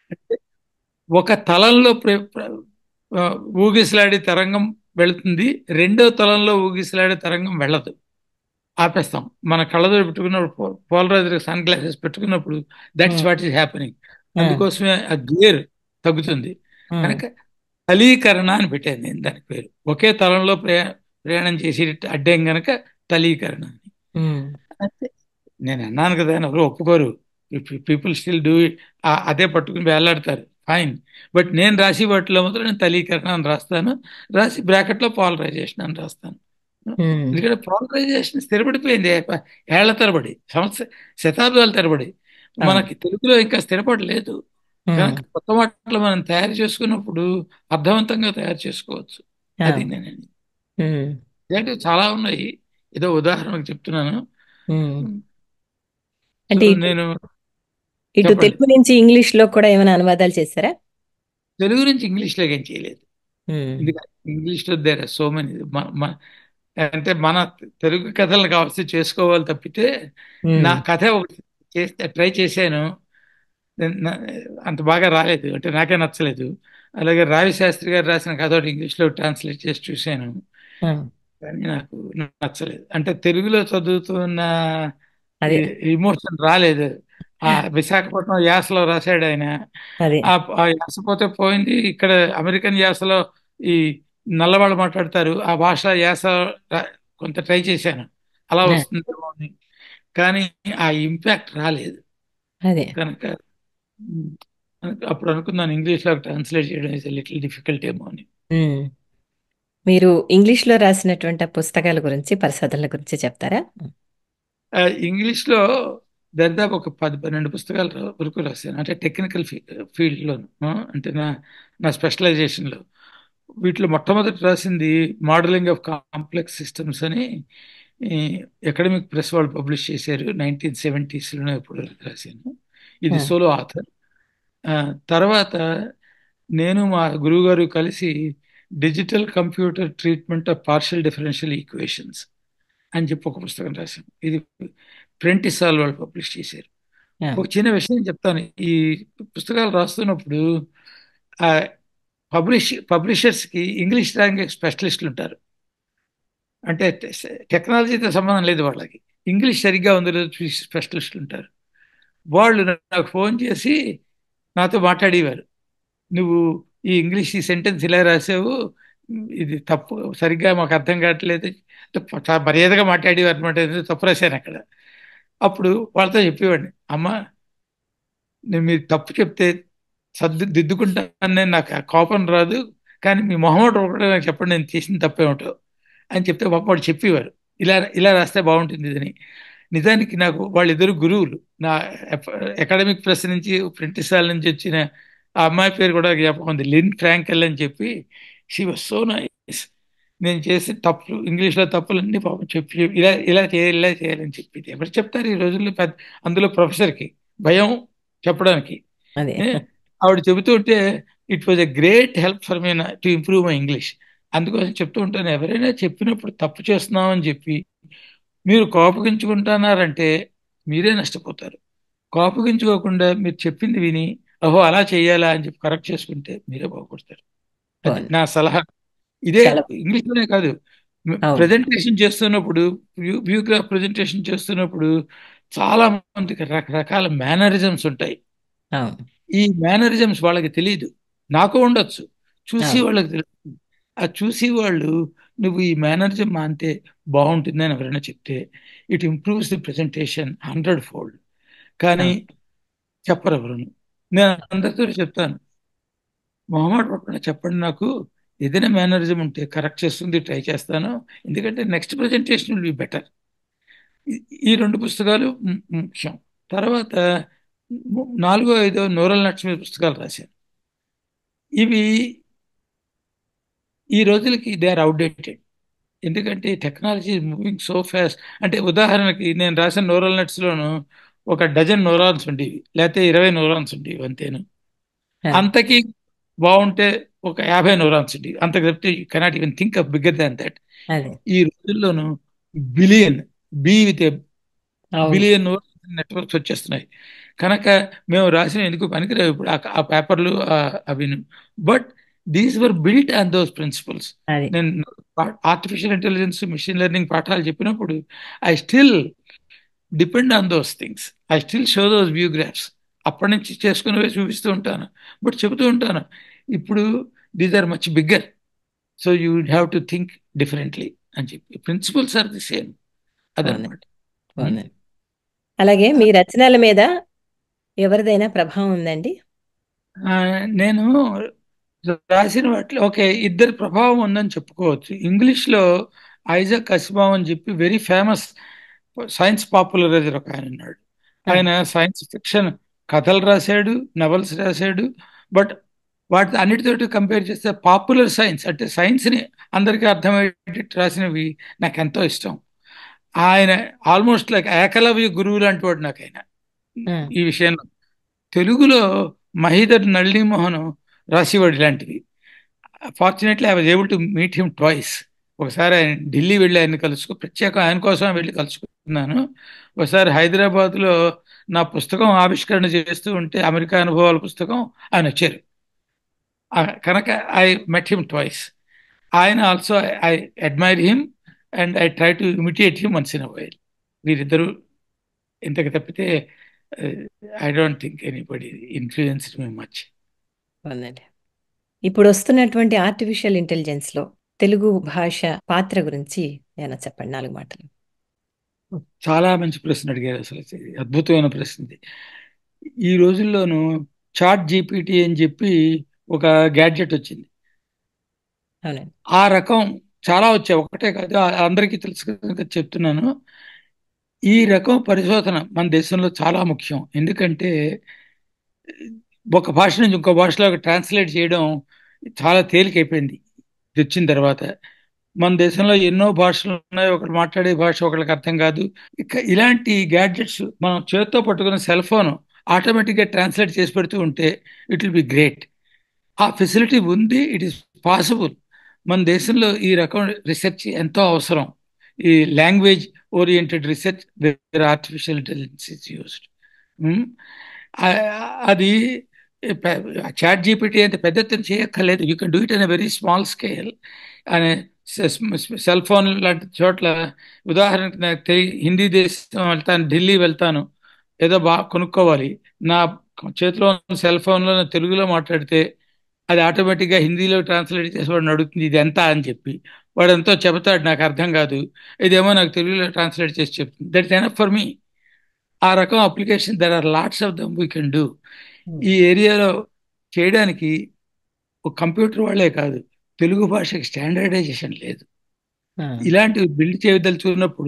ఒక తలంలో ప్ర- ప్ర- ఆ, ఊగిసలాడే తరంగం వెళుతుంది రెండో తలంలో ఊగిసలాడే తరంగం వెళ్ళదు ఆపేస్తాం మన కళ్ళజోడు పెట్టుకున్నప్పుడు పోలరైజర్ సన్ గ్లాసెస్ పెట్టుకున్నప్పుడు that's um, what is happening ఆ, అందుకోసమే ఆ గేర్ తగ్గుతుంది ఉమ్, కనుక తలీకరణ అని పెట్టాను నేను దానికి పేరు ఒకే తలంలో ప్రయా ప్రయాణం చేసి అడ్డం గనక తలీకరణ అని ఉమ్, అంటే నేను అన్నాను కదా అని ఎవరు ఒప్పుకోరు పీపుల్ స్టిల్ డూ ఇట్ అదే పట్టుకుని వేలాడతారు ఫైన్ బట్ నేను రాసి వాటిలో మాత్రం నేను తలీకరణ అని రాస్తాను రాసి బ్రాకెట్లో పాలరైజేషన్ అని రాస్తాను ఉమ్, ఎందుకంటే పాలరైజేషన్ స్థిరపడిపోయింది ఏ- ఏళ్ల తరబడి సంవత్సర శతాబ్దాల తరబడి అవును మనకి తెలుగులో ఇంకా స్థిరపడలేదు ఉమ్, కనుక కొత్త మాటలు మనం తయారు చేసుకున్నప్పుడు అర్థవంతంగా తయారు చేసుకోవచ్చు ఆ, అది నేను ఉమ్, ఇలాంటివి చాలా ఉన్నాయి ఏదో ఉదాహరణకు చెప్తున్నాను ఉమ్. సో అంటే ఇటు నేను ఇటు చెప్పండి తెలుగు నుంచి ఇంగ్లీష్ లో కూడా ఏమైనా అనువాదాలు చేశారా తెలుగు నుంచి ఇంగ్లీష్లోకి ఏం చేయలేదు ఉమ్, ఎందుకంటే ఇంగ్లీష్లో దేర్ సో మెనీ అంటే మన తెలుగు కథలను కావాల్సి చేసుకోవాలి తప్పితే నా ఉమ్, కథ ఒకటి చేస్తే ట్రై చేశాను నా- అంత బాగా రాలేదు అంటే నాకే నచ్చలేదు అలాగే రావి శాస్త్రి గారు రాసిన కథ ఒకటి ఇంగ్లీష్లో ట్రాన్స్లేట్ చేసి చూశాను ఆ, కానీ నాకు నచ్చలేదు అంటే తెలుగులో చదువుతున్న అదే ఇమోషన్ రాలేదు ఆ విశాఖపట్నం యాసలో రాశాడు ఆయన అదే ఆ ఆ యాస పోతే పోయింది ఇక్కడ అమెరికన్ యాసలో ఈ నల్లవాళ్ళు మాట్లాడతారు ఆ భాష యాస రా- కొంత ట్రై చేశాను అలా ఆ, వస్తుందేమో అని కానీ ఆ ఇంపాక్ట్ రాలేదు అదే కనుక ఉమ్, కనుక అప్పుడు అనుకున్నాను ఇంగ్లీష్లో ట్రాన్స్లేట్ చేయడం ఇస్ లిటిల్ డిఫికల్ట్ ఏమో అని ఉమ్. మీరు ఇంగ్లీష్ లో రాసినటువంటి ఆ పుస్తకాల గురించి పరిశోధనల గురించి చెప్తారా ఆ, ఇంగ్లీష్లో దరిదాపు ఒక పది పన్నెండు పుస్తకాల వరకు రాశాను అంటే టెక్నికల్ ఫీ ఫీల్డ్లోను అంటే నా నా స్పెషలైజేషన్లో వీటిలో మొట్టమొదటి రాసింది మోడలింగ్ ఆఫ్ కాంప్లెక్స్ సిస్టమ్స్ అని అకాడమిక్ ప్రెస్ వాళ్ళు పబ్లిష్ చేశారు నైన్టీన్ సెవెంటీస్లోనే ఎప్పుడు రాశాను ఇది Hmm. సోలో ఆథర్ తర్వాత నేను మా గురువుగారు కలిసి digital computer treatment of partial differential equations అని చెప్పి ఒక పుస్తకం రాశాను ఇది ప్రెంటిసాల్ వాళ్ళు పబ్లిష్ చేశారు ఆ, ఒక చిన్న విషయం చెప్తాను ఈ పుస్తకాలు రాస్తున్నప్పుడు ఆ పబ్లిష్ పబ్లిషర్స్కి ఇంగ్లీష్ లాంగ్వేజ్ స్పెషలిస్టులు ఉంటారు అంటే టె- టెక్నాలజీతో సంబంధం లేదు వాళ్ళకి ఇంగ్లీష్ సరిగ్గా ఉందో లేదో చూసి స్పెషలిస్టులు ఉంటారు వాళ్ళు నాకు ఫోన్ చేసి నాతో మాట్లాడేవారు నువ్వు ఈ ఇంగ్లీష్ ఈ సెంటెన్స్ ఇలా రాసావు ఇది తప్పు సరిగ్గా మాకు అర్థం కావట్లేదు అంటే చాలా మర్యాదగా మాట్లాడేవారు అనమాట ఏదో తప్పు రాశాను అక్కడ అప్పుడు వాళ్ళతో చెప్పేవాడిని అమ్మ నేను మీరు తప్పు చెప్తే సర్దు దిద్దుకుంటాను నేను నాకు ఆ కోపం రాదు కానీ మీ మొహమాట ఒకటే నాకు చెప్పండి నేను చేసిన తప్పేమిటో అని చెప్తే పాప వాడు చెప్పేవారు ఇలా ఇలా రాస్తే బాగుంటుంది ఇదని నిజానికి నాకు వాళ్ళిద్దరు గురువులు నా అకాడమిక్ ప్రెస్ నుంచి ప్రింటిసాల నుంచి వచ్చిన ఆ అమ్మాయి పేరు కూడా జ్ఞాపకం ఉంది లిన్ ఫ్రాంకెల్ అని చెప్పి షీ వాజ్ సో నైస్ నేను చేసిన తప్పులు ఇంగ్లీష్లో తప్పులన్నీ పాపం చెప్పి ఇలా ఇలా చేయాలి ఇలా చేయాలని చెప్పింది ఎవరు చెప్తారు ఈ రోజుల్లో పెద్ద అందులో ప్రొఫెసర్కి భయం చెప్పడానికి అదే ఏ, ఆవిడ చెబుతూ ఉంటే it was a great help for me to improve my English అందుకోసం చెప్తూ ఉంటాను ఎవరైనా చెప్పినప్పుడు తప్పు చేస్తున్నామని చెప్పి మీరు కోపగించుకుంటున్నారంటే మీరే నష్టపోతారు కోపగించుకోకుండా మీరు చెప్పింది విని ఓహో అలా చేయాలా అని చెప్పి కరెక్ట్ చేసుకుంటే మీరే బాగుపడతారు అది బాగుంది. నా సలహా ఇదే చాలా ఇంగ్లీష్లోనే కాదు అవును. ప్రజెంటేషన్ చేస్తున్నప్పుడు వ్యూ వ్యూగ్రాఫ్ ప్రజెంటేషన్ చేస్తున్నప్పుడు చాలా మందికి రకరకాల మేనరిజమ్స్ ఉంటాయి అవును ఈ మేనరిజమ్స్ వాళ్ళకి తెలియదు నాకు ఉండొచ్చు చూసి అవును. వాళ్ళకి తెలుస్తుంది ఆ చూసి వాళ్ళు నువ్వు ఈ మేనరిజం మాంతే బాగుంటుందని ఎవరైనా చెప్తే it improves the presentation hundred fold కానీ అవును. చెప్పరు ఎవరు నేను అందరితో చెప్తాను మొహమాట పడకుండా చెప్పండి నాకు ఏదైనా మేనరిజం ఉంటే కరెక్ట్ చేస్తుంది ట్రై చేస్తాను ఎందుకంటే next presentation will be better ఈ రెండు పుస్తకాలు ము- ముఖ్యం తర్వాత ము- నాలుగో ఐదో నోరల్ నట్స్ మీద పుస్తకాలు రాశాను ఇవి ఈ రోజులకి దే ఆర్ అవుట్డేటెడ్ ఎందుకంటే టెక్నాలజీ మూవింగ్ సో ఫాస్ట్ అంటే ఉదాహరణకి నేను రాసిన నోరల్ నట్స్లోను ఒక డజన్ న్యూరాన్స్ ఉండేవి లేకపోతే ఇరవై న్యూరాన్స్ ఉండేవి అంతేను అవును. అంతకి బాగుంటే ఒక యాభై న్యూరాన్స్ ఉండేవి అంత చెప్తే you cannot even think of bigger than that అదే ఈ రోజుల్లోను బిలియన్ బి విత్ అవును బిలియన్ నెట్వర్క్స్ వచ్చేస్తున్నాయి కనుక మేము రాసిన ఎందుకు పనికిరావు ఇప్పుడు ఆ- ఆ పేపర్లు అవి but these were built on those principles అది నేను ఆర్టిఫిషియల్ ఇంటెలిజెన్స్ మిషన్ లెర్నింగ్ పాఠాలు చెప్పినప్పుడు I still depend on those things I still show those viewgraphs అప్పటి నుంచి చేసుకునేవే చూపిస్తూ ఉంటాను బట్ చెబుతూ ఉంటాను ఇప్పుడు these are much bigger so you have to think differently అని చెప్పి ప్రిన్సిపల్స్ ఆర్ ది సేమ్ అదనమాట బాగుందండి అలాగే మీ రచనల మీద ఎవరిదైనా ప్రభావం ఉందండి ఆ, నేను రాసిన వాటిలో ఓకే ఇద్దరు ప్రభావం ఉందని చెప్పుకోవచ్చు ఇంగ్లీష్లో ఐజాక్ అసిమావ్ అని చెప్పి వెరీ ఫేమస్ సైన్స్ పాపులరైజర్ ఒక ఆయన ఉన్నాడు ఆయన సైన్స్ ఫిక్షన్ కథలు రాశాడు నవల్స్ రాశాడు బట్ వాటి అన్నిటితోటి కంపేర్ చేస్తే పాపులర్ సైన్స్ అంటే సైన్స్ని అందరికీ అర్థమయ్యేటట్టు రాసినవి నాకు ఎంతో ఇష్టం ఆయన ఆల్మోస్ట్ లైక్ ఏకలవ్య గురువు లాంటి వాడు నాకు ఆయన ఉమ్, ఈ విషయంలో తెలుగులో మహీధర్ నళినీమోహన్ రాసేవాడు ఇలాంటివి fortunately I was able to meet him twice ఒకసారి ఆయన ఢిల్లీ వెళ్ళి ఆయన కలుసుకో ప్రత్యేక ఆయన కోసం వెళ్ళి కలుసుకున్నాను ఒకసారి హైదరాబాద్లో నా పుస్తకం ఆవిష్కరణ చేస్తూ ఉంటే అమెరికా అనుభవాల పుస్తకం ఆయన వచ్చారు ఆ, కనుక ఐ మెట్ హిమ్ ట్వైస్ ఆయన also I admire him and I try to imitate him once in while వీరిద్దరూ ఇంతకు తప్పితే I don't think anybody influenced me much బాగుందండి ఇప్పుడు వస్తున్నటువంటి ఆర్టిఫిషియల్ ఇంటెలిజెన్స్ లో తెలుగు భాష పాత్ర గురించి ఏమైనా చెప్పండి నాలుగు మాటలు చాలా మంచి ప్రశ్న అడిగారు అసలు ఇది అద్భుతమైన ప్రశ్న ఇది ఈ రోజుల్లోనూ చాట్ జీపీటీ అని చెప్పి ఒక గ్యాడ్జెట్ వచ్చింది అవునండి ఆ రకం చాలా వచ్చాయి ఒకటే కాదు ఆ- అందరికీ తెలుసు కనుక చెప్తున్నాను ఈ రకం పరిశోధన మన దేశంలో చాలా ముఖ్యం ఎందుకంటే ఒక భాష నుంచి ఇంకో భాషలోకి ట్రాన్స్లేట్ చేయడం చాలా తేలికైపోయింది ఇది వచ్చిన తర్వాత మన దేశంలో ఎన్నో భాషలు ఉన్నాయి ఒకరు మాట్లాడే భాష ఒకరికి అర్థం కాదు ఇక ఇలాంటి గ్యాడ్జెట్స్ మనం చేత్తో పట్టుకున్న సెల్ ఫోన్ ఆటోమేటిక్గా ట్రాన్స్లేట్ చేసి పెడుతూ ఉంటే ఇట్ విల్ బి గ్రేట్ ఆ ఫెసిలిటీ ఉంది ఇట్ ఈస్ పాసిబుల్ మన దేశంలో ఈ రకం రీసెర్చ్ ఎంతో అవసరం ఈ language oriented research where artificial intelligence is used అది చాట్ జీపీటీ అంటే పెద్ద ఎత్తున చేయక్కర్లేదు you can do it on very small scale అనే సెల్ ఫోన్ లాంటి చోట్ల ఉదాహరణకు నాకు తెలి హిందీ దేశం వెళ్తాను ఢిల్లీ వెళ్తాను ఏదో బాగా కొనుక్కోవాలి నా చేతిలో సెల్ ఫోన్లో తెలుగులో మాట్లాడితే అది ఆటోమేటిక్గా హిందీలో ట్రాన్స్లేట్ చేసి వాడిని అడుగుతుంది ఇది ఎంత అని చెప్పి వాడు ఎంతో చెబుతాడు నాకు అర్థం కాదు ఇదేమో నాకు తెలుగులో ట్రాన్స్లేట్ చేసి చెప్తుంది దట్ ఎనఫ్ ఫర్ మీ ఆ రకం application there are lots of them we can do ఈ ఏరియాలో చేయడానికి ఒక కంప్యూటర్ వాళ్ళే కాదు తెలుగు భాషకి స్టాండర్డైజేషన్ లేదు ఇలాంటివి బిల్డ్ చేయదలుచుకున్నప్పుడు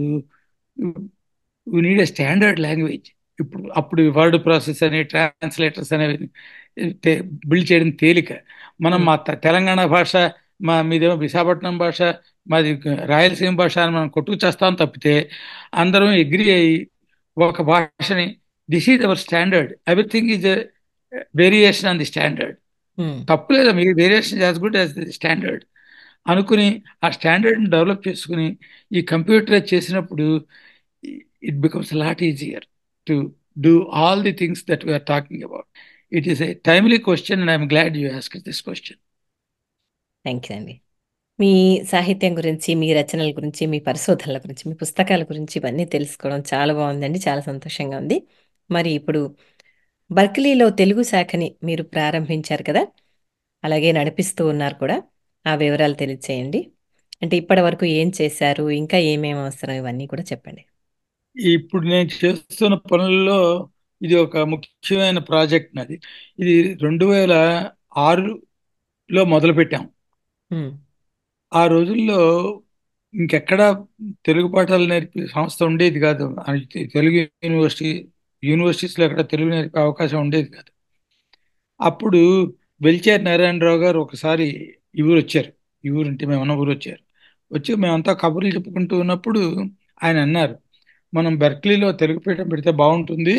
we need a standard language ఇప్పుడు అప్పుడు వర్డ్ ప్రాసెస్ అని ట్రాన్స్లేటర్స్ అనేవి బిల్డ్ చేయడం తేలిక మనం మా తెలంగాణ భాష మా మీదేమో విశాఖపట్నం భాష మాది రాయలసీమ భాష అని మనం కొట్టుకు చేస్తాం తప్పితే అందరం అగ్రి అయ్యి ఒక భాషని this is our standard everything is variation on the standard తప్పులేదు మీకు variation as good as the standard అనుకుని ఆ స్టాండర్డ్ని డెవలప్ చేసుకుని ఈ కంప్యూటరైజ్ చేసినప్పుడు it becomes lot easier to do all the things that we're talking about it is a timely question and I'm glad you ask this question thank you అండి మీ సాహిత్యం గురించి మీ రచనల గురించి మీ పరిశోధనల గురించి మీ పుస్తకాల గురించి ఇవన్నీ తెలుసుకోవడం చాలా బాగుందండి చాలా సంతోషంగా ఉంది మరి ఇప్పుడు బర్క్లీలో తెలుగు శాఖని మీరు ప్రారంభించారు కదా అలాగే నడిపిస్తూ ఉన్నారు కూడా ఆ వివరాలు తెలియచేయండి అంటే ఇప్పటి వరకు ఏం చేశారు ఇంకా ఏమేమి అవసరం ఇవన్నీ కూడా చెప్పండి ఇప్పుడు నేను చేస్తున్న పనుల్లో ఇది ఒక ముఖ్యమైన ప్రాజెక్ట్ నాది ఇది రెండు వేల ఆరులో మొదలుపెట్టాం ఆ రోజుల్లో ఇంకెక్కడ తెలుగు పాఠాలు నేర్పే సంస్థ ఉండేది కాదు తెలుగు యూనివర్సిటీ యూనివర్సిటీస్లో ఎక్కడ తెలుగు నేర్పే అవకాశం ఉండేది కాదు అప్పుడు వెల్చేర్ నారాయణరావు గారు ఒకసారి ఈ ఊరు వచ్చారు ఈ ఊరు అంటే మేమన్న ఊరు వచ్చారు వచ్చి మేమంతా కబుర్లు చెప్పుకుంటూ ఉన్నప్పుడు ఆయన అన్నారు మనం బెర్క్లీలో తెలుగు పీఠం పెడితే బాగుంటుంది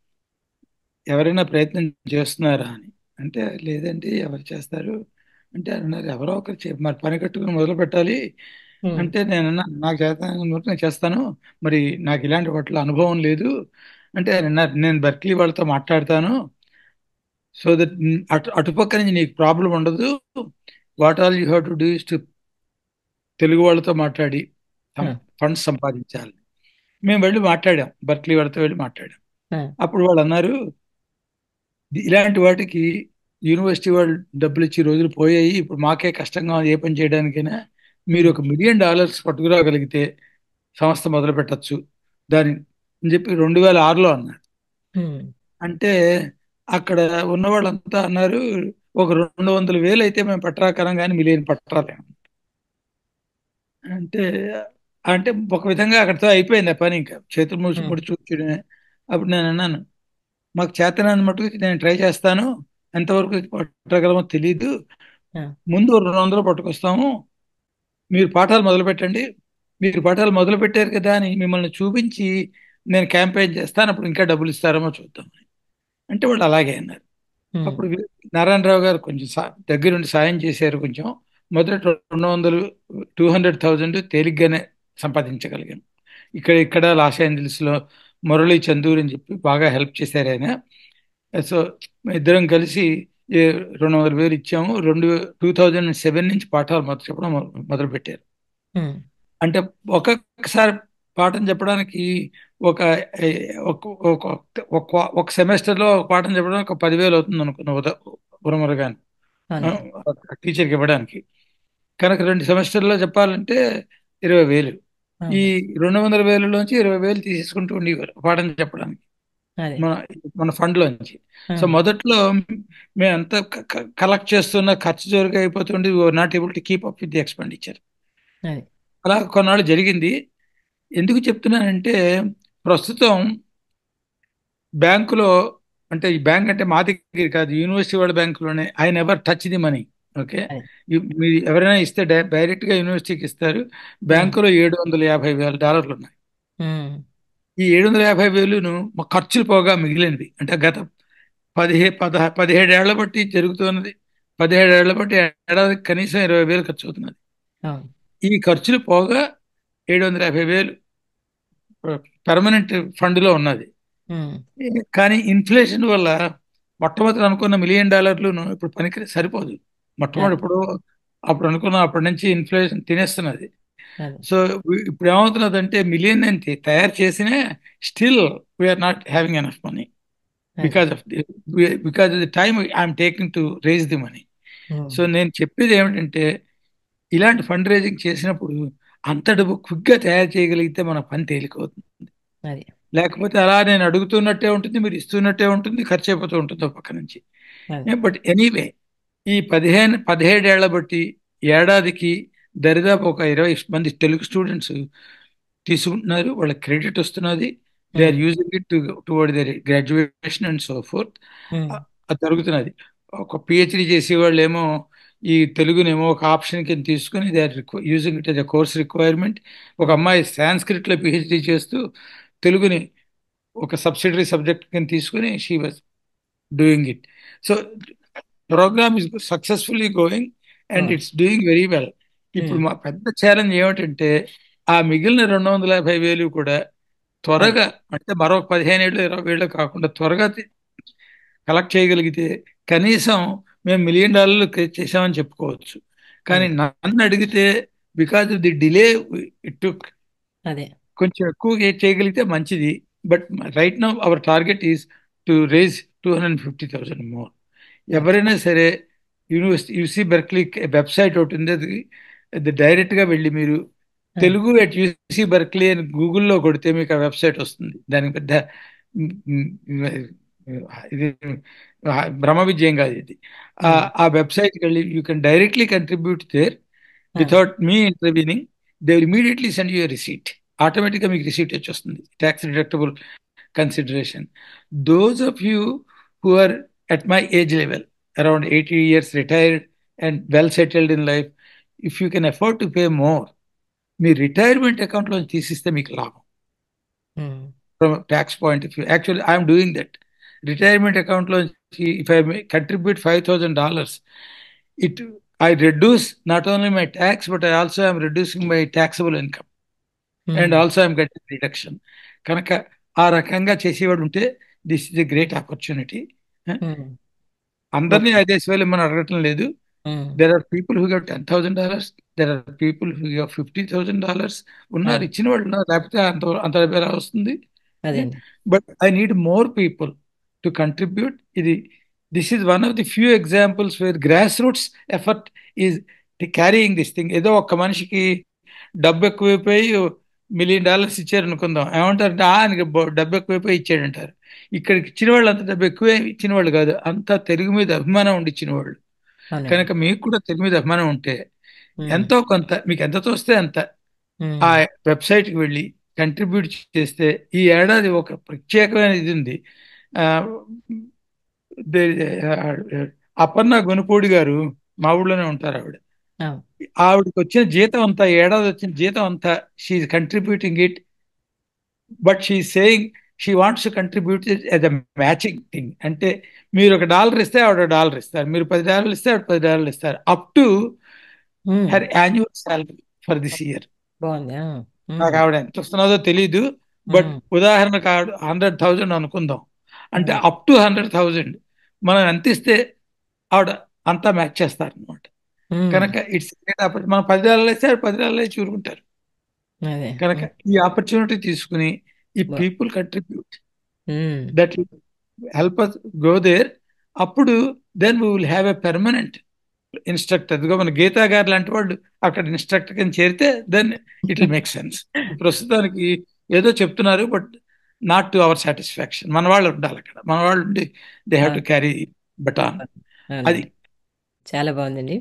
ఎవరైనా ప్రయత్నం చేస్తున్నారా అని అంటే లేదండి ఎవరు చేస్తారు అంటే అన్నారు ఎవరో ఒకరు చే మరి పని కట్టుకుని మొదలు పెట్టాలి అంటే నేను నాకు చేస్తాను నేను చేస్తాను మరి నాకు ఇలాంటి వాటిలో అనుభవం లేదు అంటే ఆయన అన్నారు నేను బెర్క్లీ వాళ్ళతో మాట్లాడతాను సో దట్ అటు అటుపక్క నుంచి నీకు ప్రాబ్లం ఉండదు what all you have to do is to Telugu వాళ్ళతో మాట్లాడి ఫండ్స్ సంపాదించాలి మేము వెళ్ళి మాట్లాడాం బర్క్లీ వాళ్ళతో వెళ్ళి మాట్లాడాం అప్పుడు వాళ్ళు అన్నారు ఇలాంటి వాటికి యూనివర్సిటీ వాళ్ళు డబ్బులు ఇచ్చి రోజులు పోయాయి ఇప్పుడు మాకే కష్టంగా ఏ పని చేయడానికైనా మీరు ఒక మిలియన్ డాలర్స్ పట్టుకురాగలిగితే సంస్థ మొదలు పెట్టచ్చు దాని అని చెప్పి రెండు వేల ఆరులో అన్నారు అంటే అక్కడ ఉన్న వాళ్ళంతా అన్నారు ఒక రెండు వందల వేలు అయితే మేము పట్టరాకరం కానీ మిలియన్ పట్టరాలేము అంటే అంటే ఒక విధంగా అక్కడితో అయిపోయింది ఆ పని ఇంకా చేతులు మూసి ముడి చూచడమే అప్పుడు నేను అన్నాను మాకు చేతనాన్ని మటుకు నేను ట్రై చేస్తాను ఎంతవరకు పట్టగలమో తెలియదు ముందు రెండు వందలు పట్టుకొస్తాము మీరు పాఠాలు మొదలు పెట్టండి మీరు పాఠాలు మొదలు పెట్టారు కదా అని మిమ్మల్ని చూపించి నేను క్యాంపెయిన్ చేస్తాను అప్పుడు ఇంకా డబ్బులు ఇస్తారేమో చూద్దామని అంటే వాళ్ళు అలాగే అన్నారు అప్పుడు నారాయణరావు గారు కొంచెం దగ్గరుండి సాయం చేశారు కొంచెం మొదట రెండు వందలు టూ హండ్రెడ్ థౌజండ్ తేలిగ్గానే సంపాదించగలిగాను ఇక్కడ ఇక్కడ లాస్ ఏంజల్స్లో మురళీ చందూర్ అని చెప్పి బాగా హెల్ప్ చేశారు ఆయన సో ఇద్దరం కలిసి రెండు వందల వేలు ఇచ్చాము రెండు టూ థౌజండ్ సెవెన్ నుంచి పాఠాలు మొదలు చెప్పడం మొదలు పెట్టారు అంటే ఒక్కొక్కసారి పాఠం చెప్పడానికి ఒక ఒక సెమిస్టర్లో ఒక పాఠం చెప్పడం ఒక పదివేలు అవుతుంది అనుకున్న ఉద ఉరమరగాని టీచర్కి ఇవ్వడానికి కనుక రెండు సెమిస్టర్లో చెప్పాలంటే ఇరవై వేలు ఈ రెండు వందల వేలలోంచి ఇరవై వేలు తీసేసుకుంటూ ఉండేవారు పాఠం చెప్పడానికి మన మన ఫండ్ లోంచి సో మొదట్లో మేమంతా కలెక్ట్ చేస్తున్న ఖర్చు జోరుగా అయిపోతుండే not able to keep up with the expenditure అలా కొన్నాళ్ళు జరిగింది ఎందుకు చెప్తున్నానంటే ప్రస్తుతం బ్యాంకులో అంటే ఈ బ్యాంక్ అంటే మా దగ్గర కాదు యూనివర్సిటీ వాళ్ళ బ్యాంకులోనే I never touch the money okay అదే మీరు ఎవరైనా ఇస్తే డై- డైరెక్ట్ గా యూనివర్సిటీకి ఇస్తారు ఉమ్, బ్యాంకులో ఏడు వందల యాభై వేల డాలర్లు ఉన్నాయి ఉమ్, ఈ ఏడు వందల యాభై వేలును మా ఖర్చులు పోగా మిగిలినవి అంటే గత పదిహే పద పదిహేడేళ్ల బట్టి జరుగుతున్నది పదిహేడేళ్ల బట్టి ఏడాదికి కనీసం ఇరవై వేలు ఖర్చు అవుతున్నది అవును ఈ ఖర్చులు పోగా ఏడు వందల యాభై వేలు పెర్మనెంట్ ఫండ్లో ఉన్నది ఉమ్, కానీ ఇన్ఫ్లేషన్ వల్ల మొట్టమొదటి అనుకున్న మిలియన్ డాలర్లు ఇప్పుడు పనికి సరిపోదు మొట్టమొదటి అదే ఇప్పుడు అప్పుడు అనుకున్న అప్పటి నుంచి ఇన్ఫ్లేషన్ తినేస్తున్నది అదే సో ఇప్పుడు ఏమవుతున్నదంటే మిలియన్ అని తయారు చేసినా still we're not having enough money అదే because of because of the time I'm taking to raise the money um, so నేను చెప్పేది ఏమిటంటే ఇలాంటి ఫండ్ రేజింగ్ చేసినప్పుడు అంత డబ్బు క్విక్గా తయారు చేయగలిగితే మన పని తేలికవుతుంది అదే లేకపోతే అలా నేను అడుగుతున్నట్టే ఉంటుంది మీరు ఇస్తున్నట్టే ఉంటుంది ఖర్చు అయిపోతూ ఉంటుంది ఒక పక్క నుంచి అదే బట్ ఎనీవే ఈ పదిహేను పదిహేడేళ్ల బట్టి ఏడాదికి దరిదాపు ఒక ఇరవై మంది తెలుగు స్టూడెంట్స్ తీసుకుంటున్నారు వాళ్ళకి క్రెడిట్ వస్తున్నది they are um, using it to toward their graduation and so forth um, అది జరుగుతున్నది ఒక పిహెచ్డి చేసే వాళ్ళు ఏమో ఈ తెలుగునేమో ఒక ఆప్షన్ కింద తీసుకుని they are using it as a course requirement ఒక అమ్మాయి సాంస్క్రిట్లో పిహెచ్డి చేస్తూ తెలుగుని ఒక సబ్సిడరీ సబ్జెక్ట్ కింద తీసుకుని she was doing it so program is successfully going and అవును ఇట్స్ డూయింగ్ వెరీ వెల్ ఇప్పుడు ఉమ్, మా పెద్ద ఛాలెంజ్ ఏమిటంటే ఆ మిగిలిన రెండు వందల యాభై వేలు కూడా అదే త్వరగా అంటే మరో పదిహేను ఏళ్ళు ఇరవై ఏళ్ళు కాకుండా త్వరగా తి- కలెక్ట్ చేయగలిగితే కనీసం మేము మిలియన్ డాలర్లు క్రియేట్ చేసామని చెప్పుకోవచ్చు కానీ అదే నన్ను అడిగితే because of the delay it took అదే కొంచెం ఎక్కువ చేయగలిగితే మంచిది but right now our target is to raise two hundred fifty thousand more అదే ఎవరైనా సరే యూనివర్సిటీ యూసీ బెర్క్లీ వెబ్సైట్ ఒకటి ఉంది అది అది డైరెక్ట్గా వెళ్ళి మీరు అదే తెలుగు అట్ యూసీ బెర్క్లీ అని గూగుల్లో కొడితే మీకు ఆ వెబ్సైట్ వస్తుంది దానికి పెద్ద మ్, మ్, ఇది బ్రహ్మ విజయం కాదు ఇది ఆ ఉమ్, ఆ వెబ్సైట్కి వెళ్ళి you can directly contribute there uh, without me intervening they will immediately send you receipt ఆటోమేటిక్గా మీకు రిసీట్ వచ్చి వస్తుంది tax deductible consideration those of you who are at my age level around eighty years retired and well settled in life if you can afford to pay more మీ retirement అకౌంట్లో తీసిస్తే మీకు లాభం um, from tax point of view actually I'm doing that retirement అకౌంట్లో if I contribute five thousand dollars it I reduce not only my tax but I also I'm reducing my taxable income and um, also I'm getting reduction కనుక ఆ రకంగా చేసేవాడు ఉంటే this is a great opportunity um, అందరినీ okay ఐదేసి వేలు మనం అడగటం లేదు um, there are people who gave ten thousand dollars there are people who gave fifty thousand dollars ఉన్నారు అదే ఇచ్చిన వాళ్ళు ఉన్నారు లేకపోతే అంత అంత పేరు వస్తుంది అదేండి but I need more people to contribute ఇది this is one of the few examples where grassroots effort is carrying this thing ఏదో ఒక్క మనిషికి డబ్బు ఎక్కువైపోయి మిలియన్ డాలర్స్ ఇచ్చారు అనుకుందాం ఏమంటారంటే "ఆ, ఆయనకి బొ- డబ్బు ఎక్కువైపోయి ఇచ్చాడంటారు ఇక్కడికి ఇచ్చిన వాళ్ళు అంత డబ్బు ఎక్కువే ఇచ్చిన వాళ్ళు కాదు అంతా తెలుగు మీద అభిమానం ఉండి ఇచ్చిన వాళ్ళు అవునండి కనుక మీకు కూడా తెలుగు మీద అభిమానం ఉంటే ఉమ్, ఎంతో కొంత మీకు ఎంత తోస్తే అంత ఉమ్, ఆ వెబ్సైట్కి వెళ్ళి కంట్రిబ్యూట్ చేస్తే ఈ ఏడాది ఒక ప్రత్యేకమైన ఇది ఉంది ఆ, దే- ఆ, అపర్ణ గునుపూడి గారు మా ఊళ్ళోనే ఉంటారు ఆవిడ అవును ఆవిడకి వచ్చిన జీతం అంతా ఏడాది వచ్చిన జీతం అంతా she contributing it but she saying she wants to contribute as a matching thing అంటే మీరు ఒక డాలర్ ఇస్తే ఆవిడ డాలర్ ఇస్తారు మీరు పది డాలర్లు ఇస్తే ఆవిడ పది డాలర్లు ఇస్తారు up to um, her annual salary for this year బాగుంది ఆ, ఉమ్, నాకు ఆవిడ ఎంత వస్తున్నదో తెలియదు బట్ ఉమ్, ఉదాహరణకు ఆవిడ హండ్రెడ్ థౌజండ్ అనుకుందాం అంటే అదే అప్ టు హండ్రెడ్ థౌజండ్ మనం ఎంత ఇస్తే ఆవిడ అంతా మ్యాచ్ చేస్తారు అనమాట ఉమ్, కనుక ఇట్స్ మనం పది డాలర్లు ఇస్తే ఆవిడ పది డాలర్లు చూరుకుంటారు అదే కనుక ఉమ్, ఈ ఆపర్చునిటీ తీసుకుని ఈ బా- people contribute um, that help us go there అప్పుడు then we will have a permanent instructor ఇదిగో మన గీతా గారు లాంటి వాళ్ళు అక్కడ ఇన్స్ట్రక్టర్ కింద చేరితే then it will make sense ప్రస్తుతానికి ఏదో చెప్తున్నారు but not to our satisfaction మన వాళ్ళు ఉండాలి అక్కడ మన వాళ్ళు ఉండి they have to carry baton అది అవునండి చాలా బాగుందండి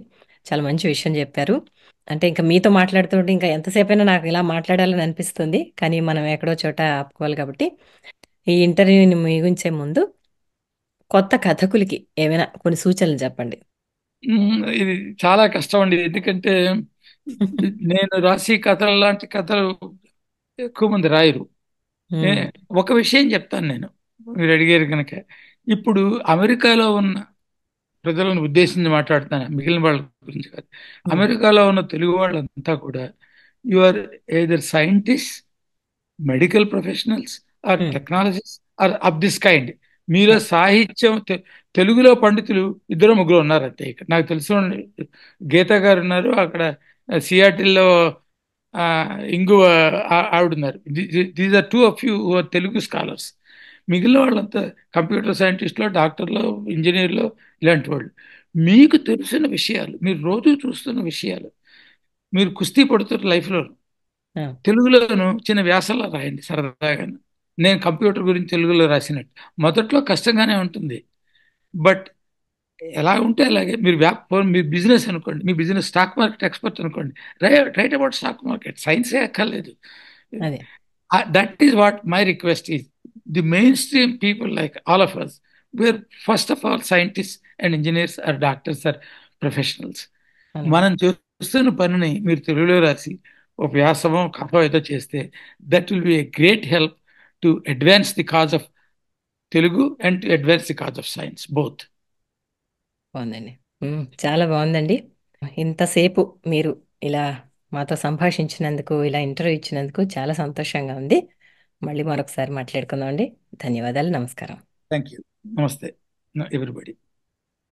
చాలా మంచి విషయం చెప్పారు. అంటే ఇంక మీతో మాట్లాడుతుంటే ఇంకా ఎంతసేపైనా నాకు ఇలా మాట్లాడాలని అనిపిస్తుంది. కానీ మనం ఎక్కడో చోట ఆపుకోవాలి కాబట్టి, ఈ ఇంటర్వ్యూని ముగించే ముందు కొత్త కథకులకి ఏమైనా కొన్ని సూచనలు చెప్పండి. హ్మ్. ఇది చాలా కష్టం అండి. ఎందుకంటే నేను రాసే కథలు లాంటి కథలు ఎక్కువ మంది రాయరు. ఏ హ్మ్. ఒక విషయం చెప్తాను నేను. మీరు అడిగారు గనక. ఇప్పుడు అమెరికాలో ఉన్న ప్రజలను ఉద్దేశించి మాట్లాడుతున్నాను. మిగిలిన వాళ్ళ గురించి కాదు. హ్మ్. అమెరికాలో ఉన్న తెలుగు వాళ్ళంతా కూడా you are either scientist, medical professionals or hmm. Technologist or of this kind. మీలో ఆ! సాహిత్యం తె తెలుగులో పండితులు ఇద్దరో ముగ్గురో ఉన్నారంతే ఇక్కడ. నాకు తెలిసిన గీత గారు ఉన్నారు. అక్కడ సియాటిల్‌లో ఆహ్, ఇంగువ ఆ ఆవిడున్నారు. The the these are 2 of you who are Telugu scholars. మిగిలిన వాళ్ళంతా కంప్యూటర్ సైంటిస్ట్‌లో, డాక్టర్‌లో, ఇంజినీర్‌లో ఇలాంటి వాళ్ళు. మీకు తెలిసిన విషయాలు, మీరు రోజు చూస్తున్న విషయాలు, మీరు కుస్తీ పడుతున్న లైఫ్‌లో ఆ! తెలుగులోను చిన్న వ్యాసంలా రాయండి సరదాగాను. నేను కంప్యూటర్ గురించి తెలుగులో రాసినట్టు. మొదట్లో కష్టంగానే ఉంటుంది. బట్ ఎలా ఉంటే అలాగే మీరు వ్యాప్ పోనీ మీ బిజినెస్ అనుకోండి. మీ బిజినెస్ స్టాక్ మార్కెట్ ఎక్స్‌పర్ట్ అనుకోండి. రై రైట్ అబౌట్ స్టాక్ మార్కెట్. సైన్సే అక్కర్లేదు. అదే. Ah, that is what my request is. The mainstream people like all of us we're first of all scientists and engineers or doctors or professionals. అవునండి. మనం చేస్తున్న పనిని మీరు తెలుగులో రాసి ఒక వ్యాసమో, కథో ఏదో చేస్తే that will be a great help to advance the cause of Telugu and to advance the cause of science both. బావుందండి. హ్మ్. చాలా బావుందండి. ఇంతసేపు మీరు ఇలా మాతో సంభాషించినందుకు, ఇలా ఇంటర్వ్యూ ఇచ్చినందుకు చాలా సంతోషంగా ఉంది. మళ్ళీ మరొకసారి మాట్లాడుకుందామండి. ధన్యవాదాలు. నమస్కారం. Thank you. నమస్తే. న ఎవ్రీబడీ.